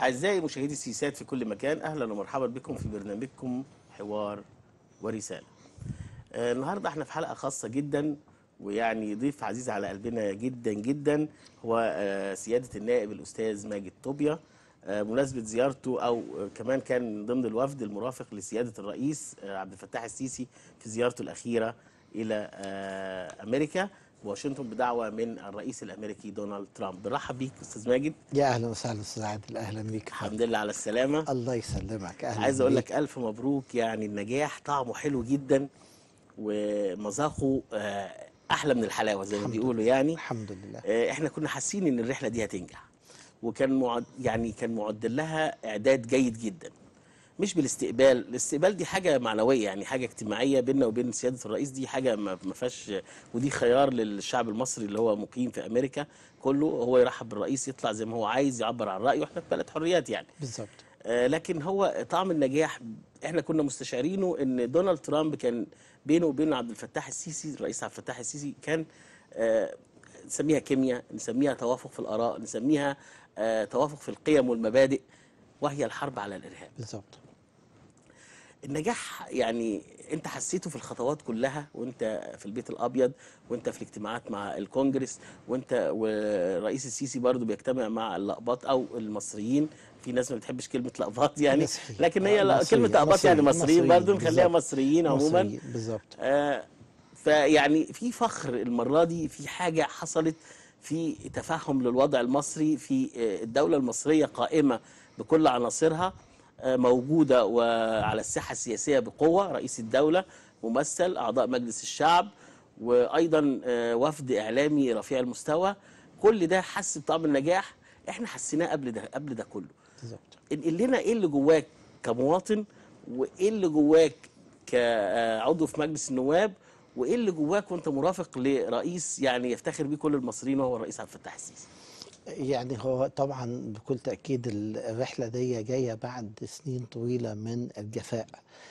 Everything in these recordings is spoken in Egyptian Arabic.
أعزائي مشاهدي السيسات في كل مكان أهلا ومرحبا بكم في برنامجكم حوار ورسالة آه، النهاردة احنا في حلقة خاصة جدا ويعني ضيف عزيز على قلبنا جدا جدا هو آه، سيادة النائب الأستاذ ماجد طوبيا آه، مناسبة زيارته أو آه، كمان كان من ضمن الوفد المرافق لسيادة الرئيس آه، عبد الفتاح السيسي في زيارته الأخيرة إلى آه، أمريكا واشنطن بدعوة من الرئيس الأمريكي دونالد ترامب برحب بيك أستاذ ماجد يا اهلا وسهلا استاذ عادل اهلا بيك الحمد لله على السلامة الله يسلمك اهلا عايز اقول بيك. لك الف مبروك يعني النجاح طعمه حلو جدا ومذاقه آه، احلى من الحلاوه زي ما الحمد بيقولوا يعني الحمد لله آه، احنا كنا حاسين ان الرحله دي هتنجح وكان معد يعني كان معد لها اعداد جيد جدا مش بالاستقبال الاستقبال دي حاجه معنويه يعني حاجه اجتماعيه بيننا وبين سياده الرئيس دي حاجه ما ما فيهاش ودي خيار للشعب المصري اللي هو مقيم في امريكا كله هو يرحب بالرئيس يطلع زي ما هو عايز يعبر عن رايه واحنا في بلد حريات يعني بالظبط آه، لكن هو طعم النجاح احنا كنا مستشعرينه ان دونالد ترامب كان بينه وبين عبد الفتاح السيسي الرئيس عبد الفتاح السيسي كان آه، نسميها كيمياء نسميها توافق في الاراء نسميها آه، توافق في القيم والمبادئ وهي الحرب على الارهاب بالظبط النجاح يعني انت حسيته في الخطوات كلها وانت في البيت الابيض وانت في الاجتماعات مع الكونجرس وانت والرئيس السيسي برضو بيجتمع مع اللقباط او المصريين في ناس ما بتحبش كلمه لقباط يعني مصري. لكن هي آه، لا- مصري. كلمه لقباط يعني مصري. مصريين مصري. برضو نخليها بالظبط. مصريين عموما مصري. بالظبط آه فيعني في فخر المرة دي في حاجة حصلت في تفهم للوضع المصري في آه، الدولة المصرية قائمة بكل عناصرها آه، موجودة وعلى الساحة السياسية بقوة رئيس الدولة ممثل أعضاء مجلس الشعب وأيضا آه، وفد إعلامي رفيع المستوى كل ده حس بطعم النجاح احنا حسيناه قبل ده قبل ده كله بالظبط انقل لنا ايه اللي جواك كمواطن وايه اللي جواك كعضو في مجلس النواب وايه اللي جواك وانت مرافق لرئيس يعني يفتخر بيه كل المصريين وهو الرئيس عبد الفتاح السيسي يعني هو طبعا بكل تأكيد ال- الرحلة دي جاية بعد سنين طويلة من الجفاء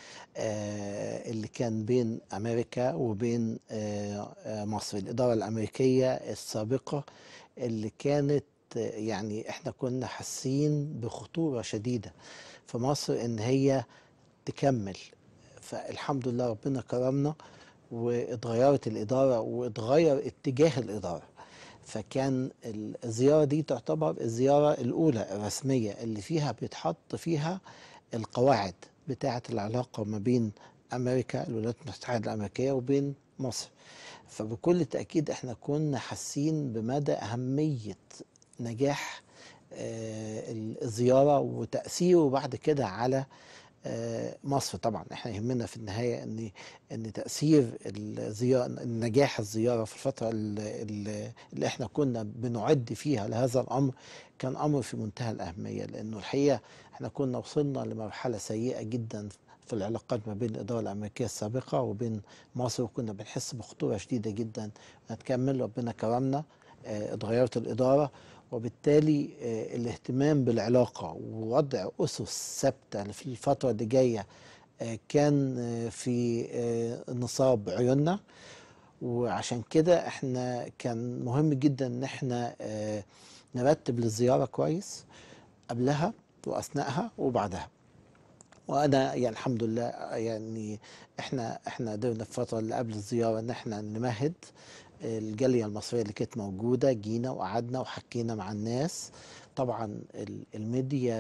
آه، اللي كان بين أمريكا وبين آه، آه، مصر الإدارة الأمريكية السابقة اللي كانت آه، يعني احنا كنا حاسين بخطورة شديدة في مصر إن هي تكمل فالحمد لله ربنا كرمنا واتغيرت الإدارة واتغير اتجاه الإدارة فكان الزيارة دي تعتبر الزيارة الأولى الرسمية اللي فيها بيتحط فيها القواعد بتاعة العلاقة ما بين أمريكا الولايات المتحدة الأمريكية وبين مصر فبكل تأكيد احنا كنا حاسين بمدى أهمية نجاح آه، الزيارة وتأثيره بعد كده على آه، مصر طبعا احنا يهمنا في النهايه ان ان تاثير الزياره نجاح الزياره في الفتره اللي, اللي احنا كنا بنعد فيها لهذا الامر كان امر في منتهى الاهميه لانه الحقيقه احنا كنا وصلنا لمرحله سيئه جدا في العلاقات ما بين الاداره الامريكيه السابقه وبين مصر وكنا بنحس بخطوره شديده جدا هتكمل ربنا كرمنا آه، اتغيرت الاداره وبالتالي آه، الاهتمام بالعلاقة ووضع أسس ثابتة في الفترة اللي جاية آه، كان آه، في آه، نصاب عيوننا وعشان كده احنا كان مهم جدا ان احنا آه، نرتب للزيارة كويس قبلها وأثناءها وبعدها وانا يعني الحمد لله يعني احنا احنا قدرنا في الفتره اللي قبل الزياره ان احنا نمهد الجاليه المصريه اللي كانت موجوده جينا وقعدنا وحكينا مع الناس طبعا ال- الميديا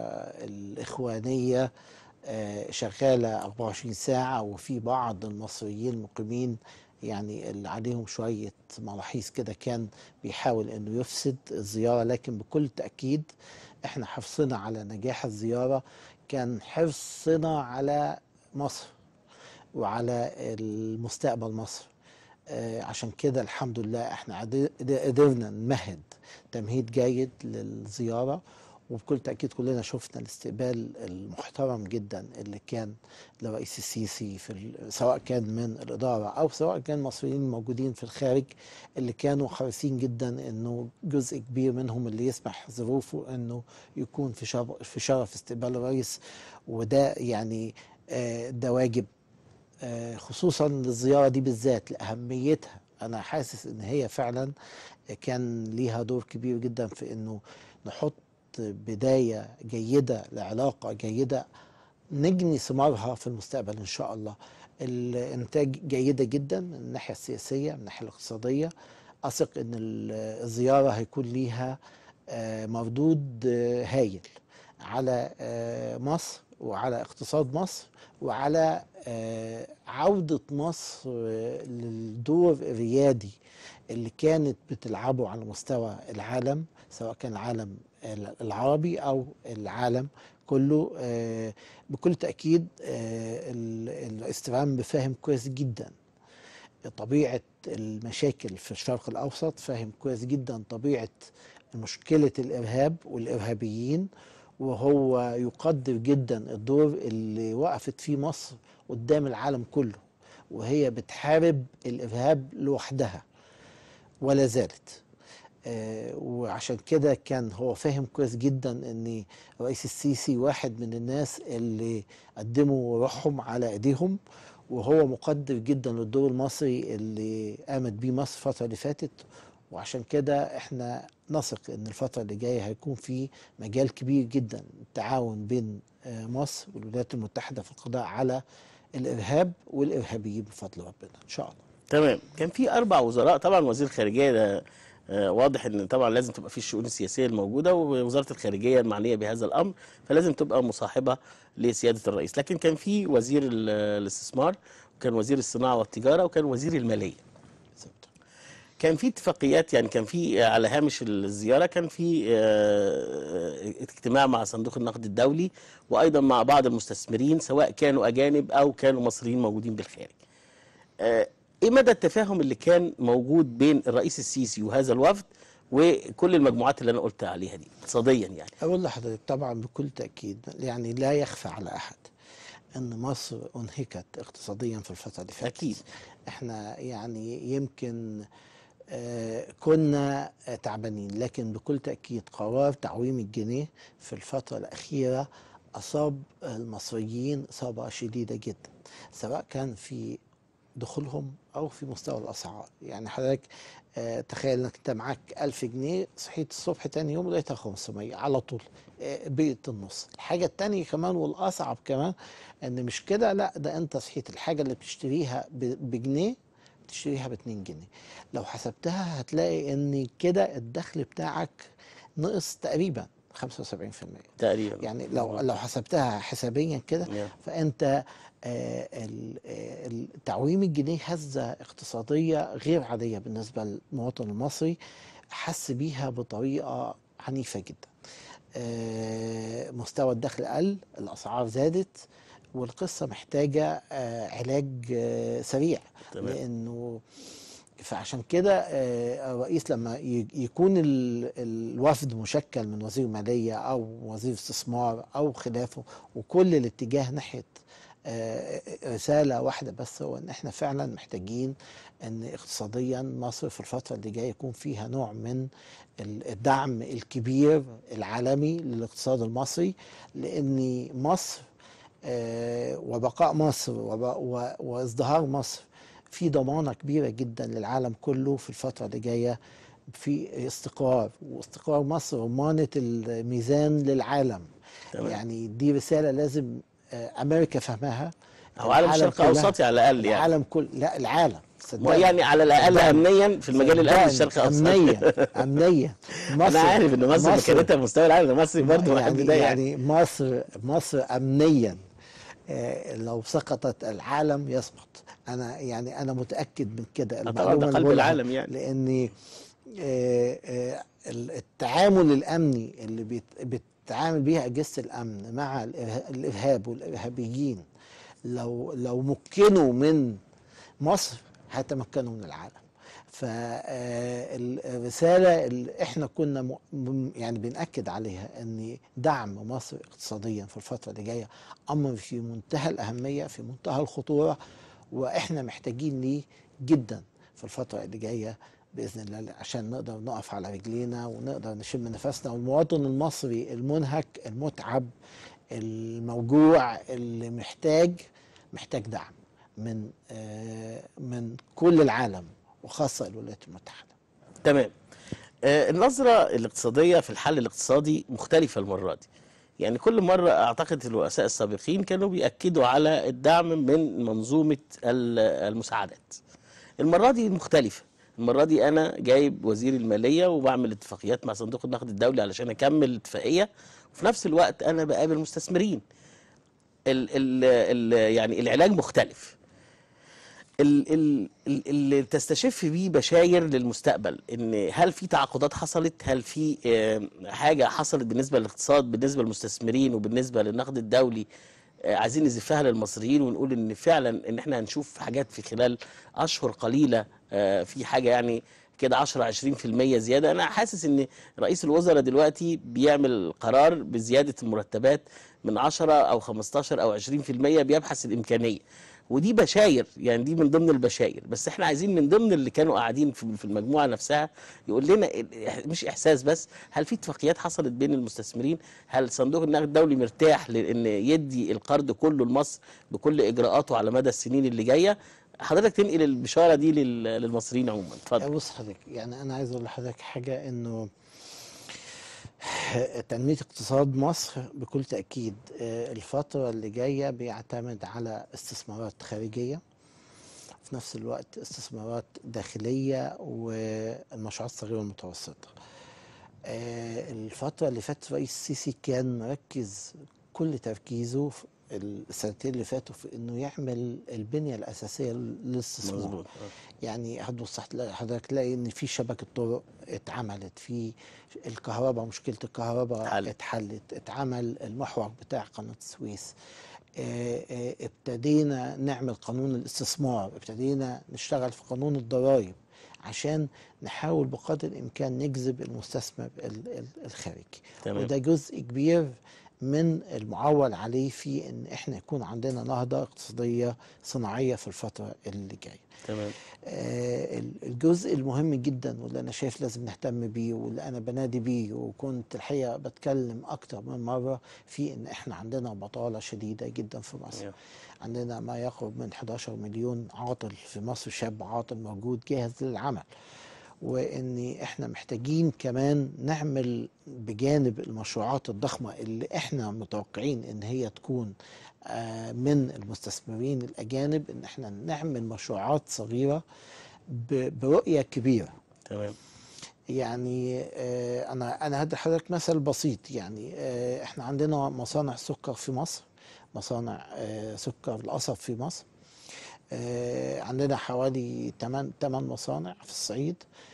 الاخوانيه آه، شغاله 24 ساعه وفي بعض المصريين المقيمين يعني اللي عليهم شويه ملاحظ كده كان بيحاول انه يفسد الزياره لكن بكل تاكيد احنا حرصنا على نجاح الزياره كان حرصنا على مصر وعلى المستقبل مصر آه، عشان كده الحمد لله احنا قدر- قدرنا نمهد تمهيد جيد للزيارة وبكل تأكيد كلنا شفنا الاستقبال المحترم جدا اللي كان لرئيس السيسي في ال- سواء كان من الإدارة أو سواء كان مصريين موجودين في الخارج اللي كانوا حريصين جدا إنه جزء كبير منهم اللي يسمح ظروفه إنه يكون في شرف في شرف استقبال الرئيس وده يعني آه، ده واجب آه، خصوصا للزيارة دي بالذات لأهميتها أنا حاسس إن هي فعلا كان ليها دور كبير جدا في إنه نحط بداية جيدة لعلاقة جيدة نجني ثمارها في المستقبل إن شاء الله الإنتاج جيدة جدا من الناحية السياسية من الناحية الاقتصادية أثق أن ال- الزيارة هيكون ليها آه، مردود آه، هايل على آه، مصر وعلى اقتصاد مصر وعلى آه، عودة مصر آه، للدور الريادي اللي كانت بتلعبه على مستوى العالم سواء كان العالم العربي أو العالم كله آه، بكل تأكيد آه، ال- الاستفهام بفاهم كويس جدا طبيعة المشاكل في الشرق الأوسط فاهم كويس جدا طبيعة مشكلة الإرهاب والإرهابيين وهو يقدر جدا الدور اللي وقفت فيه مصر قدام العالم كله وهي بتحارب الإرهاب لوحدها ولا زالت آه، وعشان كده كان هو فاهم كويس جدا ان الرئيس السيسي واحد من الناس اللي قدموا روحهم على ايديهم وهو مقدر جدا للدور المصري اللي قامت بيه مصر الفتره اللي فاتت وعشان كده احنا نثق ان الفتره اللي جايه هيكون في مجال كبير جدا التعاون بين آه، مصر والولايات المتحده في القضاء على الارهاب والارهابيين بفضل ربنا ان شاء الله تمام كان في اربع وزراء طبعا وزير الخارجيه ده آه، واضح ان طبعا لازم تبقى في الشؤون السياسيه الموجوده ووزاره الخارجيه المعنيه بهذا الامر فلازم تبقى مصاحبه لسياده الرئيس لكن كان في وزير ال- الاستثمار وكان وزير الصناعه والتجاره وكان وزير الماليه كان في اتفاقيات يعني كان في على هامش الزياره كان في آه، اجتماع مع صندوق النقد الدولي وايضا مع بعض المستثمرين سواء كانوا اجانب او كانوا مصريين موجودين بالخارج. آه، ايه مدى التفاهم اللي كان موجود بين الرئيس السيسي وهذا الوفد وكل المجموعات اللي انا قلت عليها دي اقتصاديا يعني أقول لحضرتك طبعا بكل تأكيد يعني لا يخفى على أحد أن مصر أنهكت اقتصاديا في الفترة اللي فاتت أكيد. إحنا يعني يمكن آه، كنا آه، تعبانين لكن بكل تأكيد قرار تعويم الجنيه في الفترة الأخيرة أصاب المصريين إصابة شديدة جدا سواء كان في دخولهم او في مستوى الاسعار يعني حضرتك آه تخيل انك انت معاك 1000 جنيه صحيت الصبح تاني يوم لقيتها 500 على طول آه بقت النص الحاجه التانية كمان والاصعب كمان ان مش كده لا ده انت صحيت الحاجه اللي بتشتريها ب- بجنيه بتشتريها ب 2 جنيه لو حسبتها هتلاقي ان كده الدخل بتاعك نقص تقريبا 75% تقريبا يعني لو لو حسبتها حسابيا كده Yeah. فانت آه، ال- آه، ال- تعويم الجنيه هزه اقتصاديه غير عاديه بالنسبه للمواطن المصري حس بيها بطريقه عنيفه جدا آه، مستوى الدخل قل الاسعار زادت والقصه محتاجه آه، علاج آه، سريع تمام. لانه فعشان كده آه، الرئيس لما ي- يكون ال- الوفد مشكل من وزير مالية أو وزير استثمار أو خلافه وكل الاتجاه ناحية آه، رسالة واحدة بس هو إن إحنا فعلا محتاجين إن اقتصاديا مصر في الفترة اللي جاية يكون فيها نوع من ال- الدعم الكبير العالمي للاقتصاد المصري لأن مصر آه، وبقاء مصر وب- و- وازدهار مصر في ضمانة كبيرة جدا للعالم كله في الفترة اللي جاية في استقرار واستقرار مصر ضمانة الميزان للعالم تمام. يعني دي رسالة لازم آه، أمريكا فهمها او عالم العالم الشرق كلها- الاوسطي على الاقل يعني العالم كل لا العالم صدقني. يعني على الاقل صدقني. امنيا في المجال الامني صدقني. الشرق الاوسطي أمنيا أمنيا انا عارف ان مصر مكانتها في مستوى العالم المصري برضه بحب يعني, ده يعني يعني مصر مصر امنيا آه، لو سقطت العالم يسقط انا يعني انا متاكد من كده طبعا المعلومة ده اللي قلب بقولها العالم يعني. لان آه، آه، التعامل الامني اللي بيت- بتتعامل بيها اجهزه الامن مع الإرها- الارهاب والارهابيين لو لو مكنوا من مصر هيتمكنوا من العالم فالرسالة اللي احنا كنا م- م- يعني بنأكد عليها ان دعم مصر اقتصاديا في الفترة اللي جاية امر في منتهى الاهمية في منتهى الخطورة واحنا محتاجين ليه جدا في الفترة اللي جاية بإذن الله عشان نقدر نقف على رجلينا ونقدر نشم نفسنا والمواطن المصري المنهك المتعب الموجوع اللي محتاج محتاج دعم من آه، من كل العالم وخاصة الولايات المتحدة تمام آه، النظرة الاقتصادية في الحل الاقتصادي مختلفة المرة دي يعني كل مرة أعتقد الرؤساء السابقين كانوا بيأكدوا على الدعم من منظومة ال- المساعدات المرة دي مختلفة المرة دي أنا جايب وزير المالية وبعمل اتفاقيات مع صندوق النقد الدولي علشان أكمل الاتفاقية وفي نفس الوقت أنا بقابل مستثمرين ال ال ال يعني العلاج مختلف ال- ال- ال- اللي تستشف بيه بشاير للمستقبل ان هل في تعاقدات حصلت هل في آه، حاجه حصلت بالنسبه للاقتصاد بالنسبه للمستثمرين وبالنسبه للنقد الدولي آه، عايزين نزفها للمصريين ونقول ان فعلا ان احنا هنشوف حاجات في خلال اشهر قليله آه، في حاجه يعني كده 10 20% زياده انا حاسس ان رئيس الوزراء دلوقتي بيعمل قرار بزياده المرتبات من 10 او 15 او 20% بيبحث الامكانيه ودي بشاير يعني دي من ضمن البشاير بس احنا عايزين من ضمن اللي كانوا قاعدين في في المجموعه نفسها يقول لنا ال- مش احساس بس هل في اتفاقيات حصلت بين المستثمرين هل صندوق النقد الدولي مرتاح لان يدي القرض كله لمصر بكل اجراءاته على مدى السنين اللي جايه حضرتك تنقل البشاره دي لل- للمصريين عموما اتفضل بص حضرتك يعني انا عايز اقول لحضرتك حاجه انه تنميه اقتصاد مصر بكل تاكيد آه، الفتره اللي جايه بيعتمد على استثمارات خارجيه في نفس الوقت استثمارات داخليه والمشروعات الصغيره والمتوسطه آه، الفتره اللي فاتت رئيس السيسي كان مركز كل تركيزه في السنتين اللي فاتوا في انه يعمل البنيه الاساسيه للاستثمار مظبوط يعني هتبص هتلاقي حضرتك تلاقي ان في شبكه طرق اتعملت في الكهرباء مشكله الكهرباء اتحلت. اتحلت اتعمل المحور بتاع قناه السويس آه، آه، ابتدينا نعمل قانون الاستثمار ابتدينا نشتغل في قانون الضرائب عشان نحاول بقدر الامكان نجذب المستثمر ال- ال- الخارجي تمام. وده جزء كبير من المعول عليه في ان احنا يكون عندنا نهضه اقتصاديه صناعيه في الفتره اللي جايه تمام آه، ال- الجزء المهم جدا واللي انا شايف لازم نهتم بيه واللي انا بنادي بيه وكنت الحقيقه بتكلم اكتر من مره في ان احنا عندنا بطاله شديده جدا في مصر أيوه. عندنا ما يقرب من 11 مليون عاطل في مصر شاب عاطل موجود جاهز للعمل وان احنا محتاجين كمان نعمل بجانب المشروعات الضخمه اللي احنا متوقعين ان هي تكون آه، من المستثمرين الاجانب ان احنا نعمل مشروعات صغيره ب- برؤيه كبيره تمام يعني آه، انا انا هدي حضرتك مثل بسيط يعني آه، احنا عندنا مصانع سكر في مصر مصانع آه، سكر القصب في مصر آه، عندنا حوالي 8 8 مصانع في الصعيد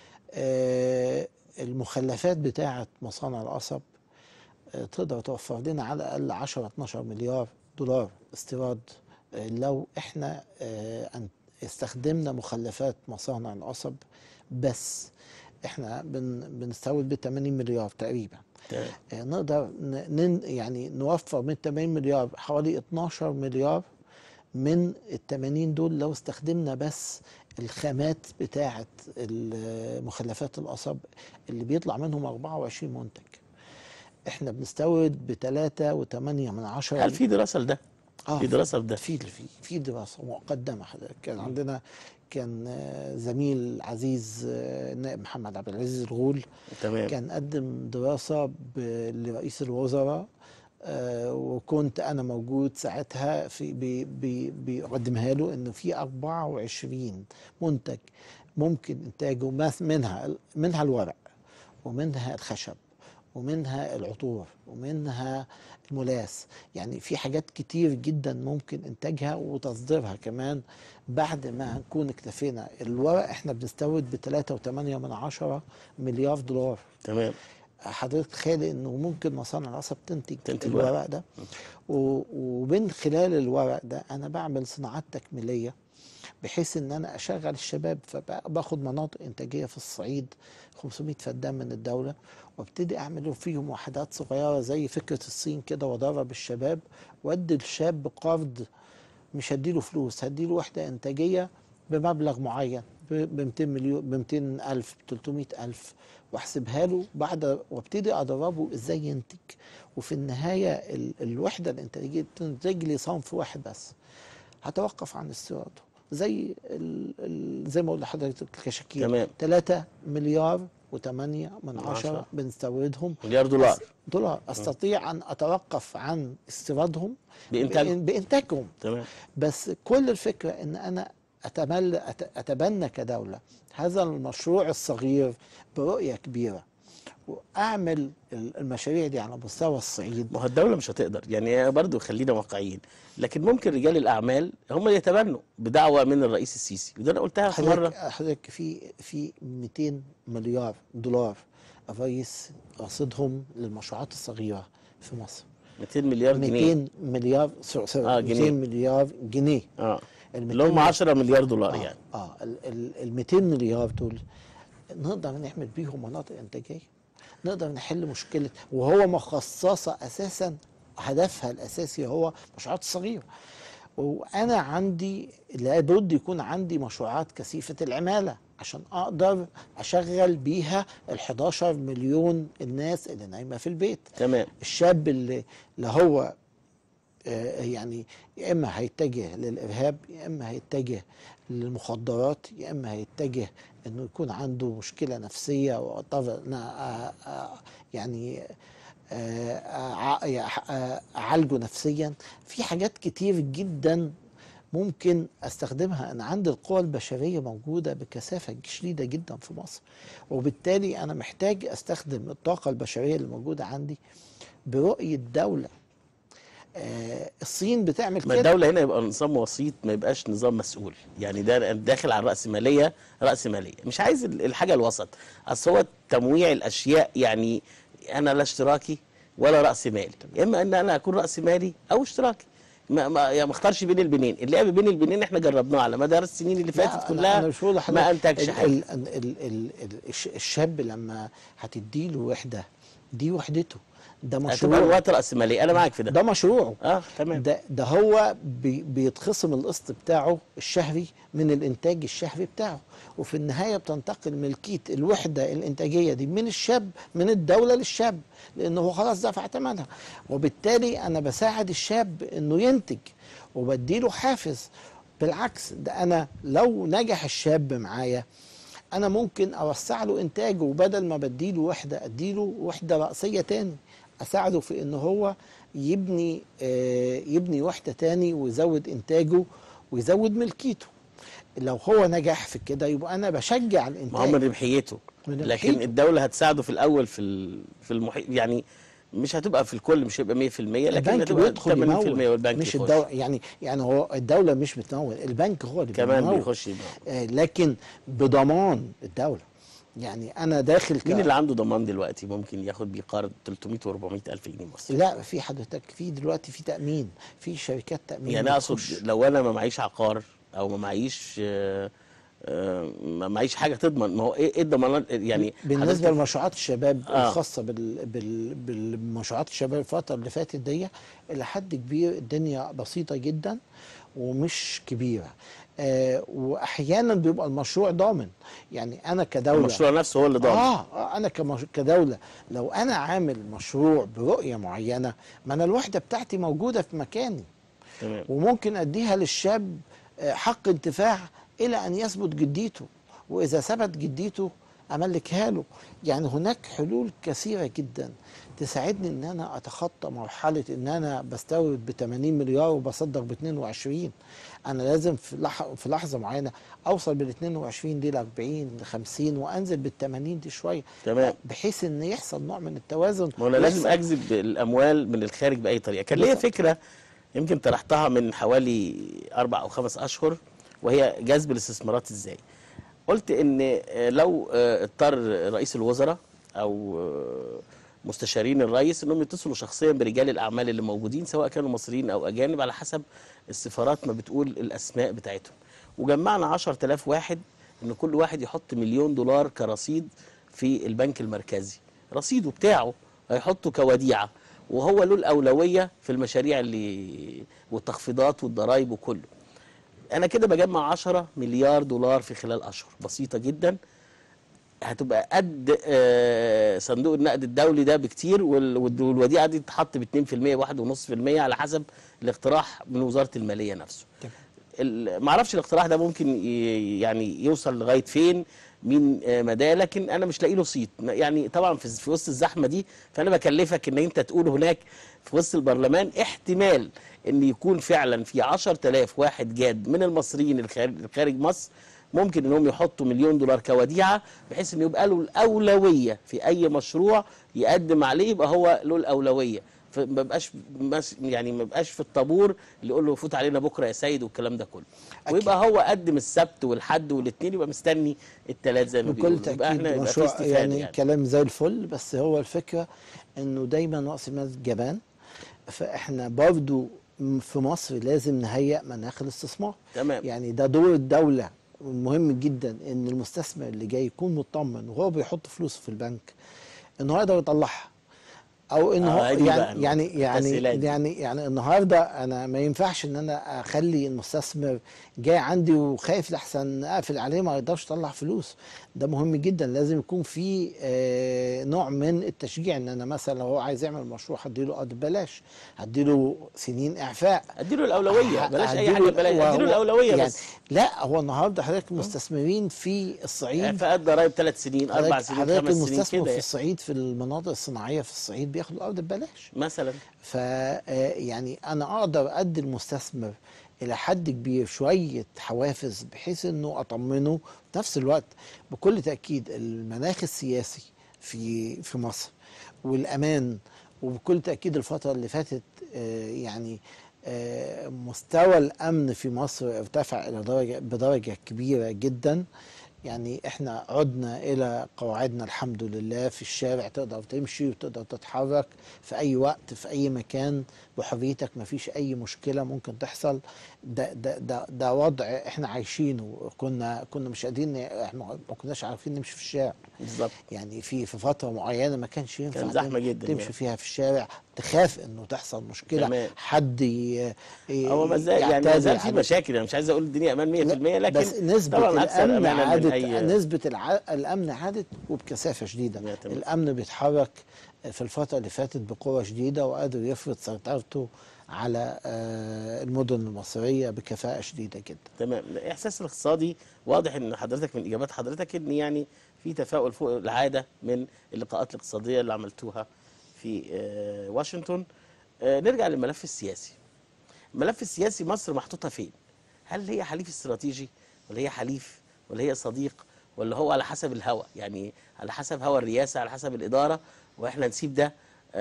آه، المخلفات بتاعه مصانع القصب آه، تقدر توفر لنا على الاقل 10 12 مليار دولار استيراد آه، لو احنا آه، أن- استخدمنا مخلفات مصانع القصب بس احنا بن بنستورد ب 80 مليار تقريبا تمام آه، نقدر ن- نن يعني نوفر من 80 مليار حوالي 12 مليار من ال 80 دول لو استخدمنا بس الخامات بتاعة ال- مخلفات القصب اللي بيطلع منهم 24 منتج احنا بنستورد ب 3.8 من عشرة هل في دراسه لده؟ آه، في دراسه لده؟ في في في دراسه مقدمه حضرتك كان عندنا كان آه، زميل عزيز آه، النائب محمد عبد العزيز الغول تمام كان قدم دراسه ب- لرئيس الوزراء آه، وكنت انا موجود ساعتها في بي- بي- بيقدمها له انه في 24 منتج ممكن انتاجه مث- منها منها الورق ومنها الخشب ومنها العطور ومنها الملاس يعني في حاجات كتير جدا ممكن انتاجها وتصديرها كمان بعد ما نكون اكتفينا الورق احنا بنستورد ب 3.8 من عشرة مليار دولار تمام حضرتك تخيل انه ممكن مصانع القصب تنتج, تنتج الورق ورق. ده و- ومن خلال الورق ده انا بعمل صناعات تكميليه بحيث ان انا اشغل الشباب فباخد مناطق انتاجيه في الصعيد 500 فدان من الدوله وابتدي اعمل فيهم وحدات صغيره زي فكره الصين كده وادرب الشباب وادي الشاب قرض مش هديله فلوس هديله وحده انتاجيه بمبلغ معين ب 200 مليون ب 200 الف ب 300 الف واحسبها له بعد وابتدي ادربه ازاي ينتج وفي النهايه ال- الوحده الانتاجيه تنتج لي صنف واحد بس هتوقف عن استيراده زي ال ال زي ما قلت لحضرتك الكشاكيل تمام. 3 مليار وثمانية من من عشرة عشرة. بنستوردهم مليار دولار دولار استطيع ان اتوقف عن استيرادهم بإنتاجهم. بإن- بانتاجهم تمام بس كل الفكره ان انا اتمل أت- اتبنى كدوله هذا المشروع الصغير برؤيه كبيره واعمل ال- المشاريع دي على مستوى الصعيد ما هو الدولة مش هتقدر يعني برضه خلينا واقعيين لكن ممكن رجال الأعمال هم اللي يتبنوا بدعوة من الرئيس السيسي وده أنا قلتها في حضرتك مرة حضرتك في في 200 مليار دولار الرئيس رصدهم للمشروعات الصغيره في مصر 200 مليار جنيه 200 مليار سوري سوري، آه، 200 جنيه. مليار جنيه اه ال اللي هم 200 10 مليار دولار اه يعني اه ال 200 مليار دول نقدر نعمل بيهم مناطق انتاجيه نقدر نحل مشكله وهو مخصصه اساسا هدفها الاساسي هو مشروعات الصغيره وانا عندي لابد يكون عندي مشروعات كثيفه العماله عشان اقدر اشغل بيها ال 11 مليون الناس اللي نايمه في البيت تمام الشاب اللي اللي هو آه، يعني يا اما هيتجه للارهاب يا اما هيتجه للمخدرات يا اما هيتجه انه يكون عنده مشكله نفسيه واضطر ان أنا، آه، آه، يعني آه، أع- يع- آه، اعالجه نفسيا في حاجات كتير جدا ممكن استخدمها انا عندي القوى البشريه موجوده بكثافه شديده جدا في مصر وبالتالي انا محتاج استخدم الطاقه البشريه اللي موجوده عندي برؤيه دوله آه الصين بتعمل ما كده الدولة هنا يبقى نظام وسيط ما يبقاش نظام مسؤول يعني ده داخل على الرأسمالية رأسمالية مش عايز ال- الحاجة الوسط أصل هو تمويع الأشياء يعني أنا لا اشتراكي ولا رأس مال يا إما أن أنا أكون رأس مالي أو اشتراكي ما ما يعني ما اختارش بين البنين اللعب بين البنين احنا جربناه على مدار السنين اللي لا، فاتت أنا- كلها أنا مش بقول لحضرتك ما انتجش ال- حاجه ال- ال- ال- ال- الش- الشاب لما هتديله وحده دي وحدته ده هتبقى مشروع الوقت رأسمالية أنا معاك في ده ده مشروعه اه تمام ده ده هو بي بيتخصم القسط بتاعه الشهري من الانتاج الشهري بتاعه وفي النهايه بتنتقل ملكيه الوحده الانتاجيه دي من الشاب من الدوله للشاب لانه هو خلاص دفع ثمنها وبالتالي انا بساعد الشاب انه ينتج وبديله حافز بالعكس ده انا لو نجح الشاب معايا انا ممكن اوسع له انتاجه وبدل ما بديله وحده اديله وحده راسيه تاني اساعده في ان هو يبني آه يبني وحده تاني ويزود انتاجه ويزود ملكيته لو هو نجح في كده يبقى انا بشجع ما هو الانتاج من ربحيته من لكن ربحيته. الدولة هتساعده في الأول في ال- في المحيط يعني مش هتبقى في الكل مش هيبقى 100% لكن البنك هتبقى بيدخل 80% يمول والبنك مش يخش. الدولة يعني يعني هو الدولة مش بتمول البنك هو اللي كمان بيمول. بيخش يبقى. آه لكن بضمان الدولة يعني انا داخل ك... مين اللي عنده ضمان دلوقتي ممكن ياخد بيه قرض 300 و400 الف جنيه مصري لا في حضرتك في دلوقتي في تأمين في شركات تأمين يعني اقصد بتخش. لو انا ما معيش عقار او ما معيش آه، آه، ما معيش حاجه تضمن ما هو ايه إيه الضمانات يعني بالنسبه حضرتك- لمشروعات الشباب آه. آه. الخاصه بال... بال... بالمشروعات الشباب الفتره اللي فاتت دي الى حد كبير الدنيا بسيطه جدا ومش كبيره آه واحيانا بيبقى المشروع ضامن يعني انا كدوله المشروع نفسه هو اللي ضامن آه, اه انا كمش... كدوله لو انا عامل مشروع برؤيه معينه ما انا الوحده بتاعتي موجوده في مكاني تمام وممكن اديها للشاب آه، حق انتفاع الى ان يثبت جديته واذا ثبت جديته املكها له يعني هناك حلول كثيره جدا تساعدني ان انا اتخطى مرحله ان انا بستورد ب 80 مليار وبصدر ب 22 انا لازم في لح... في لحظه معينه اوصل بال 22 دي ل 40 ل 50 وانزل بال 80 دي شويه تمام. بحيث ان يحصل نوع من التوازن ما انا لازم يحصل- اجذب الاموال من الخارج باي طريقه كان ليا بالظبط. فكره يمكن طرحتها من حوالي اربع او خمس اشهر وهي جذب الاستثمارات ازاي قلت ان آه، لو آه، اضطر رئيس الوزراء او آه، مستشارين الرئيس انهم يتصلوا شخصيا برجال الاعمال اللي موجودين سواء كانوا مصريين او اجانب على حسب السفارات ما بتقول الاسماء بتاعتهم وجمعنا 10000 واحد ان كل واحد يحط مليون دولار كرصيد في البنك المركزي رصيده بتاعه هيحطه كوديعه وهو له الاولويه في المشاريع اللي والتخفيضات والضرائب وكله انا كده بجمع 10 مليار دولار في خلال اشهر بسيطه جدا هتبقى قد آه، صندوق النقد الدولي ده بكتير وال- والد- والوديعه دي تتحط ب 2% 1.5% على حسب الاقتراح من وزاره الماليه نفسه تمام. ال- ما اعرفش الاقتراح ده ممكن ي- يعني يوصل لغايه فين مين آه، مداه لكن انا مش لاقي له صيت يعني طبعا في في وسط الزحمه دي فانا بكلفك ان انت تقول هناك في وسط البرلمان احتمال ان يكون فعلا في 10000 واحد جاد من المصريين الخارج خارج مصر ممكن انهم يحطوا مليون دولار كوديعه بحيث ان يبقى له الاولويه في اي مشروع يقدم عليه يبقى هو له الاولويه فما بقاش مس- يعني ما بقاش في الطابور اللي يقول له فوت علينا بكره يا سيد والكلام ده كله أكيد. ويبقى هو قدم السبت والحد والاثنين يبقى مستني الثلاث زي ما بكل بيقولوا يبقى تأكيد احنا يبقى في مشروع استفاده يعني, يعني, كلام زي الفل بس هو الفكرة انه دايما رأس المال جبان فاحنا برضو م- في مصر لازم نهيئ مناخ الاستثمار تمام يعني ده دور الدولة مهم جدا ان المستثمر اللي جاي يكون مطمن وهو بيحط فلوسه في البنك ان هو يقدر يطلعها او ان آه، هو هي دي بقى يعني يعني النقطة. يعني التسهيلات دي. يعني يعني النهارده انا ما ينفعش ان انا اخلي المستثمر جاي عندي وخايف لحسن اقفل عليه ما يقدرش يطلع فلوس ده مهم جدا لازم يكون في آه، نوع من التشجيع ان انا مثلا لو هو عايز يعمل مشروع هديله ارض ببلاش هديله سنين اعفاء اديله الاولويه بلاش اي هديله- حاجه ببلاش و- اديله و- الاولويه يعني بس لا هو النهارده حضرتك المستثمرين في الصعيد اعفاءات ضرائب ثلاث سنين اربع حضرتك سنين حضرتك خمس سنين المستثمر كده في يعني. الصعيد في المناطق الصناعيه في الصعيد بياخد الارض ببلاش مثلا ف آه، يعني انا اقدر ادي المستثمر الى حد كبير شويه حوافز بحيث انه اطمنه في نفس الوقت بكل تاكيد المناخ السياسي في في مصر والامان وبكل تاكيد الفتره اللي فاتت آه، يعني آه، مستوى الامن في مصر ارتفع الى درجه بدرجه كبيره جدا يعني احنا عدنا الى قواعدنا الحمد لله في الشارع تقدر تمشي وتقدر تتحرك في اي وقت في اي مكان بحريتك ما فيش اي مشكله ممكن تحصل ده ده ده, ده وضع احنا عايشينه كنا كنا مش قادرين احنا ما كناش عارفين نمشي في الشارع بالظبط يعني في في فتره معينه ما كانش ينفع كان زحمة تم- جدا تمشي يعني. فيها في الشارع تخاف انه تحصل مشكله تمام. حد ي... ي- هو ما زال يعني ما يعتدي زال في على- مشاكل انا مش عايز اقول الدنيا امان 100% لكن بس نسبة طبعا اكثر الأمن امانا من عادت اي نسبة الع... الأمن عادت وبكثافة شديدة يا تمام. الأمن بيتحرك في الفترة اللي فاتت بقوة شديدة وقادر يفرض سيطرته على آه، المدن المصرية بكفاءة شديدة جدا تمام الاحساس الاقتصادي واضح ان حضرتك من اجابات حضرتك ان يعني في تفاؤل فوق العاده من اللقاءات الاقتصاديه اللي عملتوها في آه، واشنطن آه، نرجع للملف السياسي الملف السياسي مصر محطوطه فين هل هي حليف استراتيجي ولا هي حليف ولا هي صديق ولا هو على حسب الهوى يعني على حسب هوى الرئاسه على حسب الاداره واحنا نسيب ده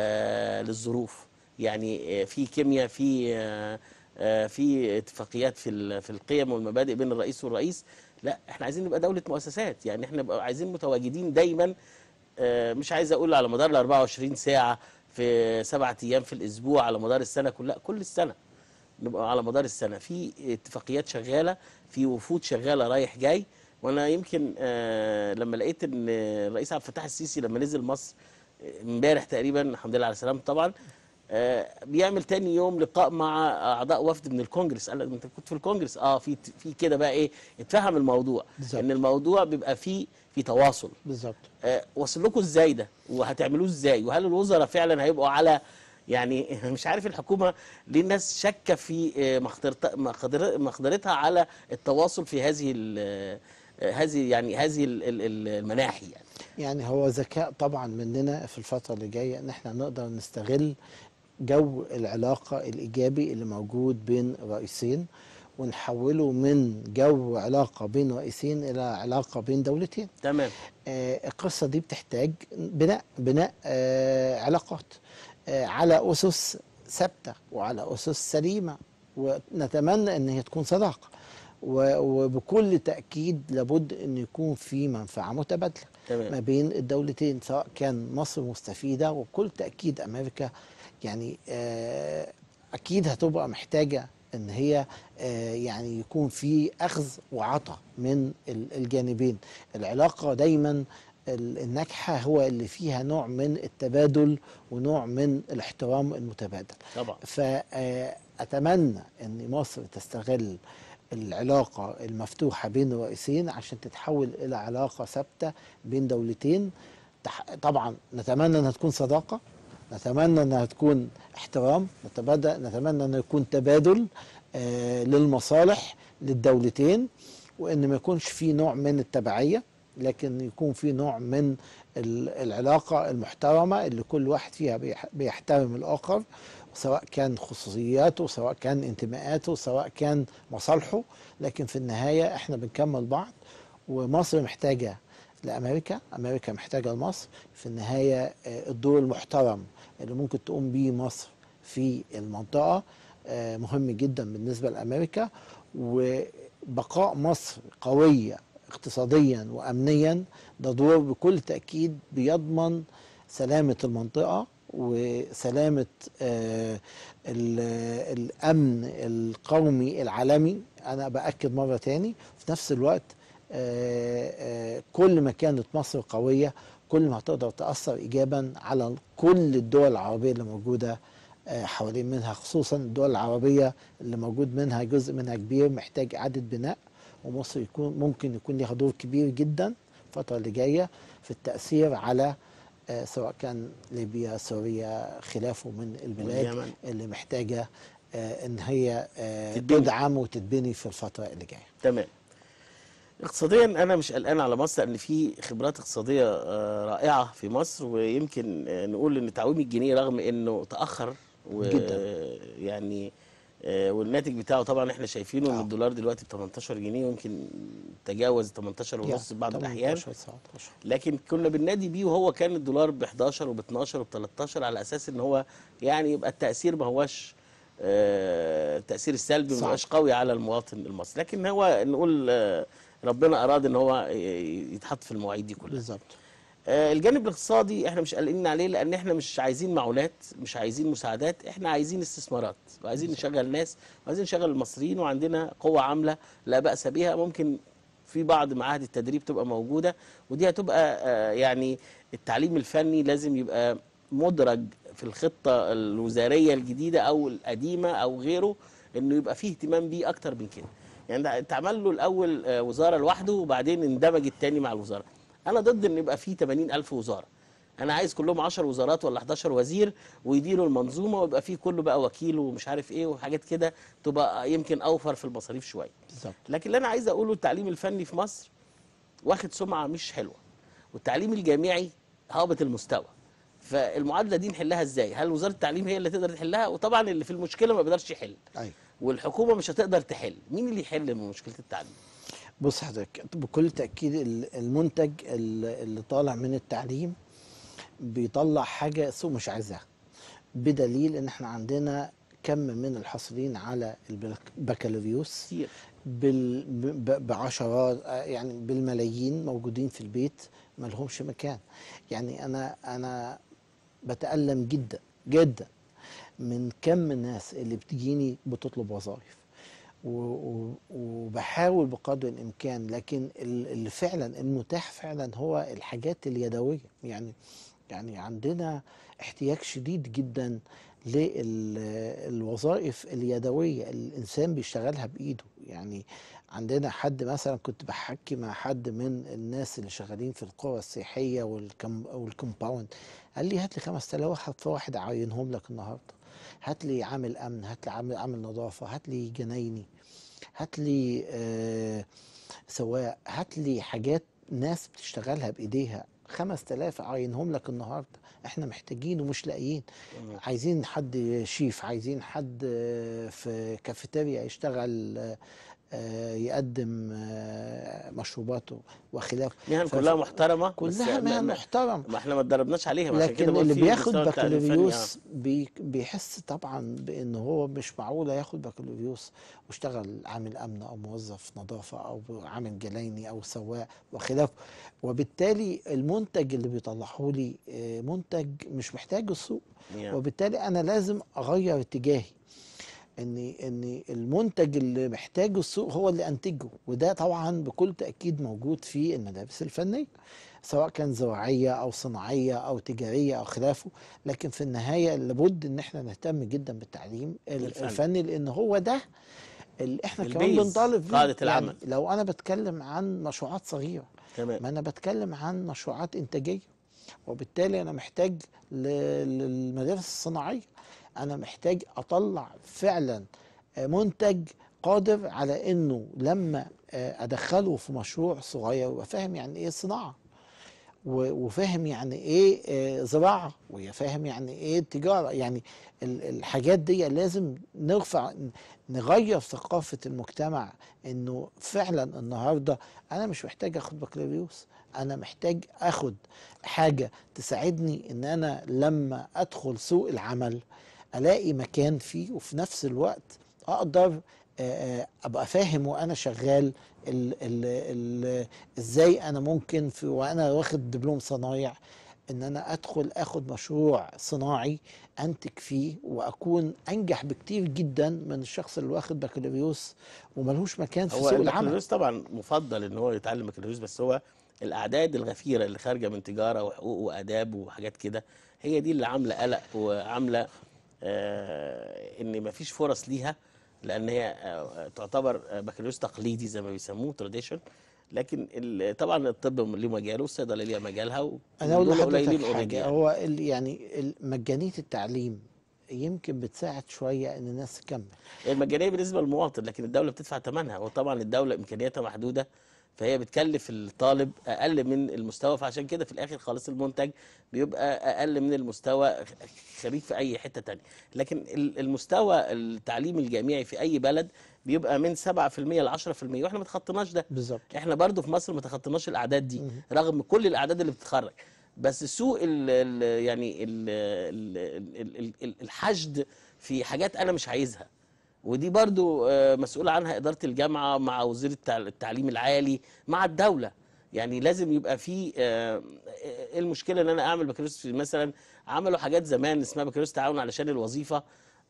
آه للظروف يعني آه في كيمياء في آه آه في اتفاقيات في ال- في القيم والمبادئ بين الرئيس والرئيس لا احنا عايزين نبقى دوله مؤسسات يعني احنا نبقى عايزين متواجدين دايما آه، مش عايز اقول على مدار ال 24 ساعه في سبعة ايام في الاسبوع على مدار السنه كلها كل السنه نبقى على مدار السنه في اتفاقيات شغاله في وفود شغاله رايح جاي وانا يمكن آه لما لقيت ان الرئيس عبد الفتاح السيسي لما نزل مصر آه، امبارح تقريبا الحمد لله على سلامته طبعا آه بيعمل تاني يوم لقاء مع اعضاء وفد من الكونجرس قال لك انت كنت في الكونجرس اه في في كده بقى ايه اتفهم الموضوع بالظبط. ان الموضوع بيبقى فيه في تواصل بالظبط آه، وصل لكم ازاي ده وهتعملوه ازاي وهل الوزراء فعلا هيبقوا على يعني مش عارف الحكومه ليه الناس شاكه في آه، مقدرت- مقدر- مقدرتها على التواصل في هذه ال- آه، هذه يعني هذه ال- ال- ال- المناحي يعني يعني هو ذكاء طبعا مننا في الفترة اللي جاية ان احنا نقدر نستغل جو العلاقة الإيجابي اللي موجود بين الرئيسين ونحوله من جو علاقة بين رئيسين إلى علاقة بين دولتين تمام آه، القصة دي بتحتاج بناء بناء آه، علاقات آه، على أسس ثابتة وعلى أسس سليمة ونتمنى أن هي تكون صداقة و- وبكل تأكيد لابد أن يكون في منفعة متبادلة تمام. ما بين الدولتين سواء كان مصر مستفيدة وبكل تأكيد أمريكا يعني آه، أكيد هتبقى محتاجة ان هي آه، يعني يكون في اخذ وعطاء من ال- الجانبين العلاقه دايما ال- الناجحه هو اللي فيها نوع من التبادل ونوع من الاحترام المتبادل طبعا فأتمنى أن مصر تستغل العلاقة المفتوحة بين الرئيسين عشان تتحول إلى علاقة ثابتة بين دولتين تح- طبعا نتمنى أنها تكون صداقة نتمنى أنها تكون احترام نتبادل نتمنى أنه يكون تبادل آه، للمصالح للدولتين وان ما يكونش في نوع من التبعيه لكن يكون في نوع من ال- العلاقه المحترمه اللي كل واحد فيها بيح- بيحترم الاخر سواء كان خصوصياته سواء كان انتماءاته سواء كان مصالحه لكن في النهايه احنا بنكمل بعض ومصر محتاجه لامريكا امريكا محتاجه لمصر في النهايه آه، الدور المحترم اللي ممكن تقوم بيه مصر في المنطقه آه، مهم جدا بالنسبه لامريكا وبقاء مصر قويه اقتصاديا وامنيا ده دور بكل تاكيد بيضمن سلامه المنطقه وسلامه آه، ال- الامن القومي العالمي انا باكد مره تاني في نفس الوقت آه، آه، كل ما كانت مصر قويه كل ما هتقدر تاثر ايجابا على كل الدول العربيه اللي موجوده آه، حوالين منها خصوصا الدول العربيه اللي موجود منها جزء منها كبير محتاج اعاده بناء ومصر يكون ممكن يكون لها دور كبير جدا الفتره اللي جايه في التاثير على آه، سواء كان ليبيا سوريا خلافه من البلاد واليمن. اللي محتاجه آه، ان هي آه، تتبني. تدعم وتتبني في الفتره اللي جايه تمام اقتصاديا انا مش قلقان على مصر لان في خبرات اقتصاديه آه، رائعه في مصر ويمكن آه، نقول ان تعويم الجنيه رغم انه تاخر و جداً. يعني آه، والناتج بتاعه طبعا احنا شايفينه ان آه. الدولار دلوقتي ب 18 جنيه ويمكن تجاوز 18 ونص في بعض الاحيان 18 19 لكن كنا بننادي بيه وهو كان الدولار ب 11 وب 12 وب 13 على اساس ان هو يعني يبقى التاثير ما هوش آه، التاثير السلبي ما صعب. هوش قوي على المواطن المصري لكن هو نقول آه، ربنا اراد ان هو ي- يتحط في المواعيد دي كلها بالظبط آه، الجانب الاقتصادي احنا مش قلقانين عليه لان احنا مش عايزين معونات مش عايزين مساعدات احنا عايزين استثمارات وعايزين نشغل ناس وعايزين نشغل المصريين وعندنا قوة عاملة لا بأس بها ممكن في بعض معاهد التدريب تبقى موجودة ودي هتبقى آه، يعني التعليم الفني لازم يبقى مدرج في الخطة الوزارية الجديدة أو القديمة أو غيره إنه يبقى فيه اهتمام بيه أكتر من كده يعني ده اتعمل له الأول آه، وزارة لوحده وبعدين اندمج التاني مع الوزارة أنا ضد إن يبقى فيه 80 ألف وزارة انا عايز كلهم 10 وزارات ولا 11 وزير ويديروا المنظومه ويبقى فيه كله بقى وكيل ومش عارف ايه وحاجات كده تبقى يمكن اوفر في المصاريف شويه بالظبط لكن اللي انا عايز اقوله التعليم الفني في مصر واخد سمعه مش حلوه والتعليم الجامعي هابط المستوى فالمعادله دي نحلها ازاي هل وزاره التعليم هي اللي تقدر تحلها وطبعا اللي في المشكله ما بيقدرش يحل ايوه والحكومه مش هتقدر تحل مين اللي يحل من مشكله التعليم بص حضرتك بكل تاكيد ال- المنتج ال- اللي طالع من التعليم بيطلع حاجه السوق مش عايزاها بدليل ان احنا عندنا كم من الحاصلين على البكالوريوس كتير بال ب- ب- بعشرات آه، يعني بالملايين موجودين في البيت ما لهمش مكان يعني انا انا بتألم جدا جدا من كم الناس اللي بتجيني بتطلب وظائف و- و- وبحاول بقدر الامكان لكن ال- اللي فعلا المتاح فعلا هو الحاجات اليدويه يعني يعني عندنا احتياج شديد جدا للوظائف اليدويه اللي الانسان بيشتغلها بايده يعني عندنا حد مثلا كنت بحكي مع حد من الناس اللي شغالين في القرى السياحيه والكم والكومباوند قال لي هات لي 5000 واحد في واحد اعينهم لك النهارده هات لي عامل امن هات لي عامل عامل نظافه هات لي جنايني هات لي آه سواق هات لي حاجات ناس بتشتغلها بايديها 5000 اعينهم لك النهارده احنا محتاجين ومش لاقيين عايزين حد شيف عايزين حد آه، في كافيتيريا يشتغل آه، آه، يقدم آه، مشروباته وخلافه مهن ف- كلها محترمه بس كلها ما- مهن ما- محترمه ما احنا ما اتدربناش عليها ما عشان كده لكن بقول اللي في بياخد مستوى التعليم الفني، بكالوريوس بي بيحس طبعا بان هو مش معقول ياخد بكالوريوس واشتغل عامل امن او موظف نظافه او عامل جلايني او سواق وخلافه وبالتالي المنتج اللي بيطلعه لي آه، منتج مش محتاج السوق آه. وبالتالي انا لازم اغير اتجاهي ان ان المنتج اللي محتاجه السوق هو اللي انتجه وده طبعا بكل تاكيد موجود في المدارس الفنيه سواء كان زراعيه او صناعيه او تجاريه او خلافه لكن في النهايه لابد ان احنا نهتم جدا بالتعليم ال- الفني. الفني لان هو ده اللي احنا كمان البيز، بنطالب بيه قاعدة يعني العمل. لو انا بتكلم عن مشروعات صغيره تمام ما انا بتكلم عن مشروعات انتاجيه وبالتالي انا محتاج ل- للمدارس الصناعيه انا محتاج اطلع فعلا آه، منتج قادر على انه لما آه، ادخله في مشروع صغير وابقى فاهم يعني ايه صناعه و- وفاهم يعني ايه آه، زراعه وفاهم يعني ايه تجاره يعني ال- الحاجات دي لازم نرفع نغير ثقافه المجتمع انه فعلا النهارده انا مش محتاج اخد بكالوريوس انا محتاج اخد حاجه تساعدني ان انا لما ادخل سوق العمل الاقي مكان فيه وفي نفس الوقت اقدر آه، آه، ابقى فاهم وانا شغال ال ال ال ازاي انا ممكن في وانا واخد دبلوم صنايع ان انا ادخل اخد مشروع صناعي انتج فيه واكون انجح بكتير جدا من الشخص اللي واخد بكالوريوس وملهوش مكان في هو سوق العمل البكالوريوس طبعا مفضل ان هو يتعلم بكالوريوس بس هو الاعداد الغفيره اللي خارجه من تجاره وحقوق واداب وحاجات كده هي دي اللي عامله قلق وعامله آه ان مفيش فرص ليها لان هي آه تعتبر آه، بكالوريوس تقليدي زي ما بيسموه تراديشن لكن ال- طبعا الطب له مجاله والصيدله ليها مجالها انا اقول ودول لحضرتك قليلين already حاجه يعني. هو ال- يعني ال- مجانيه التعليم يمكن بتساعد شويه ان الناس تكمل هي المجانيه بالنسبه للمواطن لكن الدوله بتدفع ثمنها وطبعا الدوله امكانياتها محدوده فهي بتكلف الطالب اقل من المستوى فعشان كده في الاخر خالص المنتج بيبقى اقل من المستوى خريج في اي حته تانية لكن ال- المستوى التعليم الجامعي في اي بلد بيبقى من 7% ل 10% واحنا ما تخطيناش ده بالظبط احنا برضو في مصر ما تخطيناش الاعداد دي رغم كل الاعداد اللي بتتخرج بس سوء ال ال يعني ال ال ال ال الحشد في حاجات انا مش عايزها ودي برضو آه، مسؤول عنها اداره الجامعه مع وزير التع- التعليم العالي مع الدوله يعني لازم يبقى في آه، ايه المشكله ان انا اعمل بكالوريوس في مثلا عملوا حاجات زمان اسمها بكالوريوس تعاون علشان الوظيفه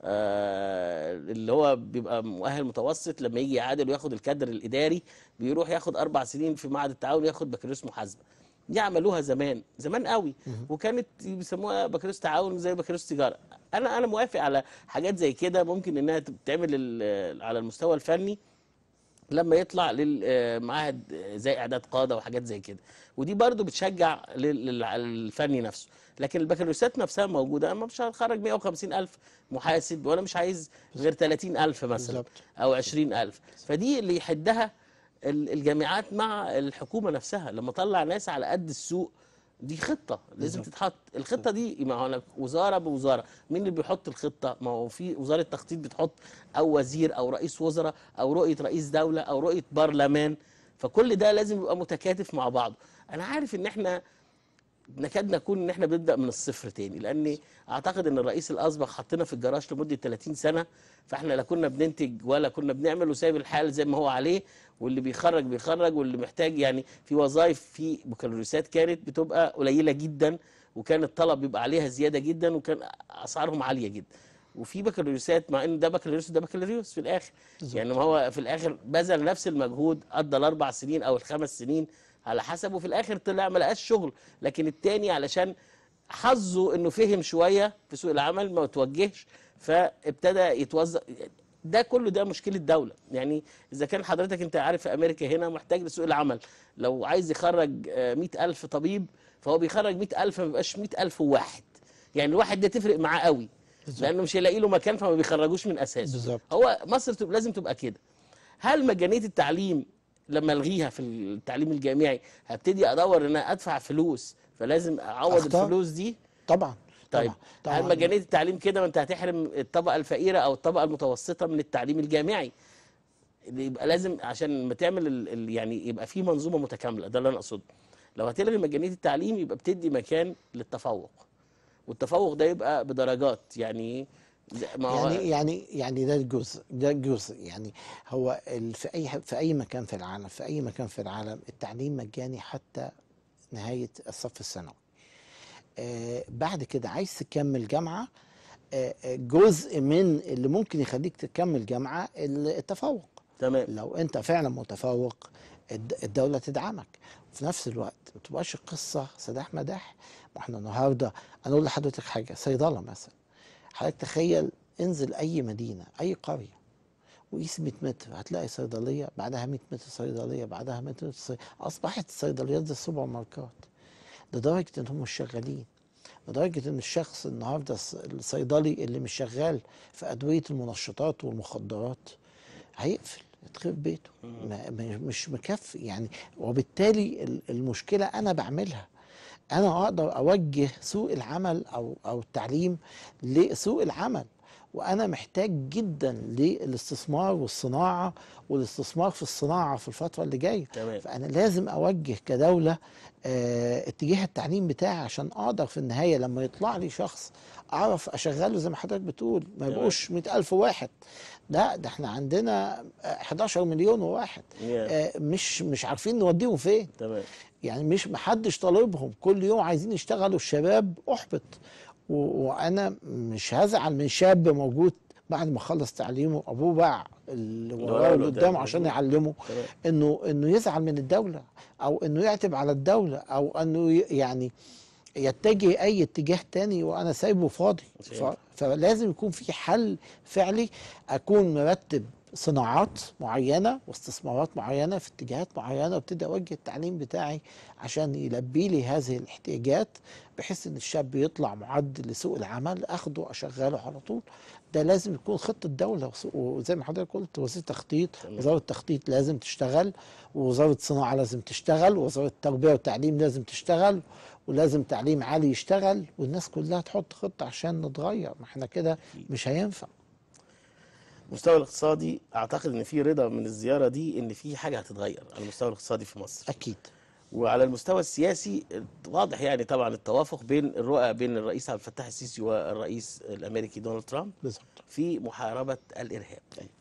آه، اللي هو بيبقى مؤهل متوسط لما يجي يعادل وياخد الكادر الاداري بيروح ياخد اربع سنين في معهد التعاون ياخد بكالوريوس محاسبه دي عملوها زمان زمان قوي وكانت بيسموها بكالوريوس تعاون زي بكالوريوس تجاره انا انا موافق على حاجات زي كده ممكن انها تتعمل ال- على المستوى الفني لما يطلع للمعاهد زي اعداد قاده وحاجات زي كده ودي برضو بتشجع لل- لل- الفني نفسه لكن البكالوريوسات نفسها موجوده انا مش هتخرج 150 الف محاسب وانا مش عايز غير 30 الف مثلا بالظبط. او 20 الف فدي اللي يحدها ال- الجامعات مع الحكومه نفسها لما طلع ناس على قد السوق دي خطه لازم بالظبط. تتحط الخطه دي ما هو أنا وزاره بوزاره مين اللي بيحط الخطه ما هو في وزاره التخطيط بتحط او وزير او رئيس وزراء او رؤيه رئيس دوله او رؤيه برلمان فكل ده لازم يبقى متكاتف مع بعضه انا عارف ان احنا نكاد نكون ان احنا بنبدا من الصفر تاني لاني اعتقد ان الرئيس الاسبق حطنا في الجراج لمده 30 سنه فاحنا لا كنا بننتج ولا كنا بنعمل وسايب الحال زي ما هو عليه واللي بيخرج بيخرج واللي محتاج يعني في وظائف في بكالوريوسات كانت بتبقى قليله جدا وكان الطلب بيبقى عليها زياده جدا وكان اسعارهم عاليه جدا وفي بكالوريوسات مع ان ده بكالوريوس وده بكالوريوس في الاخر بالظبط. يعني ما هو في الاخر بذل نفس المجهود قضى الاربع سنين او الخمس سنين على حسب وفي الاخر طلع ما لقاش شغل لكن التاني علشان حظه انه فهم شويه في سوق العمل ما توجهش فابتدى يتوظف ده كله ده مشكله دوله يعني اذا كان حضرتك انت عارف في امريكا هنا محتاج لسوق العمل لو عايز يخرج آه، 100000 طبيب فهو بيخرج 100000 ما بيبقاش 100000 وواحد يعني الواحد ده تفرق معاه قوي بالظبط. لانه مش هيلاقي له مكان فما بيخرجوش من اساسه بالظبط. هو مصر تبقى لازم تبقى كده هل مجانيه التعليم لما الغيها في التعليم الجامعي هبتدي ادور ان انا ادفع فلوس فلازم اعوض أختار. الفلوس دي طبعا طيب طبعا هل مجانيه التعليم كده ما انت هتحرم الطبقه الفقيره او الطبقه المتوسطه من التعليم الجامعي يبقى لازم عشان ما تعمل ال- ال- يعني يبقى في منظومه متكامله ده اللي انا اقصده لو هتلغي مجانيه التعليم يبقى بتدي مكان للتفوق والتفوق ده يبقى بدرجات يعني زي- ما هو يعني يعني يعني ده جزء ده جزء يعني هو ال- في اي في اي مكان في العالم في اي مكان في العالم التعليم مجاني حتى نهايه الصف الثانوي آه بعد كده عايز تكمل جامعه آه آه، جزء من اللي ممكن يخليك تكمل جامعه ال- التفوق تمام لو انت فعلا متفوق الد- الدوله تدعمك في نفس الوقت ما تبقاش القصه سداح مداح ما احنا النهارده انا اقول لحضرتك حاجه صيدله مثلا حضرتك تخيل انزل اي مدينه اي قريه وقيس 100 متر هتلاقي صيدليه بعدها 100 متر صيدليه بعدها 100 متر صيدلية. اصبحت الصيدليات زي السوبر ماركات لدرجه انهم مش شغالين لدرجه ان الشخص النهارده الص- الصيدلي اللي مش شغال في ادويه المنشطات والمخدرات هيقفل يتخرب بيته ما ما- مش مكفي يعني وبالتالي ال- المشكله انا بعملها انا اقدر اوجه سوق العمل او او التعليم لسوق العمل وانا محتاج جدا للاستثمار والصناعه والاستثمار في الصناعه في الفتره اللي جايه تمام. فانا لازم اوجه كدوله آه، اتجاه التعليم بتاعي عشان اقدر في النهايه لما يطلع لي شخص اعرف اشغله زي ما حضرتك بتقول ما تمام. يبقوش 100000 واحد لا ده احنا عندنا آه، 11 مليون واحد يا. آه، مش مش عارفين نوديهم فين تمام يعني مش محدش طالبهم كل يوم عايزين يشتغلوا الشباب احبط و- وانا مش هزعل من شاب موجود بعد ما خلص تعليمه ابوه باع اللي اللي وراه وراه واللي واللي قدامه قدامه. عشان يعلمه تمام. انه انه يزعل من الدوله او انه يعتب على الدوله او انه ي- يعني يتجه اي اتجاه تاني وانا سايبه فاضي مش ف... هينفع. فلازم يكون في حل فعلي اكون مرتب صناعات معينه واستثمارات معينه في اتجاهات معينه وابتدي اوجه التعليم بتاعي عشان يلبي لي هذه الاحتياجات بحيث ان الشاب يطلع معد لسوق العمل اخده اشغله على طول ده لازم يكون خطه دوله وس- وزي ما حضرتك قلت وزير التخطيط تمام. وزاره التخطيط لازم تشتغل ووزاره الصناعه لازم تشتغل ووزاره التربيه والتعليم لازم تشتغل ولازم تعليم عالي يشتغل والناس كلها تحط خطه عشان نتغير ما احنا كده مش هينفع المستوى الاقتصادي اعتقد ان في رضا من الزياره دي ان في حاجه هتتغير على المستوى الاقتصادي في مصر اكيد وعلى المستوى السياسي واضح يعني طبعا التوافق بين الرؤى بين الرئيس عبد الفتاح السيسي والرئيس الامريكي دونالد ترامب بالظبط في محاربه الارهاب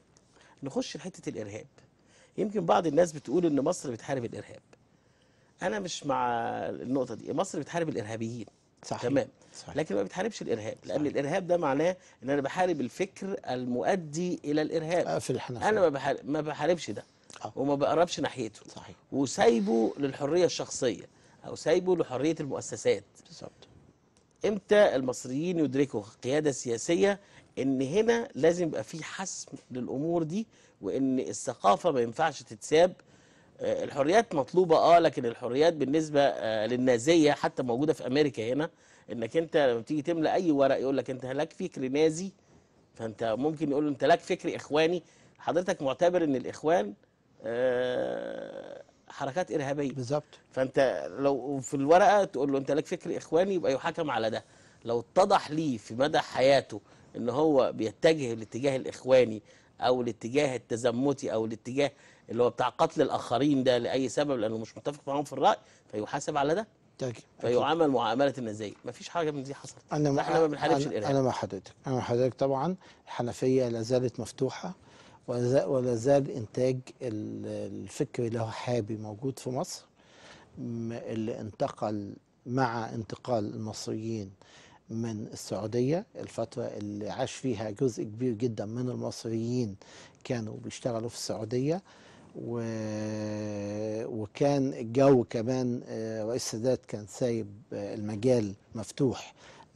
نخش لحته الارهاب يمكن بعض الناس بتقول ان مصر بتحارب الارهاب انا مش مع النقطه دي مصر بتحارب الارهابيين صحيح تمام صحيح. لكن ما بتحاربش الارهاب لان صحيح. الارهاب ده معناه ان انا بحارب الفكر المؤدي الى الارهاب اقفل الحنفيه انا ما بحارب ما بحاربش ده آه. وما بقربش ناحيته صحيح وسايبه للحريه الشخصيه او سايبه لحريه المؤسسات بالظبط امتى المصريين يدركوا قياده سياسيه ان هنا لازم يبقى في حسم للامور دي وان الثقافه ما ينفعش تتساب آه، الحريات مطلوبه اه لكن الحريات بالنسبه آه، للنازيه حتى موجوده في امريكا هنا انك انت لما تيجي تملى اي ورق يقول لك انت لك فكر نازي فانت ممكن يقول له انت لك فكر اخواني حضرتك معتبر ان الاخوان آه، حركات ارهابيه بالظبط فانت لو في الورقه تقول له انت لك فكر اخواني يبقى يحاكم على ده لو اتضح ليه في مدى حياته ان هو بيتجه الاتجاه الاخواني او الاتجاه التزمتي او الاتجاه اللي هو بتاع قتل الاخرين ده لاي سبب لانه مش متفق معاهم في الراي فيحاسب على ده تاكد فيعامل معامله النازيه مفيش حاجه من دي حصلت انا فاحنا ما بنحاربش أنا- الارهاب انا مع حضرتك انا مع حضرتك طبعا الحنفيه لا زالت مفتوحه ولا ولا زال انتاج ال- الفكر الوهابي موجود في مصر م- اللي انتقل مع انتقال المصريين من السعوديه الفتره اللي عاش فيها جزء كبير جدا من المصريين كانوا بيشتغلوا في السعوديه و... وكان الجو كمان آه، رئيس السادات كان سايب آه، المجال مفتوح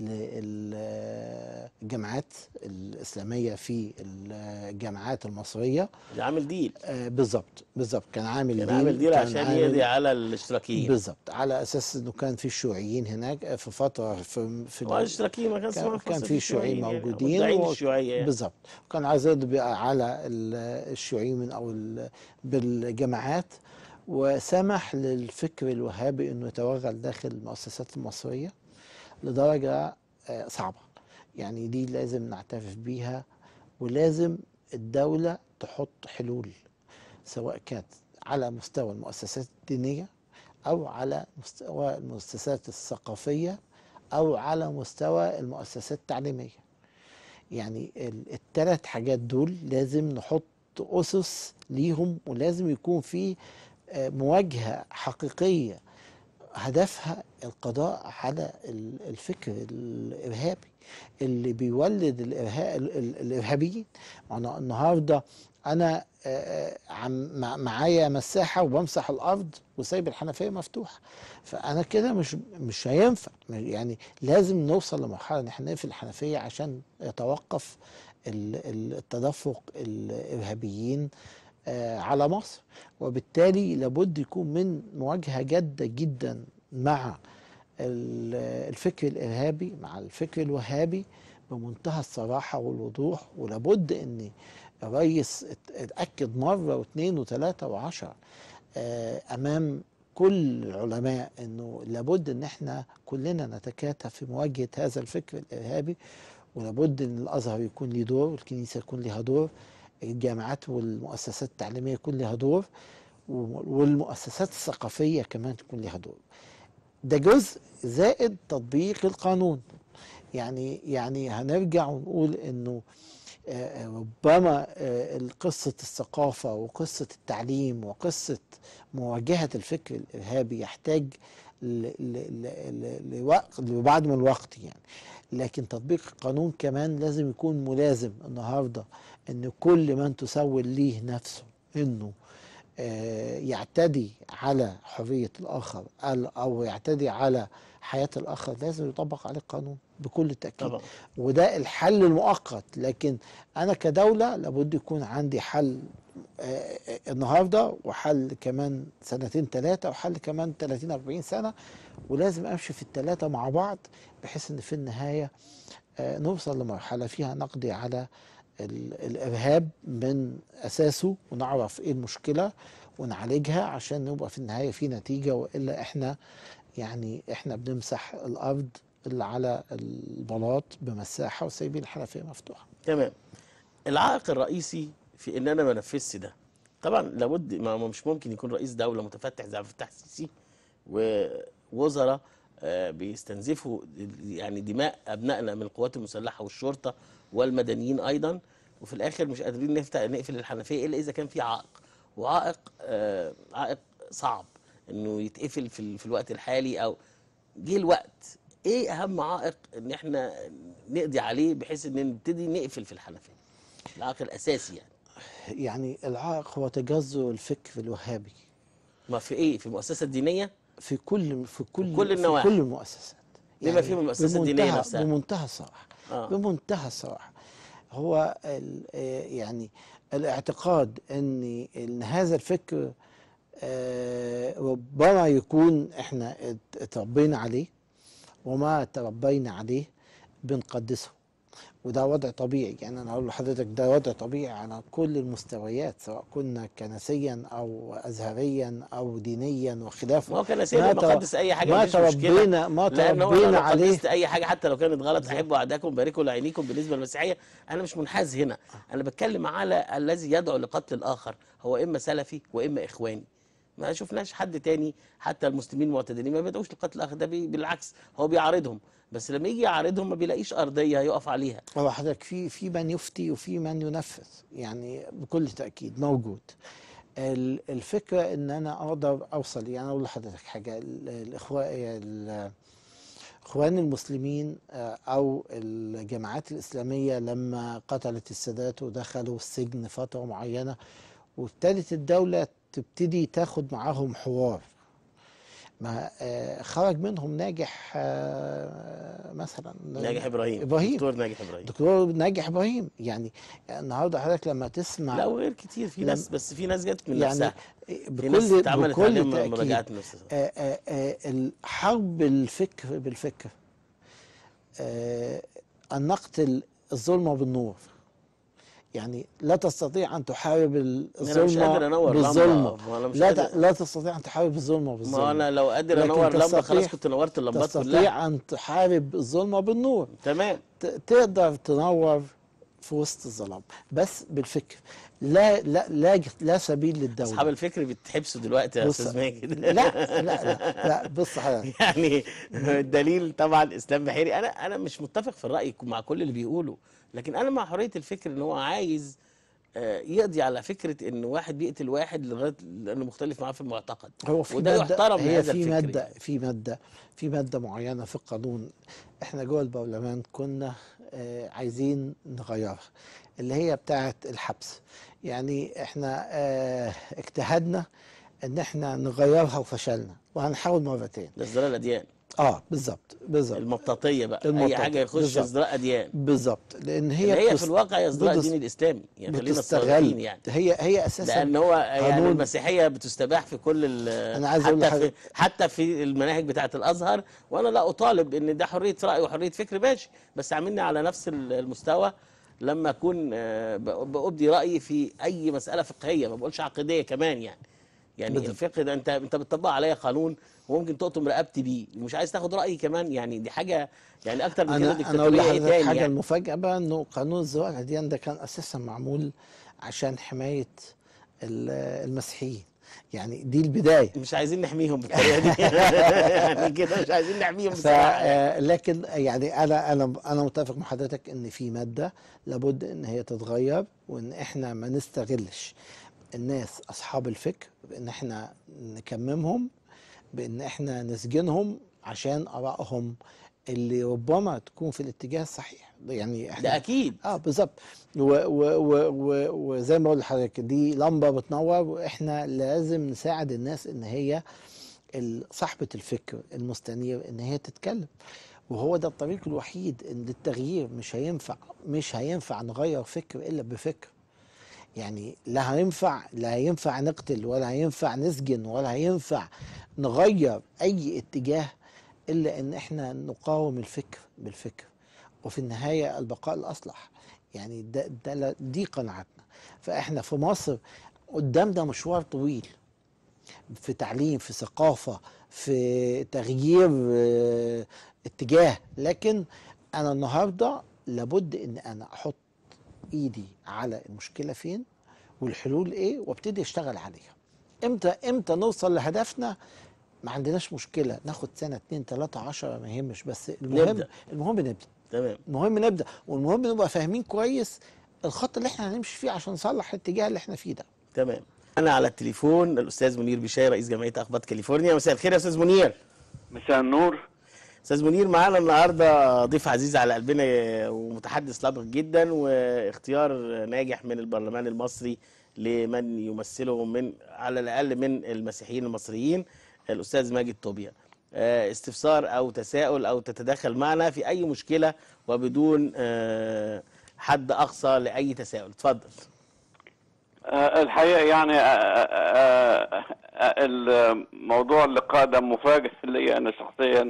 للجامعات الإسلامية في الجامعات المصرية ده عامل ديل آه، بالظبط بالظبط كان عامل كان عامل ديل كان عشان عامل- يقضي على الاشتراكيين بالظبط على أساس إنه كان في شيوعيين هناك في فترة في, في هو الاشتراكيين ما كان كان, اسمها كان فرصة في شيوعيين يعني، موجودين مدعين و- الشيوعيه يعني. بالظبط وكان عايز يقضي على ال- الشيوعيين من او ال- بالجماعات وسمح للفكر الوهابي انه يتوغل داخل المؤسسات المصريه لدرجه آه، صعبه يعني دي لازم نعترف بيها ولازم الدوله تحط حلول سواء كانت على مستوى المؤسسات الدينيه او على مستوى المؤسسات الثقافيه او على مستوى المؤسسات التعليميه يعني الثلاث حاجات دول لازم نحط أسس ليهم ولازم يكون في آه، مواجهة حقيقية هدفها القضاء على ال- الفكر الإرهابي اللي بيولد الإرهاب الإرهابيين أنا النهاردة أنا آه، آه، عم مع- معايا مساحة وبمسح الأرض وسايب الحنفية مفتوحة فأنا كده مش مش هينفع يعني لازم نوصل لمرحلة إن احنا نقفل الحنفية عشان يتوقف ال- ال- التدفق الإرهابيين آه، على مصر وبالتالي لابد يكون من مواجهة جادة جدا مع ال- الفكر الارهابي مع الفكر الوهابي بمنتهى الصراحه والوضوح ولابد ان الرئيس ات- اتاكد مره واثنين وثلاثه وعشرة آه، امام كل العلماء انه لابد ان احنا كلنا نتكاتف في مواجهه هذا الفكر الارهابي ولابد ان الازهر يكون له دور والكنيسه يكون لها دور الجامعات والمؤسسات التعليميه يكون لها دور و- والمؤسسات الثقافيه كمان تكون لها دور ده جزء زائد تطبيق القانون يعني يعني هنرجع ونقول انه آه، ربما آه، قصة الثقافة وقصة التعليم وقصة مواجهة الفكر الإرهابي يحتاج ل- ل- ل- ل- لوقت لبعض من الوقت يعني لكن تطبيق القانون كمان لازم يكون ملازم النهارده ان كل من تسول ليه نفسه انه آه، يعتدي على حرية الآخر ال- أو يعتدي على حياة الآخر لازم يطبق عليه القانون بكل تأكيد طبعا وده الحل المؤقت لكن أنا كدولة لابد يكون عندي حل آه، آه، النهارده وحل كمان سنتين ثلاثة وحل كمان 30 40 سنة ولازم أمشي في الثلاثة مع بعض بحيث إن في النهاية آه، نوصل لمرحلة فيها نقضي على ال- الإرهاب من أساسه ونعرف إيه المشكلة ونعالجها عشان نبقى في النهاية في نتيجة وإلا إحنا يعني إحنا بنمسح الأرض اللي على البلاط بمساحة وسايبين الحنفية مفتوحة تمام العائق الرئيسي في ان انا ما انفذش ده طبعا لابد ما ما مش ممكن يكون رئيس دوله متفتح زي عبد الفتاح السيسي ووزراء آه، بيستنزفوا يعني دماء ابنائنا من القوات المسلحه والشرطه والمدنيين ايضا وفي الاخر مش قادرين نفتح نقفل الحنفيه الا اذا كان في عائق وعائق آه، عائق صعب انه يتقفل في, ال- في الوقت الحالي او جه الوقت ايه اهم عائق ان احنا نقضي عليه بحيث ان نبتدي نقفل في الحنفيه العائق الاساسي يعني يعني العائق هو تجذر الفكر الوهابي ما في ايه في المؤسسه الدينيه في كل في كل كل النواحي. في كل المؤسسات بما فيهم المؤسسة الدينية بمنتهى- نفسها. بمنتهى الصراحه اه بمنتهى الصراحه هو ال- آه، يعني الاعتقاد ان ان هذا الفكر آه، ربما يكون احنا ات- اتربينا عليه وما تربينا عليه بنقدسه وده وضع طبيعي يعني انا اقول لحضرتك ده وضع طبيعي على كل المستويات سواء كنا كنسيا او ازهريا او دينيا وخلافه ما هو كان سيدنا ما تر- مقدس اي حاجه ما مفيش مشكله تربينا ما لان هو لو تربينا عليه قدست اي حاجه حتى لو كانت غلط احبوا اعدائكم باركوا لعينيكم بالنسبه للمسيحيه انا مش منحاز هنا انا بتكلم على الذي يدعو لقتل الاخر هو اما سلفي واما اخواني ما شفناش حد تاني حتى المسلمين المعتدلين ما بيدعوش لقتل الاخر ده بي بالعكس هو بيعارضهم بس لما يجي يعارضهم ما بيلاقيش ارضيه يقف عليها هو حضرتك في في من يفتي وفي من ينفذ يعني بكل تأكيد موجود ال- الفكرة ان انا اقدر اوصل يعني اقول لحضرتك حاجة ال- الاخوة ال- اخوان المسلمين آه، او الجماعات الاسلامية لما قتلت السادات ودخلوا السجن فترة معينة وابتدت الدولة تبتدي تاخد معاهم حوار ما آه، خرج منهم ناجح آه، مثلا ناجح ابراهيم إبراهيم. دكتور ناجح ابراهيم دكتور ناجح ابراهيم يعني النهارده حضرتك لما تسمع لا وغير كتير في لم- ناس بس في ناس جت من يعني نفسها في ناس بكل اتعملت بكل عليهم تاكيد مراجعات من نفسها آه، آه، آه، الحرب الفكر بالفكر آه، ان نقتل الظلمه بالنور يعني لا تستطيع ان تحارب انا مش الظلمه قادر انور بالظلمه لمبه ما انا مش لا ت- قادر لا تستطيع ان تحارب الظلمه ما بالظلمه انا لو قادر لكن انور لمبه خلاص تستطيع- كنت نورت اللمبات كلها تستطيع ان تحارب الظلمه بالنور تمام ت- تقدر تنور في وسط الظلام بس بالفكر لا لا لا لا سبيل للدوله اصحاب الفكر بيتحبسوا دلوقتي يا بص- استاذ ماجد لا لا لا, لا بص حضرتك يعني الدليل طبعا اسلام بحيري انا انا مش متفق في الراي مع كل اللي بيقوله لكن انا مع حريه الفكر ان هو عايز آه، يقضي على فكره ان واحد بيقتل واحد لغايه لانه مختلف معاه في المعتقد هو في وده مادة يحترم هي هذا في الفكر مادة يعني. في مادة في مادة معينة في القانون احنا جوه البرلمان كنا آه عايزين نغيرها اللي هي بتاعة الحبس يعني احنا آه اجتهدنا ان احنا نغيرها وفشلنا وهنحاول مرتين ده ازدراء الاديان اه بالظبط بالظبط المطاطيه بقى اي المطاطية، حاجه يخش بالظبط. ازدراء اديان بالظبط لان هي اللي هي بتس- في الواقع هي ازدراء بتس- الدين الاسلامي يعني خلينا بتستغل صادقين يعني هي هي اساسا لان هو يعني قانون- المسيحيه بتستباح في كل ال- أنا عايز أقول حتى في لحضرتك- حتى في المناهج بتاعه الازهر وانا لا اطالب ان ده حريه راي وحريه فكر ماشي بس عاملني على نفس ال- المستوى لما اكون آه، ب- بأبدي رايي في اي مساله فقهيه ما بقولش عقيديه كمان يعني يعني بالظبط. الفقه ده انت انت بتطبق عليا قانون وممكن تقطم رقبتي بيه ومش عايز تاخد رايي كمان يعني دي حاجه يعني اكتر من كده انا انا اقول ديكتاتوريه ايه لحضرتك تاني حاجه يعني المفاجاه بقى انه قانون الزواج الاديان ده كان اساسا معمول عشان حمايه ال- المسيحيين يعني دي البدايه مش عايزين نحميهم بالطريقه دي يعني كده مش عايزين نحميهم ف بصراحه يعني. آه، لكن يعني انا انا انا متفق مع حضرتك ان في ماده لابد ان هي تتغير وان احنا ما نستغلش الناس اصحاب الفكر بان احنا نكممهم بان احنا نسجنهم عشان ارائهم اللي ربما تكون في الاتجاه الصحيح يعني احنا ده اكيد اه بالظبط و- و- و- و- وزي ما بقول لحضرتك دي لمبه بتنور واحنا لازم نساعد الناس ان هي ال- صاحبه الفكر المستنير ان هي تتكلم وهو ده الطريق الوحيد ان التغيير مش هينفع مش هينفع نغير فكر الا بفكر يعني لا هينفع لا هينفع نقتل ولا هينفع نسجن ولا هينفع نغير اي اتجاه الا ان احنا نقاوم الفكر بالفكر وفي النهايه البقاء الاصلح يعني ده, ده لا- دي قناعتنا فاحنا في مصر قدامنا مشوار طويل في تعليم في ثقافه في تغيير آه، اتجاه لكن انا النهارده لابد ان انا احط ايدي على المشكله فين والحلول ايه وابتدي اشتغل عليها امتى امتى نوصل لهدفنا ما عندناش مشكله ناخد سنه اتنين تلاته عشرة ما يهمش بس المهم نبدأ. المهم نبدا تمام المهم نبدا والمهم نبقى فاهمين كويس الخط اللي احنا هنمشي فيه عشان نصلح الاتجاه اللي احنا فيه ده تمام انا على التليفون الاستاذ منير بشاي رئيس جمعيه اخباط كاليفورنيا مساء الخير يا استاذ منير مساء النور استاذ منير معانا النهارده ضيف عزيز على قلبنا ومتحدث لبق جدا واختيار ناجح من البرلمان المصري لمن يمثله من على الاقل من المسيحيين المصريين الاستاذ ماجد طوبيا آه، استفسار او تساؤل او تتدخل معنا في اي مشكله وبدون آه، حد اقصى لاي تساؤل اتفضل آه، الحقيقة يعني آه، آه، آه، الموضوع اللقاء ده مفاجئ لي أنا شخصيا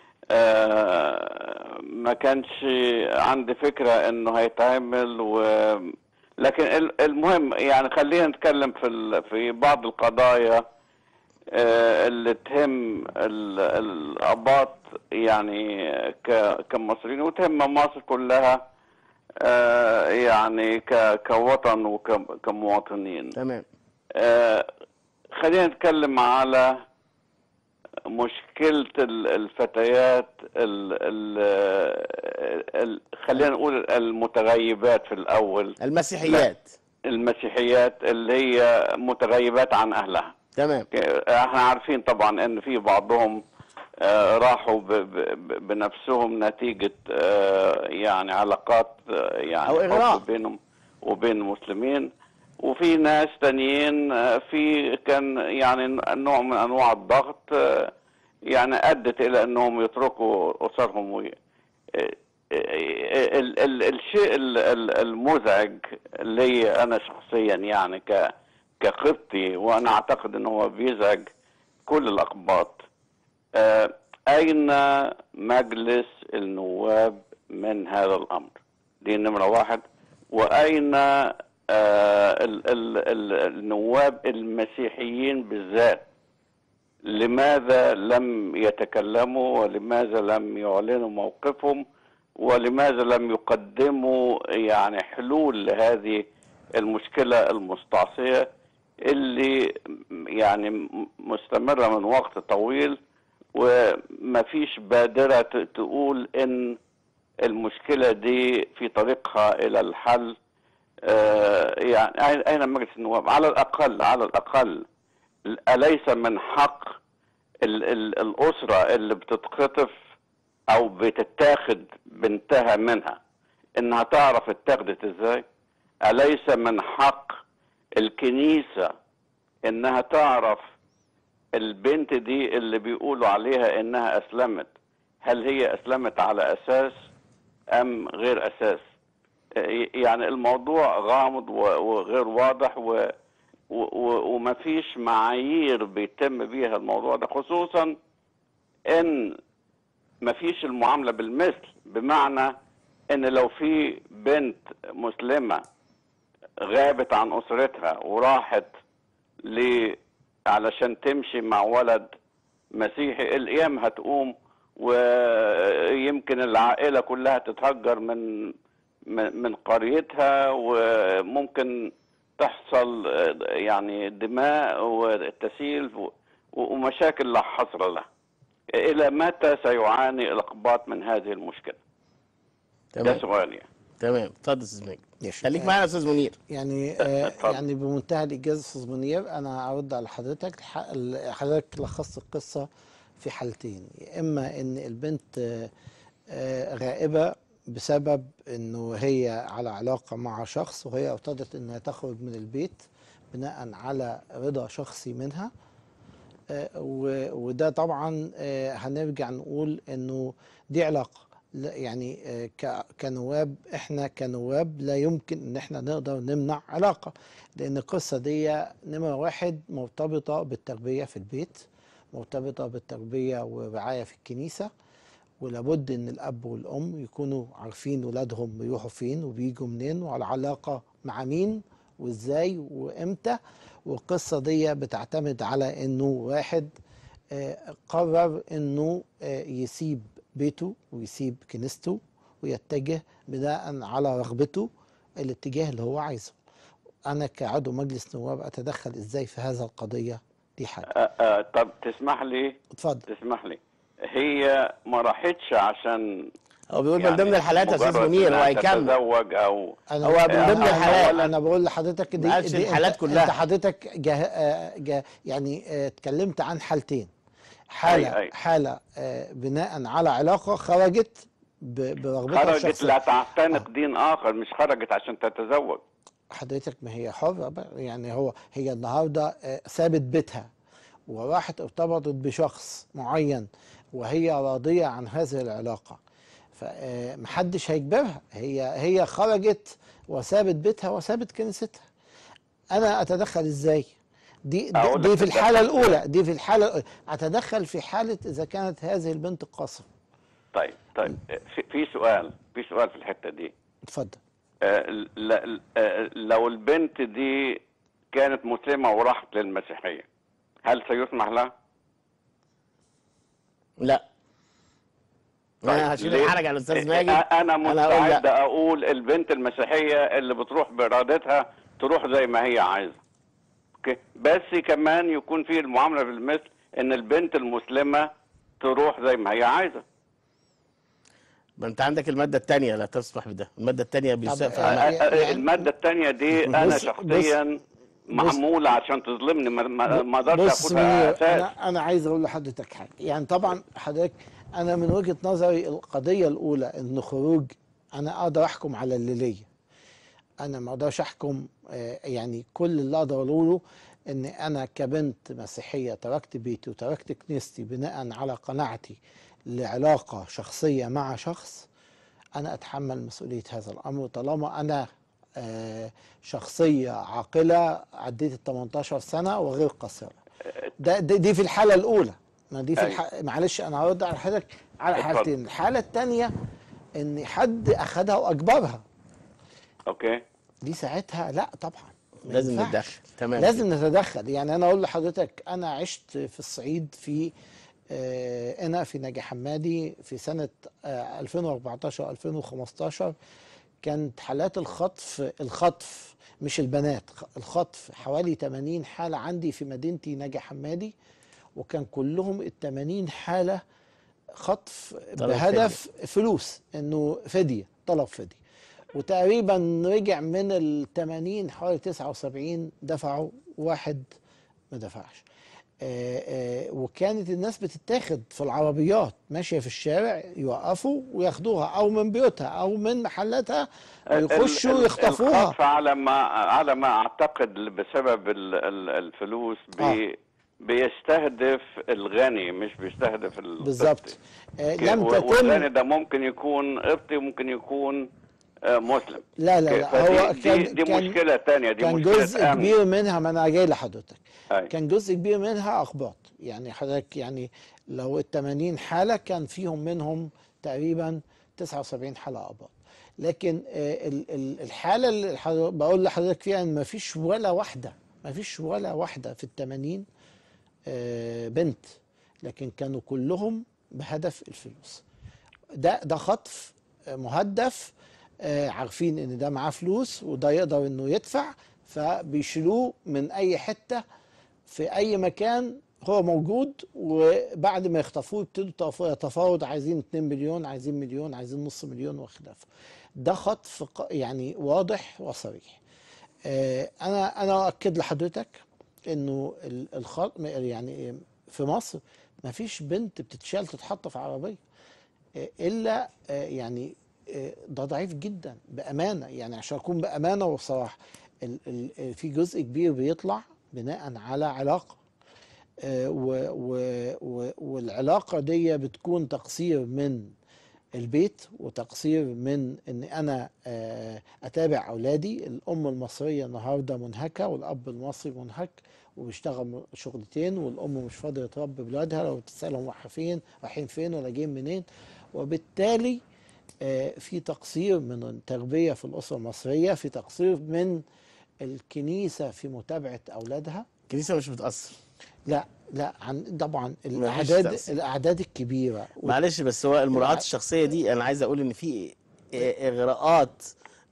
آه، ما كانش عندي فكرة إنه هيتعمل و لكن ال- المهم يعني خلينا نتكلم في ال- في بعض القضايا آه، اللي تهم ال- الآباط يعني ك- كمصريين وتهم مصر كلها آه، يعني ك- كوطن وكمواطنين تمام آه، خلينا نتكلم على مشكلة ال- الفتيات ال ال ال خلينا نقول المتغيبات في الأول المسيحيات المسيحيات اللي هي متغيبات عن أهلها تمام احنا عارفين طبعا ان في بعضهم آه، راحوا ب- ب- ب- بنفسهم نتيجة آه، يعني علاقات آه، يعني أو حب إغراء. بينهم وبين المسلمين وفي ناس تانيين آه، في كان يعني نوع من انواع الضغط آه، يعني ادت الى انهم يتركوا اسرهم وي... آه، آه، ال- ال- الشيء ال- ال- المزعج لي انا شخصيا يعني ك كقبطي وانا اعتقد ان هو بيزعج كل الاقباط آه، اين مجلس النواب من هذا الامر دي نمره واحد واين آه، ال- ال- ال- النواب المسيحيين بالذات لماذا لم يتكلموا ولماذا لم يعلنوا موقفهم ولماذا لم يقدموا يعني حلول لهذه المشكلة المستعصية اللي يعني م- مستمرة من وقت طويل وما فيش بادرة ت- تقول ان المشكلة دي في طريقها الى الحل آه، يعني أين- اين مجلس النواب على الاقل على الاقل أليس من حق ال ال الأسرة اللي بتتخطف أو بتتاخد بنتها منها إنها تعرف اتاخدت إزاي؟ أليس من حق الكنيسة إنها تعرف البنت دي اللي بيقولوا عليها انها اسلمت هل هي اسلمت على اساس ام غير اساس آه، يعني الموضوع غامض و- وغير واضح و و- و- ومفيش معايير بيتم بيها الموضوع ده خصوصا ان مفيش المعامله بالمثل بمعنى ان لو في بنت مسلمه غابت عن اسرتها وراحت ل علشان تمشي مع ولد مسيحي الايام هتقوم ويمكن العائله كلها تتهجر من من من قريتها وممكن تحصل آه، يعني دماء وتسيل و- ومشاكل لا حصر لها الى متى سيعاني الاقباط من هذه المشكله ده تمام سؤالي تمام اتفضل يا استاذ ماجد ماشي. خليك آه، معانا يا استاذ منير يعني آه اتفضل. يعني بمنتهى الايجاز استاذ منير انا ارد على حضرتك الح- ال- حضرتك لخصت القصه في حالتين يا اما ان البنت آه، آه، غائبه بسبب انه هي على علاقه مع شخص وهي ارتضت انها تخرج من البيت بناء على رضا شخصي منها آه، و- وده طبعا آه، هنرجع نقول انه دي علاقه لا يعني آه، ك- كنواب احنا كنواب لا يمكن ان احنا نقدر نمنع علاقه لان القصه دي نمره واحد مرتبطه بالتربيه في البيت مرتبطه بالتربيه والرعايه في الكنيسه ولابد ان الاب والام يكونوا عارفين ولادهم بيروحوا فين وبيجوا منين وعلى علاقه مع مين وازاي وامتى والقصه دي بتعتمد على انه واحد آه، قرر انه آه، يسيب بيته ويسيب كنيسته ويتجه بناء على رغبته الاتجاه اللي هو عايزه انا كعضو مجلس نواب اتدخل ازاي في هذا القضيه دي حاجه آه، آه، طب تسمح لي اتفضل تسمح لي هي ما راحتش عشان هو بيقول من يعني ضمن الحالات يا استاذ مجرد منير إنها وهيكمل تتزوج او انا هو من ضمن أنا- الحالات. انا بقول لحضرتك دي, ما قالش دي الحالات انت, كلها. انت حضرتك جه آه، جه يعني آه، اتكلمت عن حالتين حاله أي- أي. حاله آه، بناء على علاقه خرجت ب- برغبتها خرجت الشخصيه لا تعتنق دين اخر مش خرجت عشان تتزوج حضرتك ما هي حرة بقى يعني هو هي النهارده آه، سابت بيتها وراحت ارتبطت بشخص معين وهي راضية عن هذه العلاقة فمحدش هيجبرها هي هي خرجت وسابت بيتها وسابت كنيستها أنا أتدخل إزاي؟ دي دي, أقول لك دي في الحالة تتدخل الأولى دي في الحالة الأولى أتدخل في حالة إذا كانت هذه البنت قاصرة طيب طيب في, في سؤال في سؤال في الحته دي اتفضل آه، ل- آه، لو البنت دي كانت مسلمه وراحت للمسيحيه هل سيسمح لها؟ لا انا طيب، هشيل ليه؟ الحرج على الاستاذ آه، ماجد آه، انا أقول مستعد لا. اقول البنت المسيحيه اللي بتروح بارادتها تروح زي ما هي عايزه اوكي بس كمان يكون في المعامله بالمثل ان البنت المسلمه تروح زي ما هي عايزه ما انت عندك الماده الثانيه لا تسمح بده الماده الثانيه بيسقف آه، آه، على يعني- آه، الماده الثانيه دي انا بص- شخصيا معموله عشان تظلمني ما- ما ما اقدرش بص اخدها منير اساس انا انا عايز اقول لحضرتك حاجه يعني طبعا حضرتك انا من وجهه نظري القضيه الاولى ان خروج انا اقدر احكم على اللي ليا انا ما اقدرش احكم آه، يعني كل اللي اقدر اقوله ان انا كبنت مسيحيه تركت بيتي وتركت كنيستي بناء على قناعتي لعلاقه شخصيه مع شخص انا اتحمل مسؤوليه هذا الامر طالما انا آه، شخصيه عاقله عديت ال 18 سنه وغير قاصره ده دي, دي في الحاله الاولى ما دي في أيوة. الح... معلش انا هرد على حضرتك على اتفضل. حالتين الحاله الثانيه ان حد اخدها واجبرها اوكي دي ساعتها لا طبعا ما لازم ينفعش. نتدخل تمام لازم نتدخل يعني انا اقول لحضرتك انا عشت في الصعيد في آه، انا في نجي حمادي في سنه آه، 2014 2015 كانت حالات الخطف الخطف مش البنات خ- الخطف حوالي 80 حاله عندي في مدينتي نجي حمادي وكان كلهم ال 80 حاله خطف طلب بهدف فلوس انه فديه طلب فديه وتقريبا رجع من ال 80 حوالي 79 دفعوا واحد ما دفعش آه، آه، وكانت الناس بتتاخد في العربيات ماشيه في الشارع يوقفوا وياخدوها او من بيوتها او من محلاتها ويخشوا ال- ال- يخطفوها الخطف على ما على ما اعتقد بسبب ال- ال- الفلوس بي آه. بيستهدف الغني مش بيستهدف القبطي بالظبط آه، لم والغني تتم ده ممكن يكون قبطي وممكن يكون آه، مسلم لا لا لا فدي هو دي, كان دي كان مشكله تانية دي كان مشكله جزء امن كبير منها ما انا جاي لحضرتك أي. كان جزء كبير منها اقباط يعني حضرتك يعني لو ال 80 حاله كان فيهم منهم تقريبا 79 حاله اقباط لكن آه، ال- ال- الحاله اللي حضر- بقول لحضرتك فيها ان ما فيش ولا واحده ما فيش ولا واحده في ال 80 آه، بنت لكن كانوا كلهم بهدف الفلوس ده ده خطف آه، مهدف آه، عارفين ان ده معاه فلوس وده يقدر انه يدفع فبيشيلوه من اي حته في اي مكان هو موجود وبعد ما يخطفوه يبتدوا يتف- يتفاوض عايزين 2 مليون عايزين مليون عايزين نص مليون وخلافه ده خطف ق- يعني واضح وصريح آه، انا انا اؤكد لحضرتك انه ال- الخط يعني في مصر ما فيش بنت بتتشال تتحط في عربيه آه، الا آه، يعني آه، ده ضعيف جدا بامانه يعني عشان اكون بامانه وبصراحه ال- ال- في جزء كبير بيطلع بناء على علاقه آه، و- و- و- والعلاقه دي بتكون تقصير من البيت وتقصير من ان انا آه، اتابع اولادي الام المصريه النهارده منهكه والاب المصري منهك وبيشتغل م- شغلتين والام مش فاضيه تربي بلادها لو تسالهم رايحين فين رايحين فين ولا جايين منين وبالتالي آه، في تقصير من التربيه في الاسره المصريه في تقصير من الكنيسه في متابعه اولادها الكنيسه مش بتاثر لا لا عن طبعا مفيش الاعداد تأثير. الاعداد الكبيره معلش بس هو المراعاة الع- الشخصية دي أنا عايز أقول إن في إ- إغراءات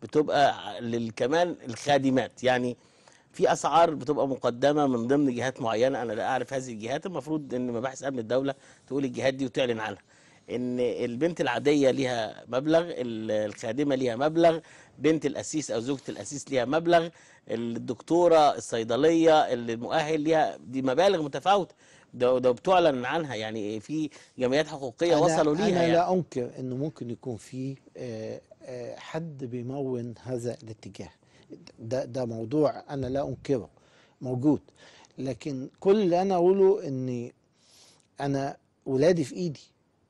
بتبقى لل- كمان الخادمات يعني في أسعار بتبقى مقدمة من ضمن جهات معينة أنا لا أعرف هذه الجهات المفروض إن مباحث أمن الدولة تقول الجهات دي وتعلن عنها إن البنت العادية ليها مبلغ ال- الخادمة ليها مبلغ بنت الأسيس أو زوجة الأسيس ليها مبلغ الدكتورة الصيدلية المؤهل ليها دي مبالغ متفاوتة ده ده بتعلن عنها يعني في جمعيات حقوقيه أنا وصلوا ليها أنا يعني. لا أنكر إنه ممكن يكون في آه، آه، حد بيمون هذا الاتجاه ده ده موضوع أنا لا أنكره موجود لكن كل اللي أنا أقوله إني أنا ولادي في إيدي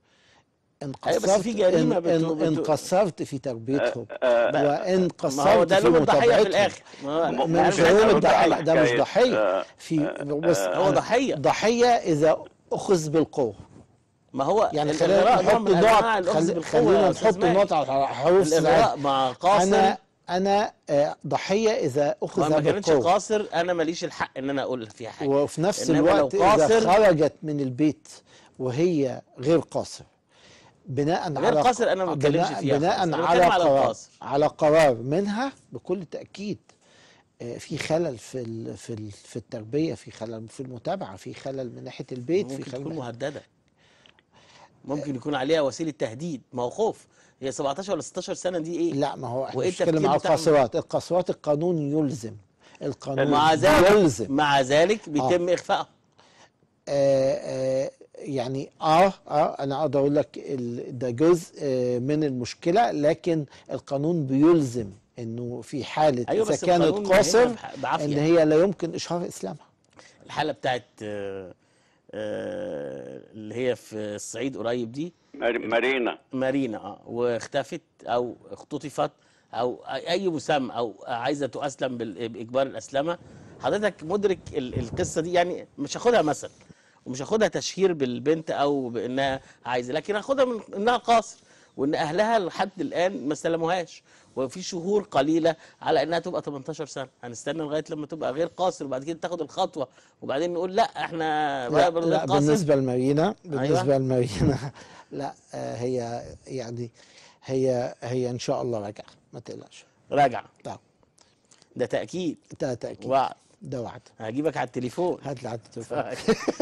إن أيوة بس قصرت في جريمة إن, بت- إن, إن بت- قصرت في تربيتهم آه، وإن ما قصرت هو ده في لوم الضحيه في متابعتهم الاخر ما هو م- مش عارف ممكن هو أرد الضحية على ده مش حكاية، ضحية آه، في بص هو أنا- ضحية. ضحية إذا أخذ بالقوة ما هو يعني الإغراء خلينا نوع نحط من أنواع نقط الأخذ خلي بالقوة خلينا يا أستاذ نحط ماهر. نقط على حروف الإغراء مع قاصر انا انا آه، ضحيه اذا اخذ ما كانتش بالقوه قاصر أنا ماليش الحق إن أنا أقول فيها حاجة وفي نفس إنما لو الوقت اذا قاصر- خرجت من البيت وهي غير قاصر بناء غير على قاصر أنا ما بتكلمش بناء, فيها بناء خالص. أنا على بتكلم على قرار القاصر. على قرار منها بكل تاكيد آه، في خلل في ال في ال في التربيه في خلل في المتابعه في خلل من ناحيه البيت في ممكن خلل تكون من- مهددة ممكن يكون عليها وسيلة تهديد ما هو خوف هي 17 ولا 16 سنة دي إيه لا ما هو احنا وإيه بنتكلم التفكير على بتاعهم؟ القاصرات القاصرات القانون يلزم القانون مع ذلك يلزم مع ذلك بيتم إخفائها آه آه يعني اه اه انا اقدر اقول لك ال- ده جزء آه من المشكله لكن القانون بيلزم انه في حاله أيوة اذا بس كانت القانون قاصر هنا بح- بعافية. ان هي لا يمكن اشهار اسلامها الحالة بتاعت آه، آه، اللي هي في الصعيد قريب دي مار- مارينا مارينا اه واختفت او اختطفت او اي مسمى او عايزه تؤسلم بال- باجبار الاسلمه حضرتك مدرك ال- القصه دي يعني مش هاخدها مثل ومش هاخدها تشهير بالبنت او بانها عايزه لكن هاخدها من انها قاصر وان اهلها لحد الان ما استلموهاش وفي شهور قليله على انها تبقى 18 سنه هنستنى لغايه لما تبقى غير قاصر وبعد كده تاخد الخطوه وبعدين نقول لا احنا لا, غير لا قاصر بالنسبه لمارينا بالنسبه أيوة. لمارينا لا آه هي يعني هي هي ان شاء الله راجعه ما تقلقش راجع لا ده تاكيد ده تاكيد وعد ده وعد هجيبك على التليفون هات لي عدد التليفون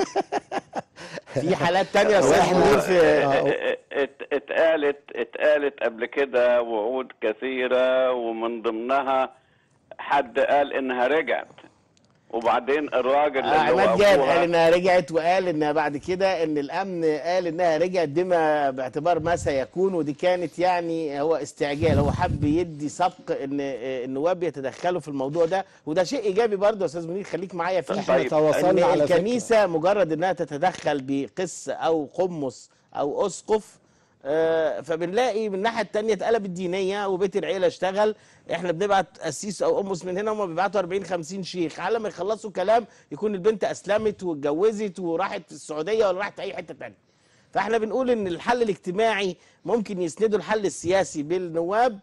في حالات تانية يا هو- استاذ هو- منير في ات- ات- اتقالت اتقالت قبل كده وعود كثيرة ومن ضمنها حد قال انها رجعت وبعدين الراجل آه، اللي هو عماد جاد أبوها- قال انها رجعت وقال انها بعد كده ان الامن قال انها رجعت بما باعتبار ما سيكون ودي كانت يعني هو استعجال هو حب يدي سبق ان آه، النواب يتدخلوا في الموضوع ده وده شيء ايجابي برضه يا استاذ منير خليك معايا فيه احنا طيب، تواصلنا ان على فكرة. الكنيسه مجرد انها تتدخل بقس او قمص او اسقف آه، فبنلاقي من الناحيه الثانيه اتقلبت دينيه وبيت العيله اشتغل احنا بنبعت قسيس او قمص من هنا هم بيبعتوا 40 50 شيخ على ما يخلصوا كلام يكون البنت اسلمت واتجوزت وراحت السعوديه ولا راحت اي حته ثانيه فاحنا بنقول ان الحل الاجتماعي ممكن يسندوا الحل السياسي بالنواب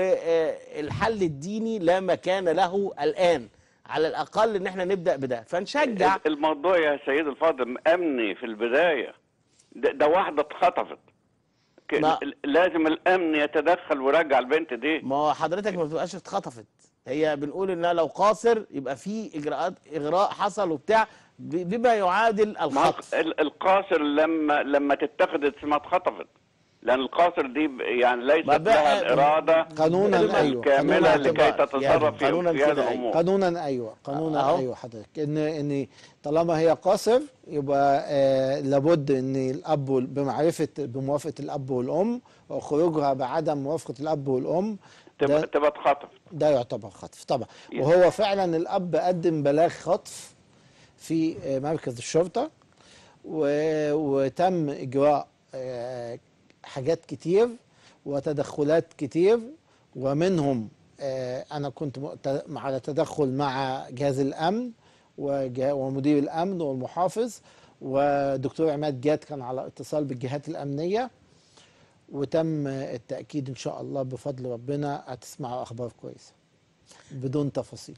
والحل الديني لا مكان له الان على الاقل ان احنا نبدا بده فنشجع الموضوع يا سيد الفاضل امني في البدايه ده, ده واحده اتخطفت ك- ما- لازم الامن يتدخل ويرجع البنت دي ما هو حضرتك ما بتبقاش اتخطفت هي بنقول انها لو قاصر يبقى في اجراءات اغراء حصل وبتاع ب- بما يعادل ما الخطف ال- القاصر لما لما تتخذ اسمها اتخطفت لان القاصر دي ب- يعني ليست ما بقى- لها الاراده قانونا بما- ايوه كامله قانون لكي اعتبار. تتصرف يعني في قانونا في هذه كده، أيوة. الامور قانونا ايوه قانونا أهو. ايوه حضرتك ان ان طالما هي قاصر يبقى آه لابد ان الاب وال- بمعرفه بموافقه الاب والام وخروجها بعدم موافقه الاب والام تبقى ده, تبقى اتخطف ده يعتبر خطف طبعا يس. وهو فعلا الاب قدم بلاغ خطف في آه، مركز الشرطه و- وتم اجراء آه، حاجات كتير وتدخلات كتير ومنهم آه، انا كنت مؤت- على تدخل مع جهاز الامن وجه- ومدير الامن والمحافظ ودكتور عماد جاد كان على اتصال بالجهات الامنيه وتم التاكيد ان شاء الله بفضل ربنا هتسمعوا اخبار كويسه بدون تفاصيل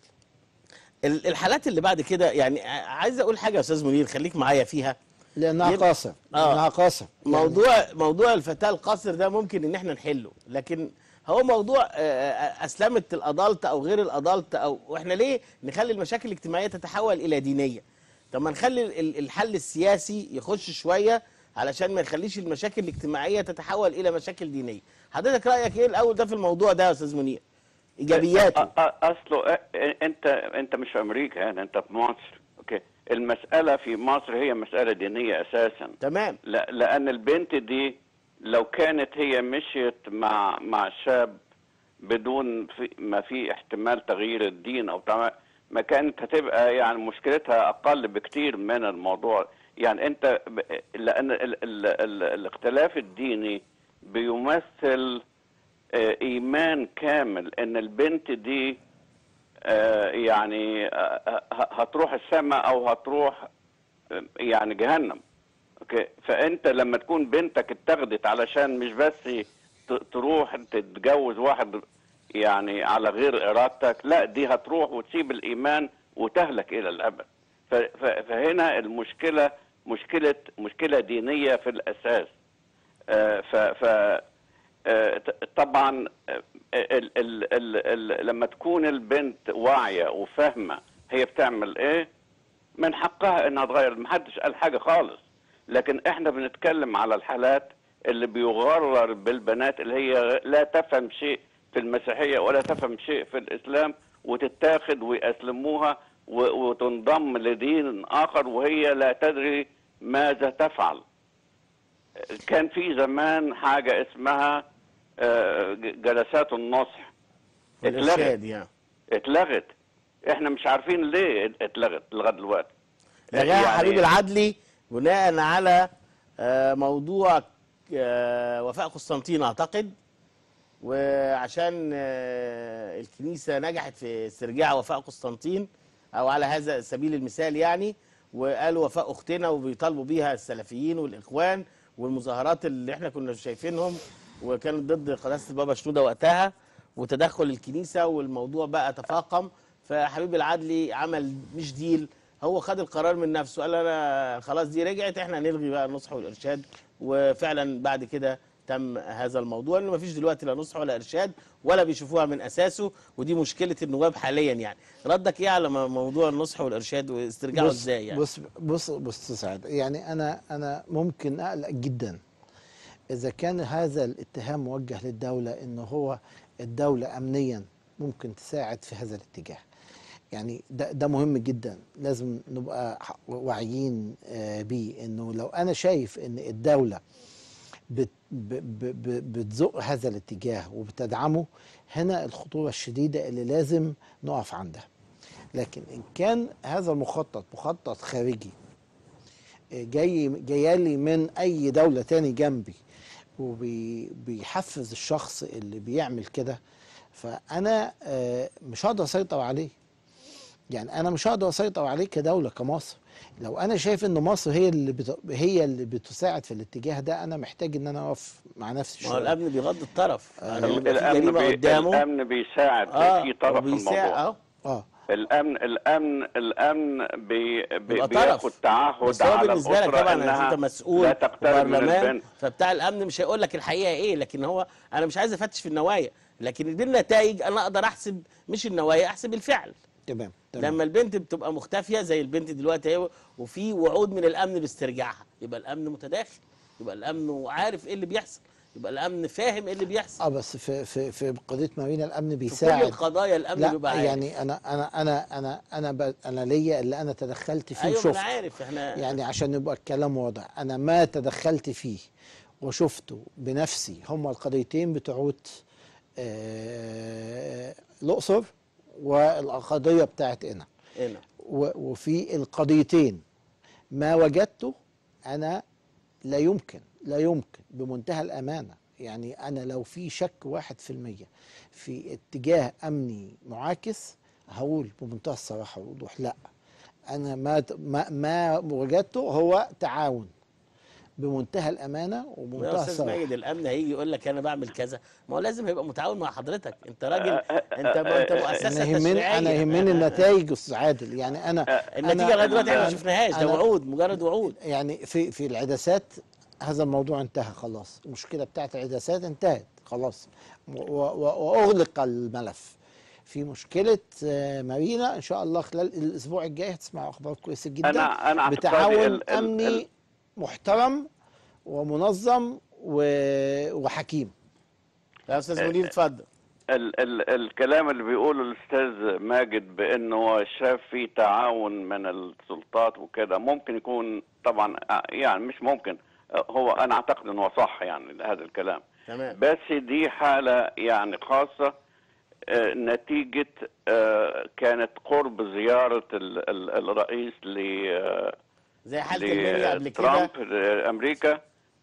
ال- الحالات اللي بعد كده يعني ع- عايز اقول حاجه يا استاذ منير خليك معايا فيها لانها يبقى- قاصر آه. لانها قاصر يعني موضوع موضوع الفتاه القاصر ده ممكن ان احنا نحله لكن هو موضوع آه، آه، اسلمت الادلت او غير الادلت او واحنا ليه نخلي المشاكل الاجتماعيه تتحول الى دينيه طب ما نخلي ال- الحل السياسي يخش شويه علشان ما نخليش المشاكل الاجتماعيه تتحول الى مشاكل دينيه حضرتك رايك ايه الاول ده في الموضوع ده يا استاذ منير ايجابياته أ- أ- اصله أ- انت انت مش في امريكا يعني انت في مصر اوكي المساله في مصر هي مساله دينيه اساسا تمام لا لان البنت دي لو كانت هي مشيت مع مع شاب بدون في ما في احتمال تغيير الدين او بتاع ما كانت هتبقى يعني مشكلتها اقل بكتير من الموضوع يعني انت ب- لان ال ال ال الاختلاف الديني بيمثل آه، ايمان كامل ان البنت دي آه، يعني آه، ه- هتروح السماء او هتروح آه، يعني جهنم اوكي فانت لما تكون بنتك اتخذت علشان مش بس ت- تروح تتجوز واحد يعني على غير ارادتك لا دي هتروح وتسيب الايمان وتهلك الى الابد ف- ف- فهنا المشكله مشكله مشكله دينيه في الاساس آه، ف ف آه، ط- طبعا آه، ال ال ال ال لما تكون البنت واعيه وفاهمه هي بتعمل ايه من حقها انها تغير محدش قال حاجه خالص لكن احنا بنتكلم على الحالات اللي بيغرر بالبنات اللي هي لا تفهم شيء في المسيحيه ولا تفهم شيء في الاسلام وتتاخد ويأسلموها و- وتنضم لدين اخر وهي لا تدري ماذا تفعل كان في زمان حاجه اسمها آه، ج- جلسات النصح اتلغت الارشاد يعني اتلغت احنا مش عارفين ليه اتلغت لغايه دلوقتي لغاها يعني- حبيب العدلي بناء على آه، موضوع آه، وفاء قسطنطين اعتقد وعشان آه، الكنيسه نجحت في استرجاع وفاء قسطنطين او على هذا سبيل المثال يعني وقالوا وفاء اختنا وبيطالبوا بيها السلفيين والاخوان والمظاهرات اللي احنا كنا شايفينهم وكانت ضد قداسه البابا شنوده وقتها وتدخل الكنيسه والموضوع بقى تفاقم فحبيب العدلي عمل مش ديل هو خد القرار من نفسه قال انا خلاص دي رجعت احنا هنلغي بقى النصح والارشاد وفعلا بعد كده تم هذا الموضوع انه مفيش دلوقتي لا نصح ولا ارشاد ولا بيشوفوها من اساسه ودي مشكله النواب حاليا يعني ردك ايه على م- موضوع النصح والارشاد واسترجاعه بص ازاي يعني بص بص بص أستاذ سعد يعني انا انا ممكن اقلق جدا اذا كان هذا الاتهام موجه للدوله ان هو الدوله امنيا ممكن تساعد في هذا الاتجاه يعني ده ده مهم جدا لازم نبقى ح- واعيين آه، بيه انه لو انا شايف ان الدوله بت ب ب ب بتزق هذا الاتجاه وبتدعمه هنا الخطوره الشديده اللي لازم نقف عندها لكن ان كان هذا المخطط مخطط خارجي آه، جاي جايالي من اي دوله تاني جنبي وبيحفز الشخص اللي بيعمل كده فانا آه، مش هقدر اسيطر عليه يعني انا مش هقدر اسيطر عليه كدوله كمصر لو انا شايف ان مصر هي اللي بت... هي اللي بتساعد في الاتجاه ده انا محتاج ان انا اقف مع نفسي ما هو شويه الامن بيغض الطرف يعني يبقى في الامن جريمه بي قدامه الامن بيساعد اه في طرف في وبيساعد- الموضوع اه اه الامن الامن الامن بي بي يبقى بياخد طرف تعهد بس هو على بالنسبه لك الاسره طبعا انها انت مسؤول لا تقترب من وبرلمان البنت فبتاع الامن مش هيقول لك الحقيقه ايه لكن هو انا مش عايز افتش في النوايا لكن دي النتائج انا اقدر احسب مش النوايا احسب الفعل تمام تمام لما البنت بتبقى مختفيه زي البنت دلوقتي اهي وفي وعود من الامن باسترجاعها يبقى الامن متداخل يبقى الامن عارف ايه اللي بيحصل يبقى الامن فاهم ايه اللي بيحصل اه بس في في في قضيه مارينا الامن في كل بيساعد القضايا الامن لا بيبقى عارف يعني انا انا انا انا انا ب... انا ليا اللي انا تدخلت فيه ايوه ما وشفت انا عارف احنا يعني عشان يبقى الكلام واضح انا ما تدخلت فيه وشفته بنفسي هما القضيتين بتوعت آه، الاقصر والقضيه بتاعت هنا هنا و- وفي القضيتين ما وجدته انا لا يمكن لا يمكن بمنتهى الامانه يعني انا لو في شك واحد في المية في اتجاه امني معاكس هقول بمنتهى الصراحه والوضوح لا انا ما ما ما وجدته هو تعاون بمنتهى الامانه يا وبمنتهى استاذ الصراحه ماجد الامن هيجي يقول لك انا بعمل كذا ما هو لازم هيبقى متعاون مع حضرتك انت راجل انت انت انا مؤسسه يهمني تشريعيه انا يهمني النتائج يا استاذ عادل يعني انا النتيجه أنا- لغايه دلوقتي احنا ما أنا- شفناهاش ده أنا- وعود مجرد وعود يعني في في العدسات هذا الموضوع انتهى خلاص المشكله بتاعت العدسات انتهت خلاص و- و- واغلق الملف في مشكله آه، مارينا ان شاء الله خلال الاسبوع الجاي هتسمعوا اخبار كويسه جدا أنا- أنا اعتقادي بتعاون ال- ال- امني ال- محترم ومنظم و- وحكيم يا استاذ منير اتفضل ال ال الكلام اللي بيقوله الاستاذ ماجد بانه هو شاف في تعاون من السلطات وكده ممكن يكون طبعا آه، يعني مش ممكن آه، هو انا اعتقد انه هو صح يعني هذا الكلام تمام بس دي حالة يعني خاصة آه، نتيجة آه، كانت قرب زيارة ال- ال- الرئيس ل آه، زي حاله المنيا قبل كده لترامب لامريكا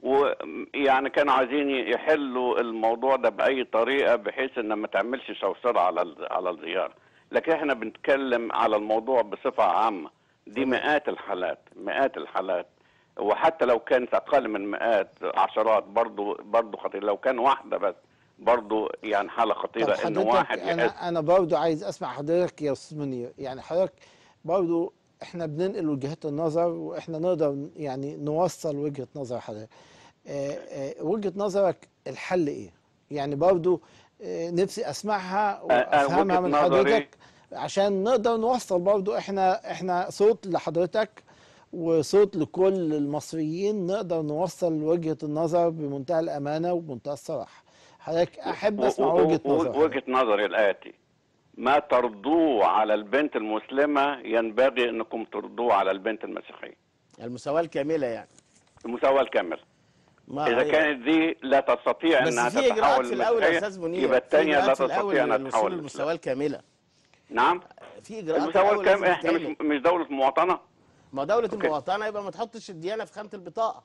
ويعني كانوا عايزين يحلوا الموضوع ده باي طريقه بحيث ان ما تعملش شوشره على ال- على الزياره لكن احنا بنتكلم على الموضوع بصفه عامه دي مئات الحالات مئات الحالات وحتى لو كانت اقل من مئات عشرات برضو برضو خطير لو كان واحده بس برضو يعني حاله طب خطيره ان حضرتك واحد يحس انا انا برضو عايز اسمع حضرتك يا استاذ منير يعني حضرتك برضو احنا بننقل وجهات النظر واحنا نقدر يعني نوصل وجهة نظر حضرتك آه، آه، وجهة نظرك الحل ايه يعني برضو آه، نفسي اسمعها وافهمها وجهة من نظري- حضرتك عشان نقدر نوصل برضو احنا احنا صوت لحضرتك وصوت لكل المصريين نقدر نوصل وجهة النظر بمنتهى الامانة وبمنتهى الصراحة حضرتك احب اسمع و- و- وجهة و- نظر وجهة نظري الآتي ما ترضوه على البنت المسلمة ينبغي أنكم ترضوه على البنت المسيحية المساواه الكامله يعني المساواة الكاملة ما إذا كانت دي لا تستطيع بس أنها في اجراءات تتحول في الاول يا للمسيحية استاذ منير يبقى في الثانية لا إجراءات في الأول تستطيع أنها للوصول تتحول للمساواه للإسلام. الكامله نعم في اجراءات المساواة الأول لازم الكاملة إحنا تتعمل. مش مش دولة مواطنة ما دولة أوكي. المواطنة يبقى ما تحطش الديانة في خانة البطاقة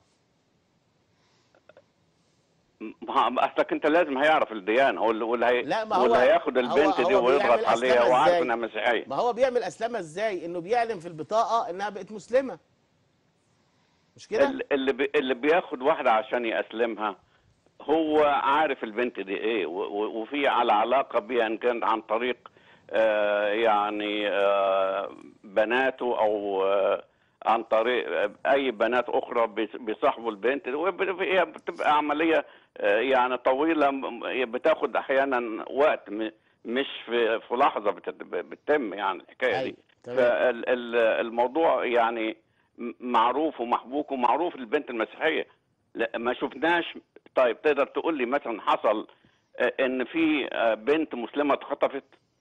ما- اصلك انت لازم هيعرف الديانه هو اللي واللي هي لا، ما هو- واللي هياخد هو- البنت هو دي ويضغط بيعمل عليها أسلمة وعارف إزاي؟ انها مسيحيه ما هو بيعمل أسلمة إزاي؟ إنه بيعلن في البطاقة إنها بقت مسلمة مش كده؟ ال- اللي بي اللي بياخد واحده عشان يأسلمها هو عارف البنت دي ايه و- و- وفي على علاقه بيها ان كان عن طريق آه يعني آه بناته او آه عن طريق آه، اي بنات اخرى بيص- بيصاحبوا البنت وب- هي بتبقى عمليه آه يعني طويله م- بتاخد احيانا وقت م- مش في في لحظه بتت- بتتم يعني الحكايه أيوة، دي تمام. فالموضوع يعني م- معروف ومحبوك ومعروف للبنت المسيحيه لا ما شفناش طيب تقدر تقول لي مثلا حصل آه، ان في آه، بنت مسلمه اتخطفت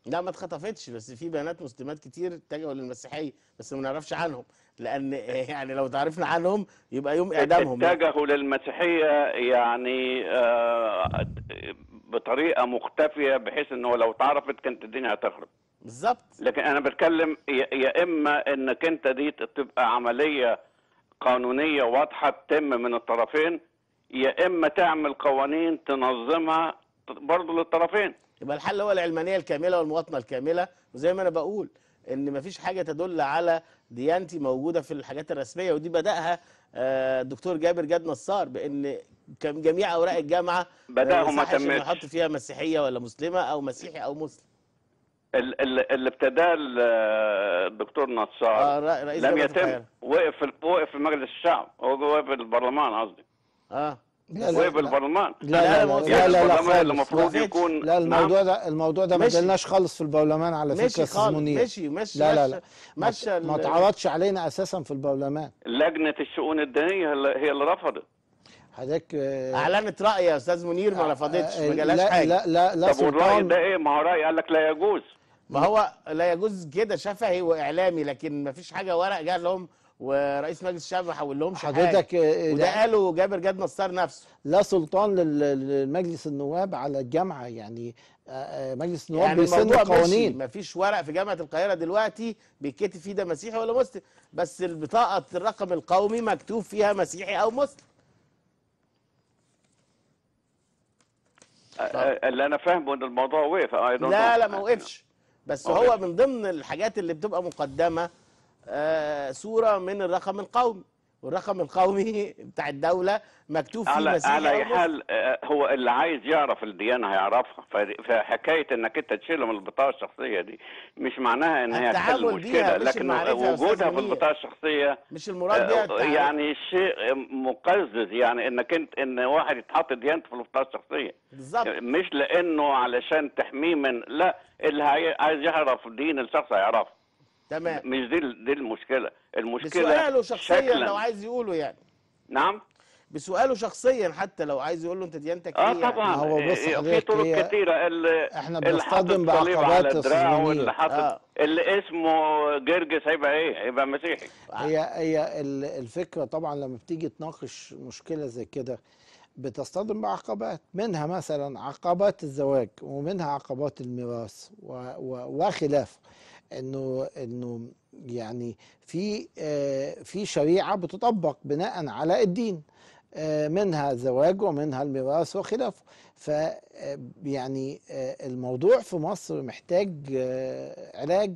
لا ما اتخطفتش بس في بنات مسلمات كتير اتجهوا للمسيحيه بس ما نعرفش عنهم لان يعني لو تعرفنا عنهم يبقى يوم اعدامهم اتجهوا للمسيحيه يعني آه، بطريقه مختفيه بحيث انه لو اتعرفت كانت الدنيا هتخرب بالظبط لكن انا بتكلم يا يا اما انك انت دي تبقى عمليه قانونيه واضحه تتم من الطرفين يا اما تعمل قوانين تنظمها برضه للطرفين يبقى الحل هو العلمانيه الكامله والمواطنه الكامله وزي ما انا بقول ان مفيش حاجه تدل على ديانتي موجوده في الحاجات الرسميه ودي بداها آه، الدكتور جابر جاد نصار بان كان جميع اوراق الجامعه بدأه ما يصحش إنه تمتش. يحط فيها مسيحيه ولا مسلمه او مسيحي او مسلم ال- ال- اللي ابتداه ال- الدكتور اه نصار ر- رئيس لم جامعة يتم القاهرة. وقف في وقف في مجلس الشعب هو وقف في البرلمان قصدي اه لا لا وقف في لا البرلمان لا لا ما هو لا في لا, لا, لا البرلمان اللي خالص المفروض لا. يكون لا الموضوع نعم. ده الموضوع ده ما مشي. دلناش خالص في البرلمان على فكره مشي استاذ خالص منير مشي مشي لا لا مشى- لا ما- مشى ما ال- اتعرضش علينا اساسا في البرلمان لجنه الشؤون الدينيه هي اللي- هي اللي رفضت حضرتك آه، اعلنت راي يا استاذ منير ما رفضتش آه، ما جالهاش لا حاجه لا لا لا طب والراي سلطان ده ايه ما هو راي قال لك لا يجوز ما هو لا يجوز كده شفهي واعلامي لكن ما فيش حاجه ورق جه لهم ورئيس مجلس الشعب ما حولهمش حاجه حضرتك آه، وده لا- قاله جابر جاد نصار نفسه لا سلطان لل- لمجلس النواب على الجامعه يعني آه، آه، مجلس النواب يعني بيسن الموضوع ماشي قوانين ما فيش ورق في جامعه القاهره دلوقتي بيتكتب فيه ده مسيحي ولا مسلم بس البطاقه الرقم القومي مكتوب فيها مسيحي او مسلم آه، اللي انا فاهمه ان الموضوع وقف I don't لا know. لا ما وقفش بس ما هو وقفش. من ضمن الحاجات اللي بتبقى مقدمه آه صوره من الرقم القومي والرقم القومي بتاع الدوله مكتوب فيه على مسيحي على أو اي مسلم. حال آه، هو اللي عايز يعرف الديانه هيعرفها ف- فحكايه انك انت تشيلها من البطاقه الشخصيه دي مش معناها ان هي التعامل تحل بيها مشكله مش لكن المعرفة يا أستاذ وجودها في منير. البطاقه الشخصيه مش المراد بيها آه، التعامل. يعني شيء مقزز يعني انك انت ان واحد يتحط ديانته في البطاقه الشخصيه بالظبط مش لانه علشان تحميه من لا اللي هي- عايز يعرف دين الشخص هيعرفه تمام مش دي ال- دي المشكله المشكله بسؤاله شخصيا شكلاً. لو عايز يقوله يعني نعم بسؤاله شخصيا حتى لو عايز يقول له انت ديانتك اه ايه يعني. طبعا هو بص إيه، في حضرتك طرق هي- كتيره اللي احنا اللي حاطط بنصطدم صليب بعقبات على دراعه الصهيونية. واللي حاطط آه. اللي اسمه جرجس هيبقى ايه؟ هيبقى مسيحي هي هي ال- الفكره طبعا لما بتيجي تناقش مشكله زي كده بتصطدم بعقبات منها مثلا عقبات الزواج ومنها عقبات الميراث و- و- وخلافه انه انه يعني في آه، في شريعه بتطبق بناء على الدين آه، منها الزواج ومنها الميراث وخلافه ف آه، يعني آه، الموضوع في مصر محتاج آه، علاج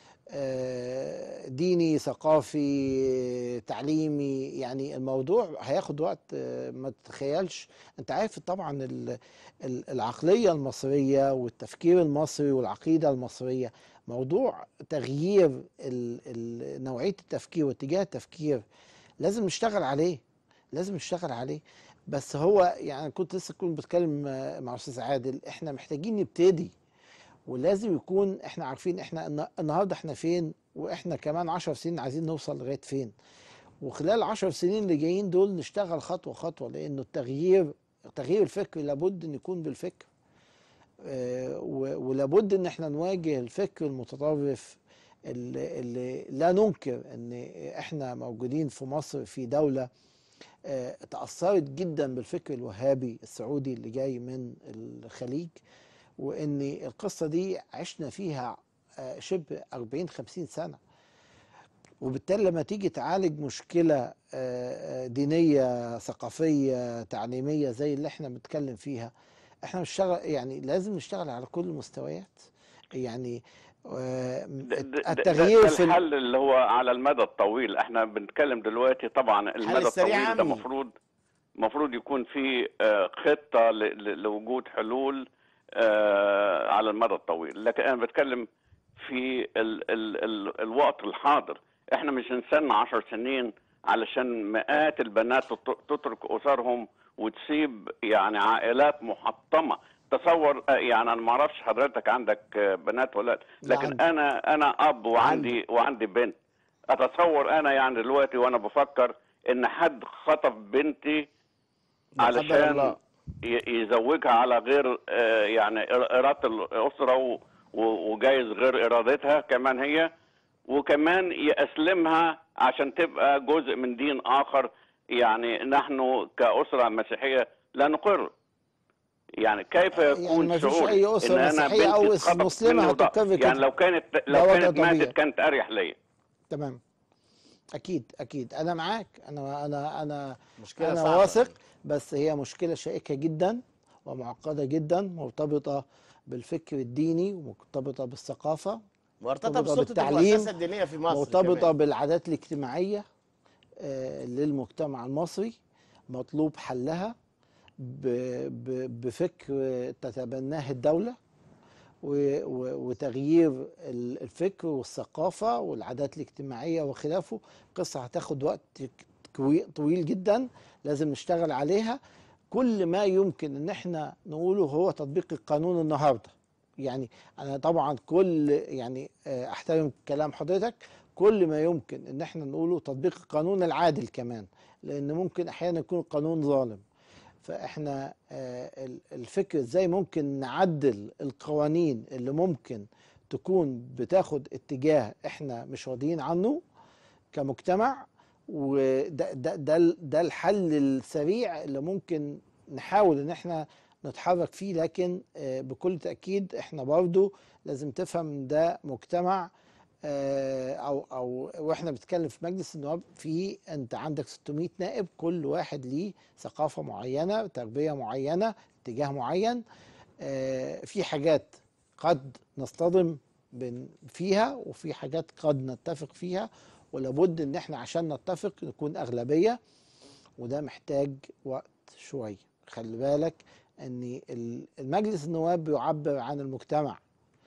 آه، ديني ثقافي تعليمي يعني الموضوع هياخد وقت آه، ما تتخيلش انت عارف طبعا ال- ال- العقلية المصرية والتفكير المصري والعقيدة المصرية موضوع تغيير ال- ال- نوعية التفكير واتجاه التفكير لازم نشتغل عليه لازم نشتغل عليه بس هو يعني كنت لسه كنت بتكلم آه، مع استاذ عادل احنا محتاجين نبتدي ولازم يكون احنا عارفين احنا النا- النهارده احنا فين واحنا كمان عشر سنين عايزين نوصل لغايه فين وخلال عشر سنين اللي جايين دول نشتغل خطوه خطوه لانه التغيير تغيير الفكر لابد ان يكون بالفكر آه، و- ولابد ان احنا نواجه الفكر المتطرف اللي, اللي لا ننكر ان احنا موجودين في مصر في دوله آه، تاثرت جدا بالفكر الوهابي السعودي اللي جاي من الخليج وان القصه دي عشنا فيها آه، شبه 40 50 سنه وبالتالي لما تيجي تعالج مشكله آه، آه، دينيه ثقافيه تعليميه زي اللي احنا بنتكلم فيها احنا بنشتغل يعني لازم نشتغل على كل المستويات يعني آه، ده- ده- ده- التغيير ده في ال- الحل اللي هو على المدى الطويل احنا بنتكلم دلوقتي طبعا المدى السريع الطويل ده عمي. مفروض مفروض يكون في آه، خطة ل- ل- لوجود حلول آه، على المدى الطويل لكن انا بتكلم في ال ال ال الوقت الحاضر احنا مش هنستنى عشر سنين علشان مئات البنات تت- تترك اسرهم وتسيب يعني عائلات محطمه تصور آه، يعني انا ما اعرفش حضرتك عندك آه، بنات ولا لا لا لكن عندي. انا انا اب وعندي وعندي بنت اتصور انا يعني دلوقتي وانا بفكر ان حد خطف بنتي لا قدر علشان الله. ي- يزوجها على غير آه، يعني إرادة الأسرة و- و- وجايز غير ارادتها كمان هي وكمان يأسلمها عشان تبقى جزء من دين اخر يعني نحن كأسرة مسيحية لا نقر يعني كيف يعني يكون ما فيش شعوري أي أسرة إن أنا مسيحية بنتي أو اتخطفت مسلمة مني وضاع. هتقر كده. يعني لو كانت لو ده وضع كانت طبيعي. ماتت كانت اريح ليا تمام اكيد اكيد انا معاك انا انا انا مشكلة انا صعبة. واثق بس هي مشكله شائكه جدا ومعقده جدا مرتبطه بالفكر الديني ومرتبطه بالثقافه مرتبطه مرتبطة بسلطه بالتعليم، المؤسسه الدينيه في مصر مرتبطه كمان. بالعادات الاجتماعيه آه، للمجتمع المصري مطلوب حلها ب- ب- بفكر تتبناه الدوله و- و- وتغيير ال- الفكر والثقافة والعادات الاجتماعية وخلافه قصة هتاخد وقت كوي- طويل جدا لازم نشتغل عليها كل ما يمكن ان احنا نقوله هو تطبيق القانون النهارده يعني انا طبعا كل يعني آه، احترم كلام حضرتك كل ما يمكن ان احنا نقوله تطبيق القانون العادل كمان لان ممكن احيانا يكون القانون ظالم فاحنا آه، ال- الفكر ازاي ممكن نعدل القوانين اللي ممكن تكون بتاخد اتجاه احنا مش راضيين عنه كمجتمع وده ده ده, ال- ده الحل السريع اللي ممكن نحاول ان احنا نتحرك فيه لكن آه، بكل تأكيد احنا برضو لازم تفهم ده مجتمع آه، او او واحنا بنتكلم في مجلس النواب في انت عندك 600 نائب كل واحد ليه ثقافه معينه تربيه معينه اتجاه معين آه، في حاجات قد نصطدم بن- فيها وفي حاجات قد نتفق فيها ولابد ان احنا عشان نتفق نكون اغلبيه وده محتاج وقت شويه خلي بالك ان ال- المجلس النواب بيعبر عن المجتمع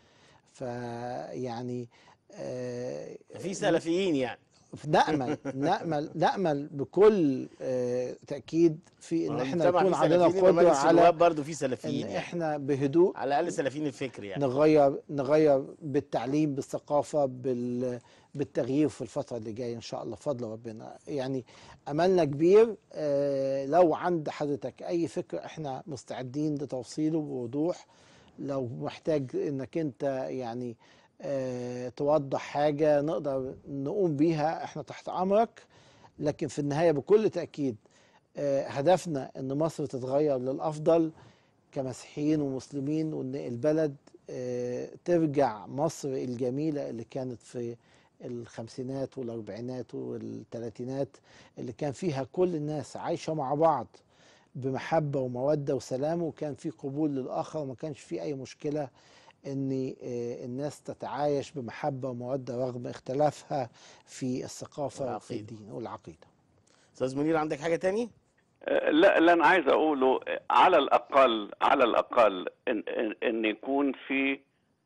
فيعني آه، في سلفيين يعني نأمل نأمل نأمل بكل آه، تأكيد في إن إحنا المجتمع يكون فيه عندنا سلفيين قدرة ومجلس على النواب برضه في إن سلفيين يعني. إحنا بهدوء على الاقل سلفيين الفكر يعني نغير نغير بالتعليم بالثقافة بال بالتغيير في الفترة اللي جاية إن شاء الله بفضل ربنا يعني أملنا كبير آه، لو عند حضرتك أي فكر إحنا مستعدين لتوصيله بوضوح لو محتاج إنك أنت يعني آه، توضح حاجة نقدر نقوم بيها إحنا تحت أمرك لكن في النهاية بكل تأكيد آه، هدفنا إن مصر تتغير للأفضل كمسيحيين ومسلمين وان البلد آه، ترجع مصر الجميله اللي كانت في الخمسينات والاربعينات والثلاثينات اللي كان فيها كل الناس عايشه مع بعض بمحبه وموده وسلام وكان في قبول للاخر وما كانش في اي مشكله ان آه، الناس تتعايش بمحبه وموده رغم اختلافها في الثقافه وفي والعقيدة. الدين والعقيده استاذ منير عندك حاجه تاني آه، لا اللي انا عايز اقوله آه، على الاقل على الاقل ان ان, إن يكون في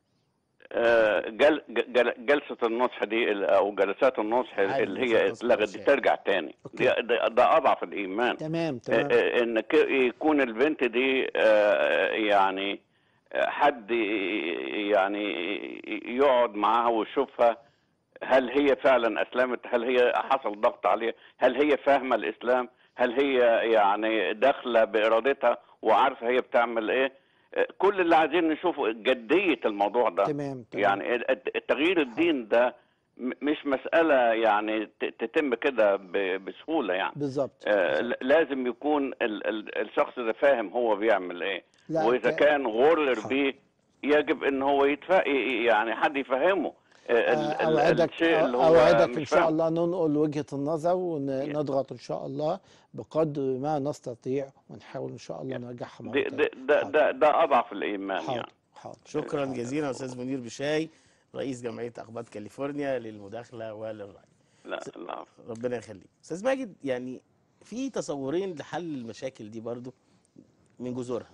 آه، جل جل جلسه النصح دي ال- او جلسات النصح عادي، اللي جلسات هي نصح اتلغت دي الأشياء. ترجع تاني أوكي. دي ده, ده اضعف الايمان تمام آه، تمام آه، ان ك- يكون البنت دي آه، يعني آه، حد ي- يعني يقعد معاها ويشوفها هل هي فعلا اسلمت هل هي حصل ضغط عليها هل هي فاهمه الاسلام هل هي يعني داخله بارادتها وعارفه هي بتعمل ايه آه، كل اللي عايزين نشوفه جديه الموضوع ده تمام تمام يعني الت- تغيير الدين ده م- مش مساله يعني ت- تتم كده ب- بسهوله يعني بالظبط آه، ل- لازم يكون ال- ال- الشخص ده فاهم هو بيعمل ايه لا، واذا ك- كان غرر حاضر. بيه يجب ان هو يتفق يعني حد يفهمه آه، ال- ال- اوعدك الشيء اللي هو اوعدك مش ان شاء فاهمه. الله ننقل وجهة النظر ونضغط ان شاء الله بقدر ما نستطيع ونحاول ان شاء الله نرجعها مرة ده تانية. ده ده, حاضر. ده, ده اضعف الايمان حاضر يعني حاضر شكرا جزيلا استاذ منير بشاي رئيس جمعيه اقباط كاليفورنيا للمداخله وللراي لا لا ربنا يخليك استاذ ماجد يعني في تصورين لحل المشاكل دي برضو من جذورها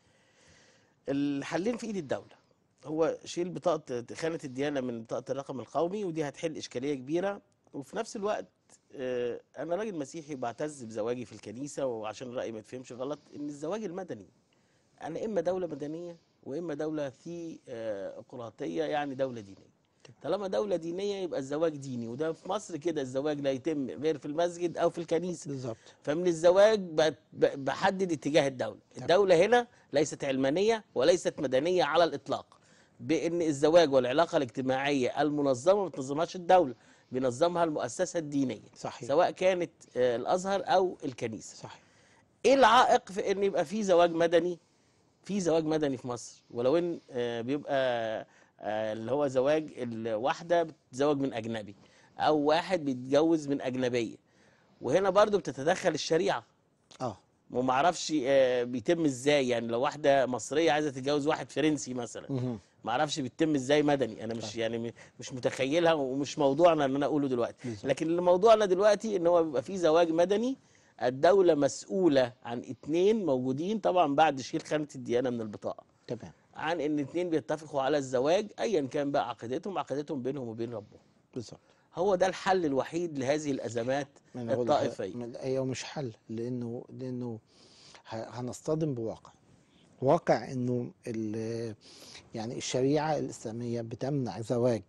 الحلين في ايد الدوله هو شيل بطاقه خانه الديانه من بطاقه الرقم القومي ودي هتحل اشكاليه كبيره وفي نفس الوقت آه، انا راجل مسيحي بعتز بزواجي في الكنيسه وعشان الراي ما يتفهمش غلط ان الزواج المدني انا اما دوله مدنيه واما دوله ثيوقراطيه يعني دوله دينيه طالما دوله دينيه يبقى الزواج ديني وده في مصر كده الزواج لا يتم غير في المسجد او في الكنيسه بالظبط فمن الزواج بت- ب- بحدد اتجاه الدولة الدولة هنا ليست علمانية وليست مدنية على الإطلاق بان الزواج والعلاقه الاجتماعيه المنظمه ما بتنظمهاش الدوله بينظمها المؤسسه الدينيه صحيح سواء كانت آه، الازهر او الكنيسه صحيح ايه العائق في ان يبقى في زواج مدني في زواج مدني في مصر ولو ان آه، بيبقى آه، اللي هو زواج الواحده بتتزوج من اجنبي او واحد بيتجوز من اجنبيه وهنا برضو بتتدخل الشريعه اه وما اعرفش آه، بيتم ازاي يعني لو واحده مصريه عايزه تتجوز واحد فرنسي مثلا مهم. ما اعرفش بيتم ازاي مدني انا مش يعني م- مش متخيلها ومش موضوعنا ان انا اقوله دلوقتي بالظبط. لكن اللي موضوعنا دلوقتي ان هو بيبقى في زواج مدني الدولة مسؤولة عن اتنين موجودين طبعا بعد شيل خانة الديانة من البطاقة تمام عن ان اتنين بيتفقوا على الزواج ايا كان بقى عقيدتهم عقيدتهم بينهم وبين ربهم بالظبط هو ده الحل الوحيد لهذه الازمات ما أنا بقول لحضرتك- الطائفية من- هي مش حل لانه لانه ه- هنصطدم بواقع واقع انه ال- يعني الشريعه الاسلاميه بتمنع زواج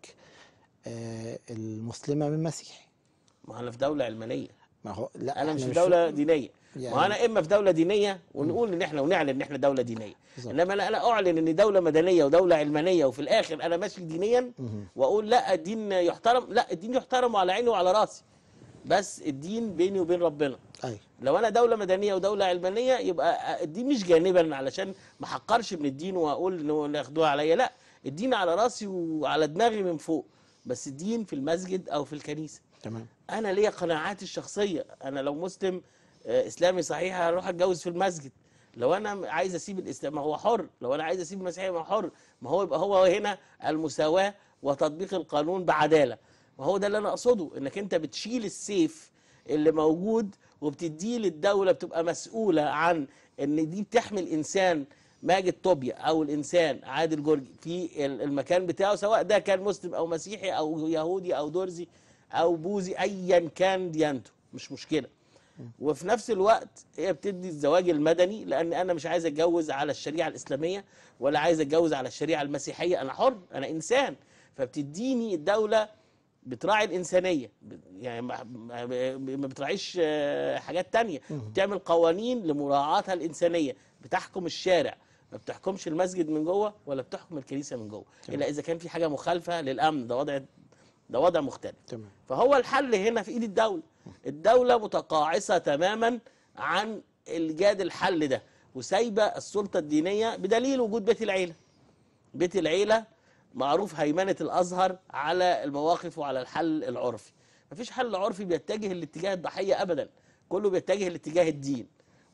آه، المسلمه من المسيحي ما انا في دولة علمانية ما هو لا انا مش إحنا في دولة دينية يعني- ما انا اما في دولة دينية ونقول ان احنا ونعلن ان احنا دولة دينية بالظبط. انما انا انا اعلن ان دولة مدنية ودولة علمانية وفي الاخر انا ماشي دينيا مهم. واقول لا الدين يحترم لا الدين يحترم على عيني وعلى راسي بس الدين بيني وبين ربنا ايوه لو انا دوله مدنيه ودوله علمانيه يبقى الدين مش جانبا علشان ما احقرش من الدين واقول انه ناخدوها عليا لا الدين على راسي وعلى دماغي من فوق بس الدين في المسجد او في الكنيسه تمام انا ليا قناعاتي الشخصيه انا لو مسلم آه، اسلامي صحيح هروح اتجوز في المسجد لو انا عايز اسيب الاسلام ما هو حر لو انا عايز اسيب المسيحيه ما هو حر ما هو يبقى هو هنا المساواه وتطبيق القانون بعداله وهو ده اللي انا اقصده انك انت بتشيل السيف اللي موجود وبتديه للدوله بتبقى مسؤوله عن ان دي بتحمي الانسان ماجد طوبيا او الانسان عادل جورجي في ال- المكان بتاعه سواء ده كان مسلم او مسيحي او يهودي او درزي او بوذي ايا كان ديانته مش مشكله وفي نفس الوقت هي بتدي الزواج المدني لان انا مش عايز اتجوز على الشريعه الاسلاميه ولا عايز اتجوز على الشريعه المسيحيه انا حر انا انسان فبتديني الدوله بتراعي الانسانيه ب- يعني ما ما- ما بتراعيش آه، حاجات تانية بتعمل قوانين لمراعاتها الانسانيه بتحكم الشارع ما بتحكمش المسجد من جوه ولا بتحكم الكنيسه من جوه الا اذا كان في حاجه مخالفه للامن ده وضع ده وضع مختلف تمام فهو الحل هنا في ايد الدوله الدوله متقاعسه تماما عن ايجاد الحل ده وسايبه السلطه الدينيه بدليل وجود بيت العيله بيت العيله معروف هيمنه الازهر على المواقف وعلى الحل العرفي مفيش حل عرفي بيتجه لاتجاه الضحيه ابدا كله بيتجه لاتجاه الدين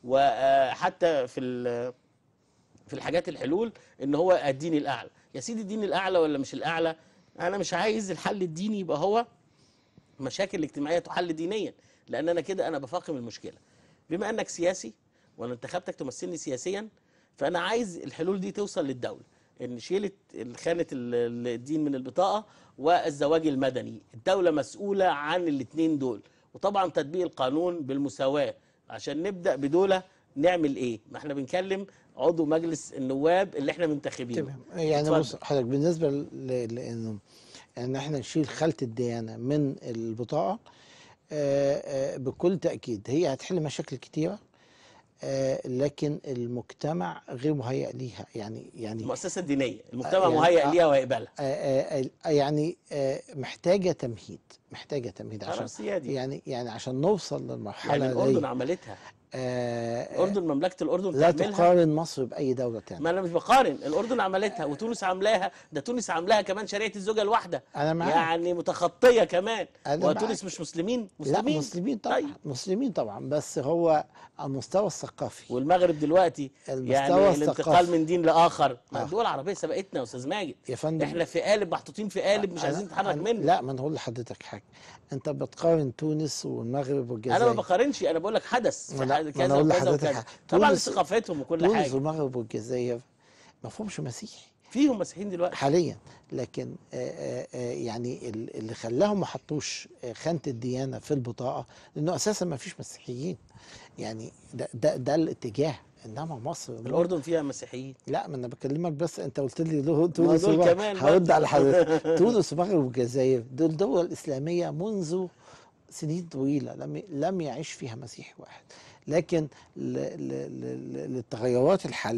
وحتى في ال- في الحاجات الحلول ان هو الدين الاعلى يا سيدي الدين الاعلى ولا مش الاعلى انا مش عايز الحل الديني يبقى هو مشاكل الاجتماعيه تحل دينيا لان انا كده انا بفاقم المشكله بما انك سياسي وانا انتخبتك تمثلني سياسيا فانا عايز الحلول دي توصل للدوله ان شيلت خانه ال- الدين من البطاقه والزواج المدني الدوله مسؤوله عن الاثنين دول وطبعا تطبيق القانون بالمساواه عشان نبدا بدوله نعمل ايه ما احنا بنكلم عضو مجلس النواب اللي احنا منتخبينه تمام يعني اتفضل. بص حضرتك بالنسبه ل- لانه ان احنا نشيل خالة الديانه من البطاقه آه، آه، بكل تاكيد هي هتحل مشاكل كتيره آه، لكن المجتمع غير مهيئ ليها يعني يعني المؤسسه الدينيه المجتمع يعني- مهيئ آه. ليها وهيقبلها آه، آه، آه، يعني آه، محتاجه تمهيد محتاجه تمهيد عشان خلاص هي دي يعني يعني عشان نوصل للمرحله يعني الاردن دي عملتها آه، الاردن مملكه الاردن لا تعملها تقارن مصر باي دوله تانية ما انا مش بقارن الاردن عملتها وتونس عاملاها ده تونس عاملاها كمان شريعه الزوجه الواحده انا معاك يعني متخطيه كمان أنا وتونس معاك. مش مسلمين لا مسلمين مسلمين طبعا طيب. مسلمين طبعا بس هو على المستوى الثقافي والمغرب دلوقتي المستوى يعني الثقافي. الانتقال من دين لاخر ما آه. الدول العربيه سبقتنا يا استاذ ماجد يا فندم احنا في قالب محطوطين في قالب مش أنا- عايزين نتحرك أنا- منه لا ما انا هقول لحضرتك حاجه انت بتقارن تونس والمغرب والجزائر انا ما بقارنش انا بقول لك حدث في ما أنا- حد- ما كذا أنا أقول وكذا لحضرتك وكذا حاجة. طبعا تونس- ثقافتهم وكل تونس حاجه والمغرب والجزائر ما فيهمش مسيحي فيهم مسيحيين دلوقتي حاليا لكن آه، آه، آه، يعني ال- اللي خلاهم ما حطوش آه، خانه الديانه في البطاقه لانه اساسا ما فيش مسيحيين يعني ده ده, ده الاتجاه انما مصر الاردن فيها مسيحيين لا ما انا بكلمك بس انت قلت لي له تونس دول ومغرب. كمان هرد برضه. على حضرتك تونس ومغرب والجزائر دول دول اسلاميه منذ سنين طويله لم لم يعيش فيها مسيحي واحد لكن ل- ل- ل- للتغيرات الحاليه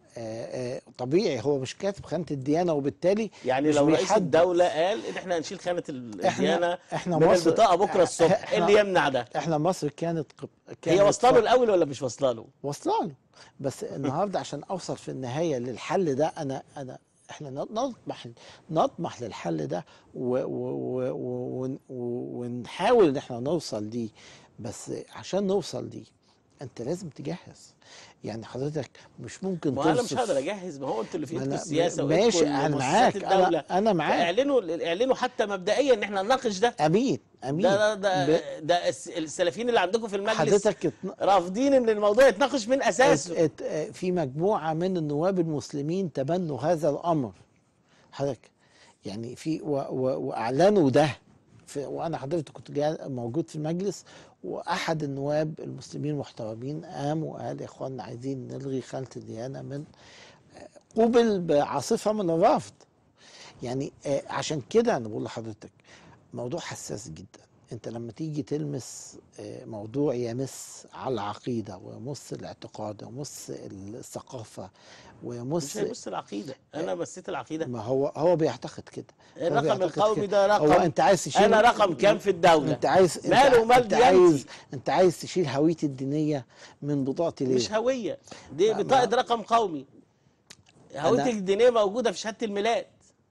آه، طبيعي هو مش كاتب خانه الديانه وبالتالي يعني مش لو رئيس بيحدد. الدوله قال ان احنا هنشيل خانه ال- احنا الديانه احنا من مصر البطاقه بكره الصبح إحنا- ايه اللي يمنع ده احنا مصر كانت قب... هي كانت واصله له ف- الاول ولا مش واصله له واصله له بس النهارده عشان اوصل في النهايه للحل ده انا انا احنا نطمح نطمح للحل ده و و و و ون- و ونحاول ان احنا نوصل ليه بس عشان نوصل ليه انت لازم تجهز يعني حضرتك مش ممكن ما انا مش توصف- هقدر اجهز ما هو انتوا اللي في ما ايدكم أنا- السياسه ماشي، وإيدكم أنا مؤسسات معاك، أنا- الدوله أنا معاك. اعلنوا اعلنوا حتى مبدئيا ان احنا نناقش ده امين امين ده ده ب- ده, ده الس- السلفيين اللي عندكم في المجلس حضرتك اتن- رافضين ان الموضوع يتناقش من اساسه ات- ات- في مجموعة من النواب المسلمين تبنوا هذا الأمر حضرتك يعني في و و وأعلنوا ده في وأنا حضرتك كنت جا- موجود في المجلس وأحد النواب المسلمين المحترمين قام وقال يا إخوانا عايزين نلغي خانة الديانة من قوبل بعاصفة من الرفض يعني آه، عشان كده أنا بقول لحضرتك موضوع حساس جدا انت لما تيجي تلمس آه، موضوع يمس على العقيدة ويمس الاعتقاد ويمس الثقافة مش ويمس هيبص العقيده انا مسيت العقيده ما هو هو بيعتقد كده هو الرقم بيعتقد القومي كده. ده رقم هو انت عايز تشيل انا رقم كام في الدوله انت عايز انت ماله ومال انت عايز ديانتي انت عايز تشيل هويتي الدينية من بطاقتي ليه؟ مش هويه دي ما- بطاقه ما- رقم قومي هويتك الدينيه موجوده في شهاده الميلاد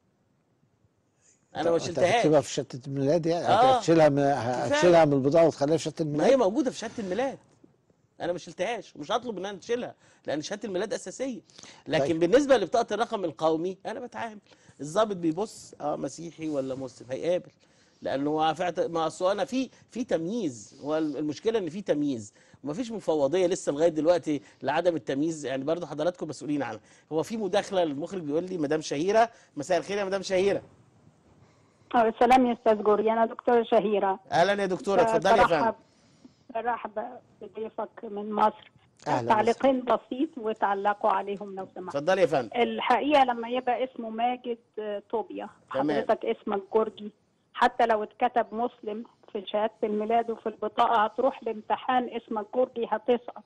انا ما انت شلتهاش هتكتبها في شهادة الميلاد يعني آه. هتشيلها من هتشيلها من البطاقة وتخليها في شهادة ما الميلاد هي موجوده في شهاده الميلاد انا ما شلتهاش ومش هطلب ان انا تشيلها لان شهاده الميلاد اساسيه لكن طيب. بالنسبه لبطاقه الرقم القومي انا بتعامل الضابط بيبص اه مسيحي ولا مسلم هيقابل لانه هو فعت- ما اصل انا في في تمييز هو المشكله ان في تمييز ومفيش مفوضيه لسه لغايه دلوقتي لعدم التمييز يعني برضو حضراتكم مسؤولين عنها هو في مداخله المخرج بيقول لي مدام شهيره مساء الخير يا مدام شهيره أه، سلام يا استاذ جوري انا دكتوره شهيره اهلا يا دكتوره اتفضلي يا فندم برحب برحب بضيفك من مصر أهلا تعليقين بسيط وتعلقوا عليهم لو سمحت اتفضلي يا فندم الحقيقه لما يبقى اسمه ماجد آه، طوبيا تمام. حضرتك اسمك جورجي حتى لو اتكتب مسلم في شهاده الميلاد وفي البطاقه هتروح لامتحان اسمك جورجي هتسقط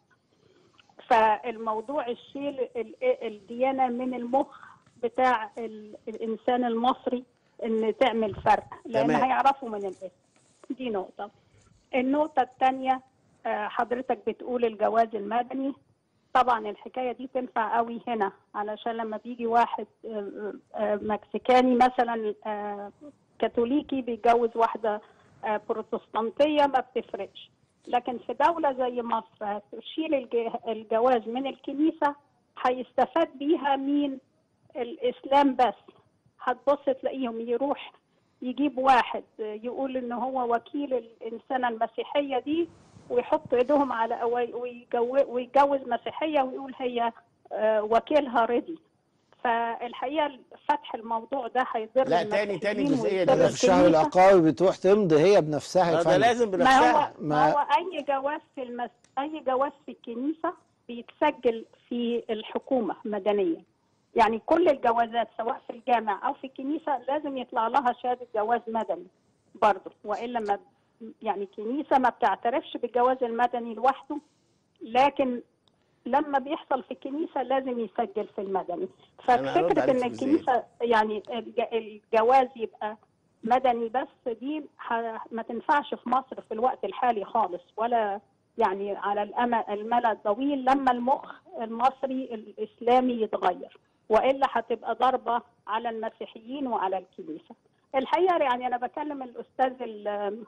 فالموضوع الشيل ال- الديانه من المخ بتاع ال- الانسان المصري ان تعمل فرق لان تمام. هيعرفوا من الاسم دي نقطه النقطه الثانيه حضرتك بتقول الجواز المدني طبعا الحكايه دي تنفع قوي هنا علشان لما بيجي واحد آه، آه، مكسيكاني مثلا آه، كاثوليكي بيتجوز واحده آه، بروتستانتيه ما بتفرقش لكن في دوله زي مصر هتشيل الج- الجواز من الكنيسه هيستفاد بيها مين الاسلام بس هتبص تلاقيهم يروح يجيب واحد يقول ان هو وكيل الانسانه المسيحيه دي ويحط ايدهم على ويجو- ويتجوز مسيحيه ويقول هي آه، وكيلها رضي فالحقيقه فتح الموضوع ده هيضر لا، تاني- تاني المسيحيين جزئية ويضر دي. ده في الشهر الكنيسة. العقاري بتروح تمضي هي بنفسها يا ده فندم لازم ما بنفسها هو ما- ما هو اي جواز في المس... اي جواز في الكنيسه بيتسجل في الحكومه مدنيا يعني كل الجوازات سواء في الجامع او في الكنيسه لازم يطلع لها شهاده جواز مدني برضه والا ما يعني الكنيسه ما بتعترفش بالجواز المدني لوحده لكن لما بيحصل في الكنيسه لازم يسجل في المدني أنا هرد ففكره عليك ان في الجزئية دي. الكنيسه يعني الج- الجواز يبقى مدني بس دي ح- ما تنفعش في مصر في الوقت الحالي خالص ولا يعني على الأم- المدى الطويل لما المخ المصري الإسلامي يتغير وإلا هتبقى ضربة على المسيحيين وعلى الكنيسة الحقيقة يعني أنا بكلم الأستاذ ال-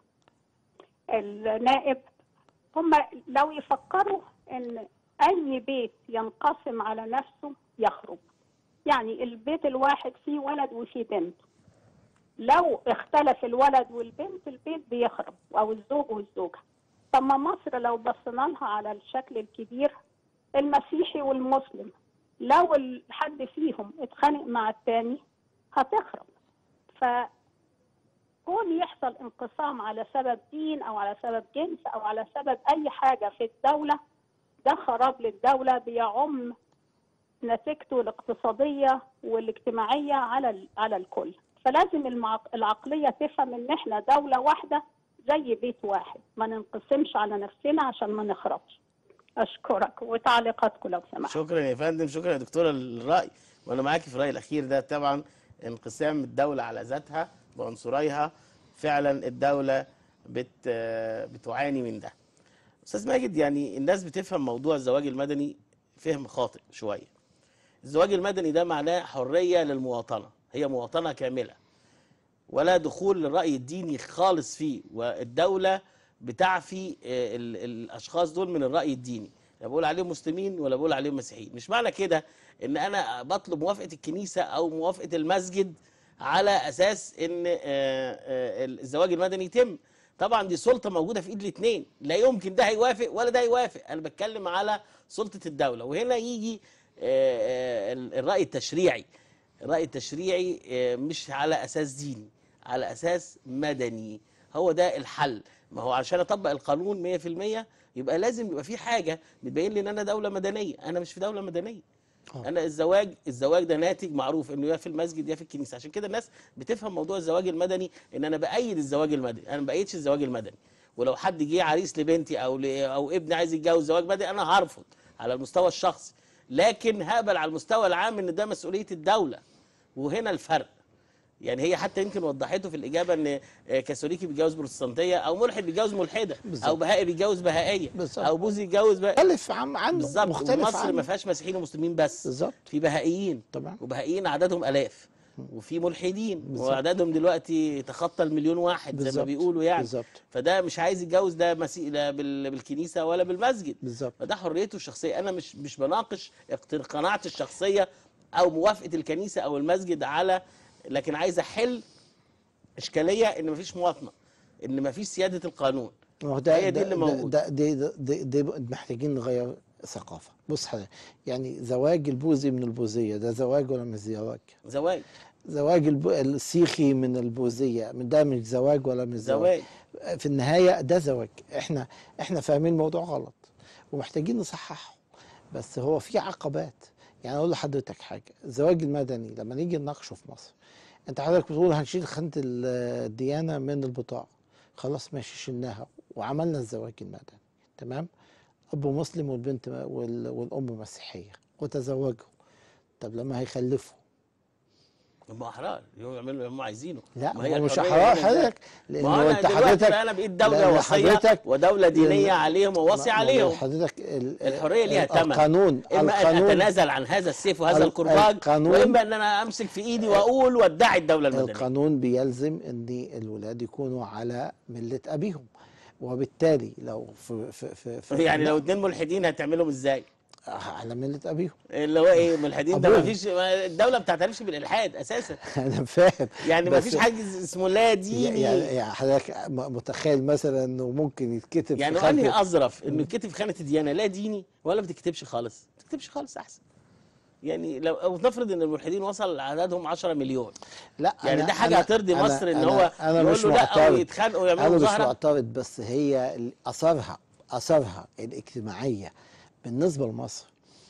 النائب هم لو يفكروا ان اي بيت ينقسم على نفسه يخرب يعني البيت الواحد فيه ولد وفيه بنت لو اختلف الولد والبنت البيت بيخرب او الزوج والزوجه طب ما مصر لو بصينا لها على الشكل الكبير المسيحي والمسلم لو حد فيهم اتخانق مع التاني هتخرب ف كون يحصل انقسام على سبب دين او على سبب جنس او على سبب اي حاجه في الدوله ده خراب للدوله بيعم نتيجته الاقتصاديه والاجتماعيه على ال- على الكل فلازم المعق- العقليه تفهم ان احنا دوله واحده زي بيت واحد ما ننقسمش على نفسنا عشان ما نخربش اشكرك وتعليقاتكم لو سمحت شكرا يا فندم شكرا يا دكتوره للراي وانا معاكي في الراي الاخير ده طبعا انقسام الدوله على ذاتها بعنصريها فعلا الدوله بت بتعاني من ده استاذ ماجد يعني الناس بتفهم موضوع الزواج المدني فهم خاطئ شويه الزواج المدني ده معناه حريه للمواطنه هي مواطنه كامله ولا دخول للراي الديني خالص فيه والدوله بتعفي آه، ال- الاشخاص دول من الراي الديني لا بقول عليهم مسلمين ولا بقول عليهم مسيحيين مش معنى كده ان انا بطلب موافقه الكنيسه او موافقه المسجد على اساس ان آه، آه، الزواج المدني يتم طبعا دي سلطه موجوده في ايد الاثنين لا يمكن ده هيوافق ولا ده يوافق انا بتكلم على سلطه الدوله وهنا يجي آه، آه، الراي التشريعي الراي التشريعي آه، مش على اساس ديني على اساس مدني هو ده الحل ما هو عشان اطبق القانون 100% يبقى لازم يبقى في حاجه بتبين لي ان انا دوله مدنيه انا مش في دوله مدنيه آه. انا الزواج الزواج ده ناتج معروف انه يا في المسجد يا في الكنيسه عشان كده الناس بتفهم موضوع الزواج المدني ان انا بايد الزواج المدني انا ما بايدش الزواج المدني ولو حد جه عريس لبنتي او ل... او ابني عايز يتجوز زواج مدني انا هرفض على المستوى الشخصي لكن هقبل على المستوى العام ان ده مسؤوليه الدوله وهنا الفرق يعني هي حتى يمكن وضحته في الاجابه ان آه، كاثوليكي بيتجوز بروتستانتيه او ملحد بيتجوز ملحده بالظبط. او بهائي بيتجوز بهائيه بالظبط. او بوذي يتجوز بهائي مختلف عن عنه بالظبط مختلف مصر عنه ما فيهاش مسيحيين ومسلمين بس بالظبط في بهائيين طبعا وبهائيين عددهم الاف وفي ملحدين بالظبط. وعددهم دلوقتي تخطى المليون واحد زي ما بالظبط. بيقولوا يعني بالظبط فده مش عايز يتجوز ده مسيح لا بال- بالكنيسه ولا بالمسجد بالظبط فده حريته الشخصيه انا مش مش بناقش اقت- قناعتي الشخصيه او موافقه الكنيسه او المسجد على لكن عايز احل اشكاليه ان مفيش مواطنه ان مفيش سياده القانون ما هو ده هي دي ده- اللي ده- موجودة. ده دي ده, ده, ده محتاجين نغير ثقافه بص حضرتك يعني زواج البوذي من البوذيه ده زواج ولا مش زواج؟ زواج زواج الب... السيخي من البوذيه من ده مش زواج ولا مش زواج زواج في النهايه ده زواج احنا احنا فاهمين الموضوع غلط ومحتاجين نصححه بس هو في عقبات يعني اقول لحضرتك حاجه الزواج المدني لما نيجي نناقشه في مصر انت حضرتك بتقول هنشيل خانه ال- الديانه من البطاقه خلاص ماشي شلناها وعملنا الزواج المدني تمام اب مسلم والبنت وال- والام مسيحيه وتزوجوا طب لما هيخلفوا هم احرار يعملوا اللي هم عايزينه لا ما هي هو مش الحرية احرار هنا إزاي؟ حضرتك ما لانه انا انت دلوقتي حضرتك بقى انا بقيت دوله لأن وصيه حضرتك- ودوله دينيه لأن- عليهم ووصي ما- ما عليهم حضرتك ال- الحريه ليها ثمن القانون اما ان القانون اتنازل عن هذا السيف وهذا ال- الكرباج القانون- واما ان انا امسك في ايدي واقول وادعي الدوله المدنيه القانون بيلزم ان الولاد يكونوا على مله ابيهم وبالتالي لو في في في, في يعني لو اتنين ملحدين هتعملهم ازاي؟ على مله ابيهم اللي هو ايه ملحدين ده ما أبوهم. فيش الدوله ما بتعترفش بالالحاد اساسا انا فاهم يعني ما بس فيش حاجه اسمه لا ديني يعني يعني, يعني حضرتك م- متخيل مثلا انه ممكن يتكتب يعني في انهي خلفه اظرف انه يتكتب في خانه الديانه لا ديني ولا ما بتكتبش خالص ما بتكتبش خالص احسن يعني لو او نفرض ان الملحدين وصل عددهم 10 مليون لا يعني أنا ده حاجه أنا هترضي أنا- مصر ان أنا- هو انا يقول مش له لا او معترض يتخانقوا انا ويعملوا مش مظاهره معترض بس هي ال- اثرها اثرها الاجتماعيه بالنسبه لمصر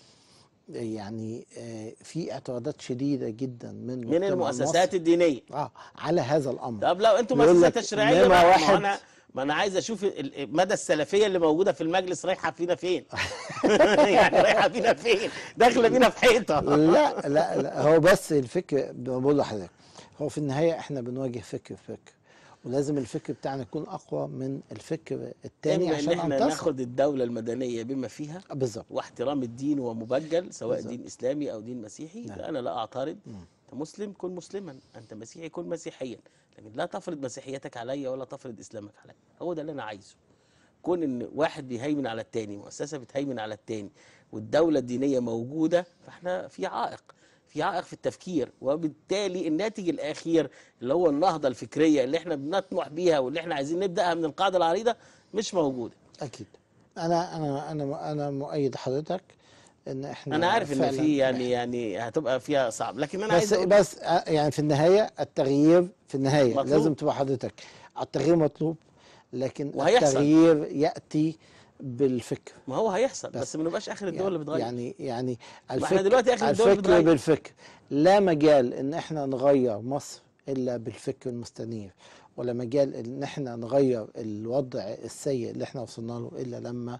يعني آه، في اعتراضات شديده جدا من من مجتمع المؤسسات مصر الدينيه اه على هذا الامر طب لو انتم يقول مؤسسه لك تشريعيه نمرة بقى ما واحد. انا ما انا عايز اشوف ال- ال- مدى السلفيه اللي موجوده في المجلس رايحه فينا فين يعني رايحه فينا فين داخله بينا في حيطه لا لا لا هو بس الفكر بقول لحضرتك هو في النهايه احنا بنواجه فكر فكر ولازم الفكر بتاعنا يكون اقوى من الفكر الثاني اما ان عشان احنا انتصر ناخد الدوله المدنيه بما فيها بالظبط واحترام الدين ومبجل سواء بالظبط. دين اسلامي او دين مسيحي نعم. لا انا لا اعترض مم. انت مسلم كن مسلما انت مسيحي كن مسيحيا لكن لا تفرض مسيحيتك عليا ولا تفرض اسلامك عليا هو ده اللي انا عايزه كون ان واحد بيهيمن على التاني مؤسسه بتهيمن على التاني والدوله الدينيه موجوده فاحنا في عائق في عائق في التفكير وبالتالي الناتج الاخير اللي هو النهضه الفكريه اللي احنا بنطمح بيها واللي احنا عايزين نبداها من القاعده العريضه مش موجوده اكيد انا انا انا انا مؤيد حضرتك ان احنا انا عارف ان فعلاً في يعني يعني هتبقى فيها صعب لكن انا بس عايز أقول- بس آه، يعني في النهايه التغيير في النهايه مطلوب. لازم تبقى حضرتك التغيير مطلوب لكن وهيحصل. التغيير ياتي بالفكر ما هو هيحصل بس, بس ما نبقاش اخر الدول اللي بتغير يعني يعني ما احنا دلوقتي آخر الدول الفكر بتغير. بالفكر لا مجال ان احنا نغير مصر الا بالفكر المستنير ولا مجال ان احنا نغير الوضع السيء اللي احنا وصلنا له الا لما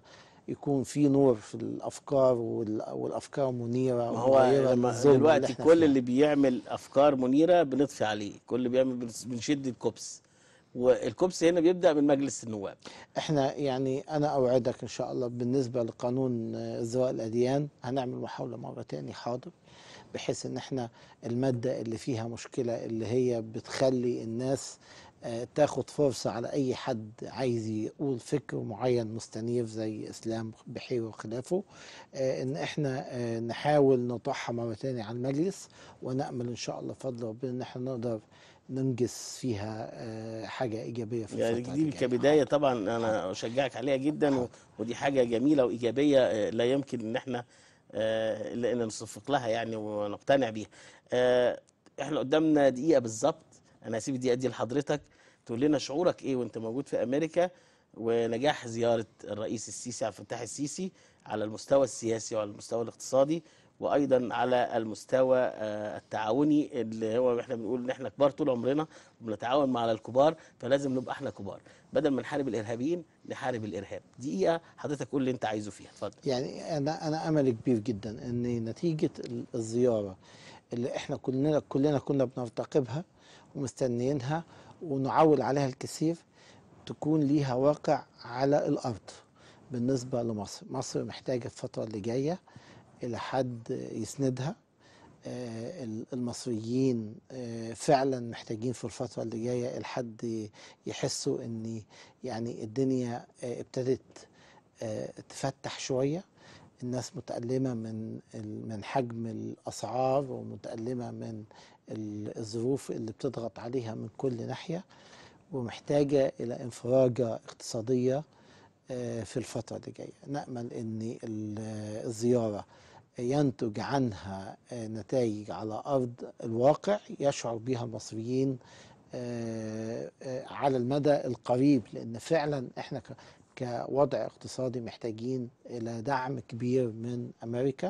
يكون في نور في الافكار وال- والافكار منيره ما هو ومغيرة لما للظلم اللي دلوقتي احنا كل فيه. اللي بيعمل افكار منيره بنطفي عليه كل اللي بيعمل بنس- بنشد الكوبس والكوبس هنا بيبدا من مجلس النواب احنا يعني انا اوعدك ان شاء الله بالنسبه لقانون آه، ازدواء الاديان هنعمل محاوله مره تاني حاضر بحيث ان احنا الماده اللي فيها مشكله اللي هي بتخلي الناس آه، تاخد فرصه على اي حد عايز يقول فكر معين مستنير زي اسلام بحير وخلافه آه، ان احنا آه، نحاول نطرحها مره تاني على المجلس ونامل ان شاء الله بفضل ربنا ان احنا نقدر ننجز فيها آه، حاجه ايجابيه في يعني الفتره دي اللي جاية. كبدايه طبعا انا اشجعك عليها جدا و- ودي حاجه جميله وايجابيه آه، لا يمكن ان احنا آه، الا ان نصفق لها يعني ونقتنع بيها آه، احنا قدامنا دقيقه بالظبط انا هسيب الدقيقه دي لحضرتك تقول لنا شعورك ايه وانت موجود في امريكا ونجاح زياره الرئيس السيسي عبد الفتاح السيسي على المستوى السياسي وعلى المستوى الاقتصادي وايضا على المستوى آه، التعاوني اللي هو احنا بنقول ان احنا كبار طول عمرنا وبنتعاون مع الكبار فلازم نبقى احنا كبار بدل ما نحارب الارهابيين نحارب الارهاب دقيقه حضرتك قول اللي انت عايزه فيها اتفضل يعني انا انا امل كبير جدا ان نتيجه ال- الزياره اللي احنا كلنا كلنا كنا بنرتقبها ومستنيينها ونعول عليها الكثير تكون ليها واقع على الارض بالنسبه لمصر مصر محتاجه الفتره اللي جايه الى حد يسندها آه، ال- المصريين آه، فعلا محتاجين في الفترة اللي جاية الحد يحسوا ان يعني الدنيا آه، ابتدت آه، تفتح شوية الناس متألمة من ال- من حجم الأسعار ومتألمة من ال- الظروف اللي بتضغط عليها من كل ناحية ومحتاجة إلى انفراجة اقتصادية آه، في الفترة اللي جاية نأمل أن ال- الزيارة ينتج عنها آه، نتائج على أرض الواقع يشعر بها المصريين آه، آه، على المدى القريب لأن فعلا احنا ك- كوضع اقتصادي محتاجين إلى دعم كبير من أمريكا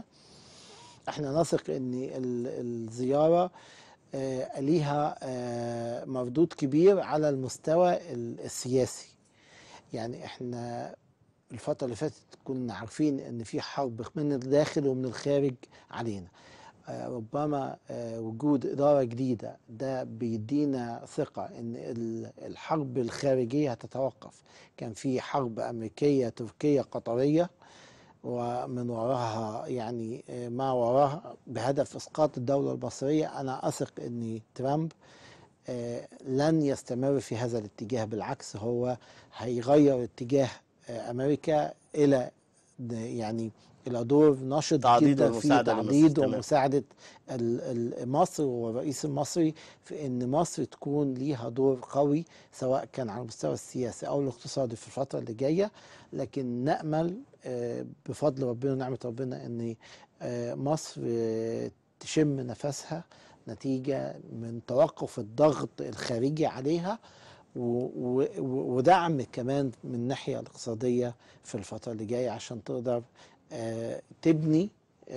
احنا نثق ان ال- الزيارة آه، ليها آه، مردود كبير على المستوى ال- السياسي يعني احنا الفترة اللي فاتت كنا عارفين ان في حرب من الداخل ومن الخارج علينا آه، ربما آه، وجود إدارة جديدة ده بيدينا ثقة ان ال- الحرب الخارجية هتتوقف كان في حرب أمريكية تركية قطرية ومن وراها يعني آه، ما وراها بهدف اسقاط الدوله المصريه انا اثق ان ترامب آه، لن يستمر في هذا الاتجاه بالعكس هو هيغير اتجاه آه، امريكا الى د- يعني الى دور نشط تعضيد جدا في والمساعدة لمصر، تعضيد تمام. ومساعده ال- ال- مصر والرئيس المصري في ان مصر تكون ليها دور قوي سواء كان على المستوى السياسي او الاقتصادي في الفتره اللي جايه لكن نامل آه، بفضل ربنا ونعمه ربنا ان آه، مصر آه، تشم نفسها نتيجه من توقف الضغط الخارجي عليها و- و- و- ودعم كمان من الناحيه الاقتصاديه في الفتره اللي جايه عشان تقدر آه، تبني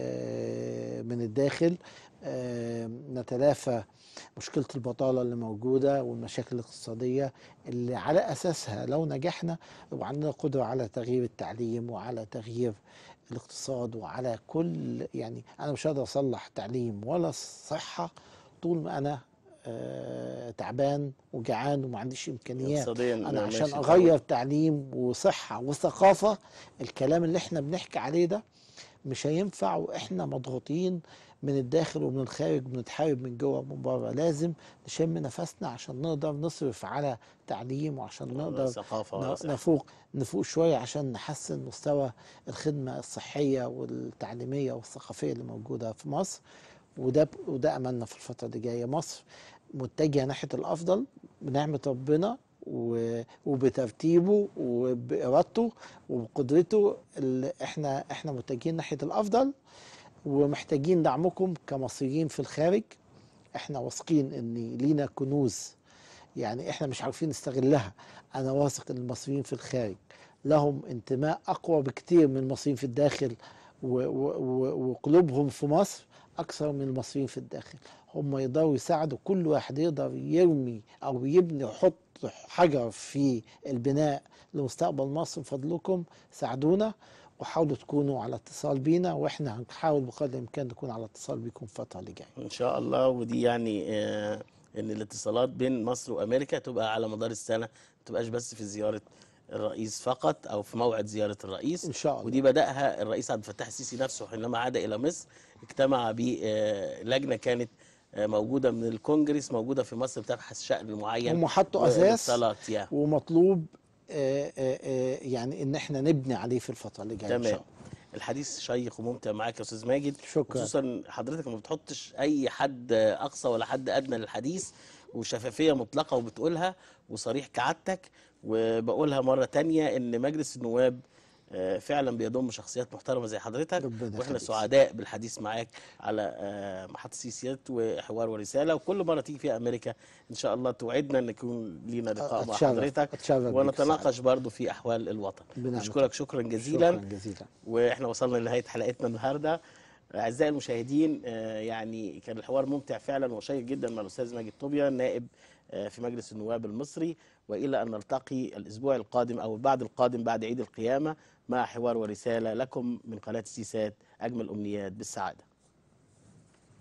آه، من الداخل آه، نتلافى مشكله البطاله اللي موجوده والمشاكل الاقتصاديه اللي على اساسها لو نجحنا يبقى عندنا قدره على تغيير التعليم وعلى تغيير الاقتصاد وعلى كل يعني انا مش هقدر اصلح تعليم ولا صحه طول ما انا آه، تعبان وجعان وما عنديش امكانيات اقتصاديا انا ماشي عشان طبعاً. اغير تعليم وصحه وثقافه الكلام اللي احنا بنحكي عليه ده مش هينفع واحنا مضغوطين من الداخل ومن الخارج بنتحارب من جوه ومن بره لازم نشم نفسنا عشان نقدر نصرف على تعليم وعشان نقدر ثقافه ولا ن- صحة. نفوق نفوق شويه عشان نحسن مستوى الخدمه الصحيه والتعليميه والثقافيه اللي موجوده في مصر وده ب- وده املنا في الفتره اللي جايه مصر متجهه ناحيه الافضل بنعمه ربنا و- وبترتيبه وبارادته وبقدرته اللي احنا احنا متجهين ناحيه الافضل ومحتاجين دعمكم كمصريين في الخارج احنا واثقين ان لينا كنوز يعني احنا مش عارفين نستغلها انا واثق ان المصريين في الخارج لهم انتماء اقوى بكتير من المصريين في الداخل و- و- و- وقلوبهم في مصر اكثر من المصريين في الداخل هم يقدروا يساعدوا كل واحد يقدر يرمي او يبني ويحط حجر في البناء لمستقبل مصر من فضلكم ساعدونا وحاولوا تكونوا على اتصال بينا واحنا هنحاول بقدر الامكان نكون على اتصال بيكم الفتره اللي جايه ان شاء الله ودي يعني آه، ان الاتصالات بين مصر وامريكا تبقى على مدار السنه ما تبقاش بس في زياره الرئيس فقط او في موعد زياره الرئيس ان شاء الله ودي بداها الرئيس عبد الفتاح السيسي نفسه حينما عاد الى مصر اجتمع بلجنه كانت آه، موجوده من الكونجرس موجوده في مصر بتبحث شان معين هم حطوا اساس والاتصالات يا ومطلوب آه، آه، آه، يعني ان احنا نبني عليه في الفتره اللي جايه ان شاء تمام الله الحديث شيق وممتع معاك يا استاذ ماجد شكرا خصوصا حضرتك ما بتحطش اي حد اقصى ولا حد ادنى للحديث وشفافيه مطلقه وبتقولها وصريح كعادتك وبقولها مره تانية ان مجلس النواب آه، فعلا بيضم شخصيات محترمه زي حضرتك ربنا واحنا يخليك. سعداء بالحديث معاك على آه، محطه سيسيات وحوار ورساله وكل مره تيجي فيها امريكا ان شاء الله توعدنا ان يكون لينا لقاء مع أتشرف- حضرتك أتشرف بيك ونتناقش برضو في احوال الوطن بنعمة نشكرك شكرا جزيلا شكرا جزيلا واحنا وصلنا لنهايه حلقتنا النهارده اعزائي المشاهدين آه، يعني كان الحوار ممتع فعلا وشيق جدا مع الاستاذ ماجد طوبيا نائب آه، في مجلس النواب المصري والى ان نلتقي الاسبوع القادم او بعد القادم بعد عيد القيامه مع حوار ورساله لكم من قناه سيسات اجمل امنيات بالسعاده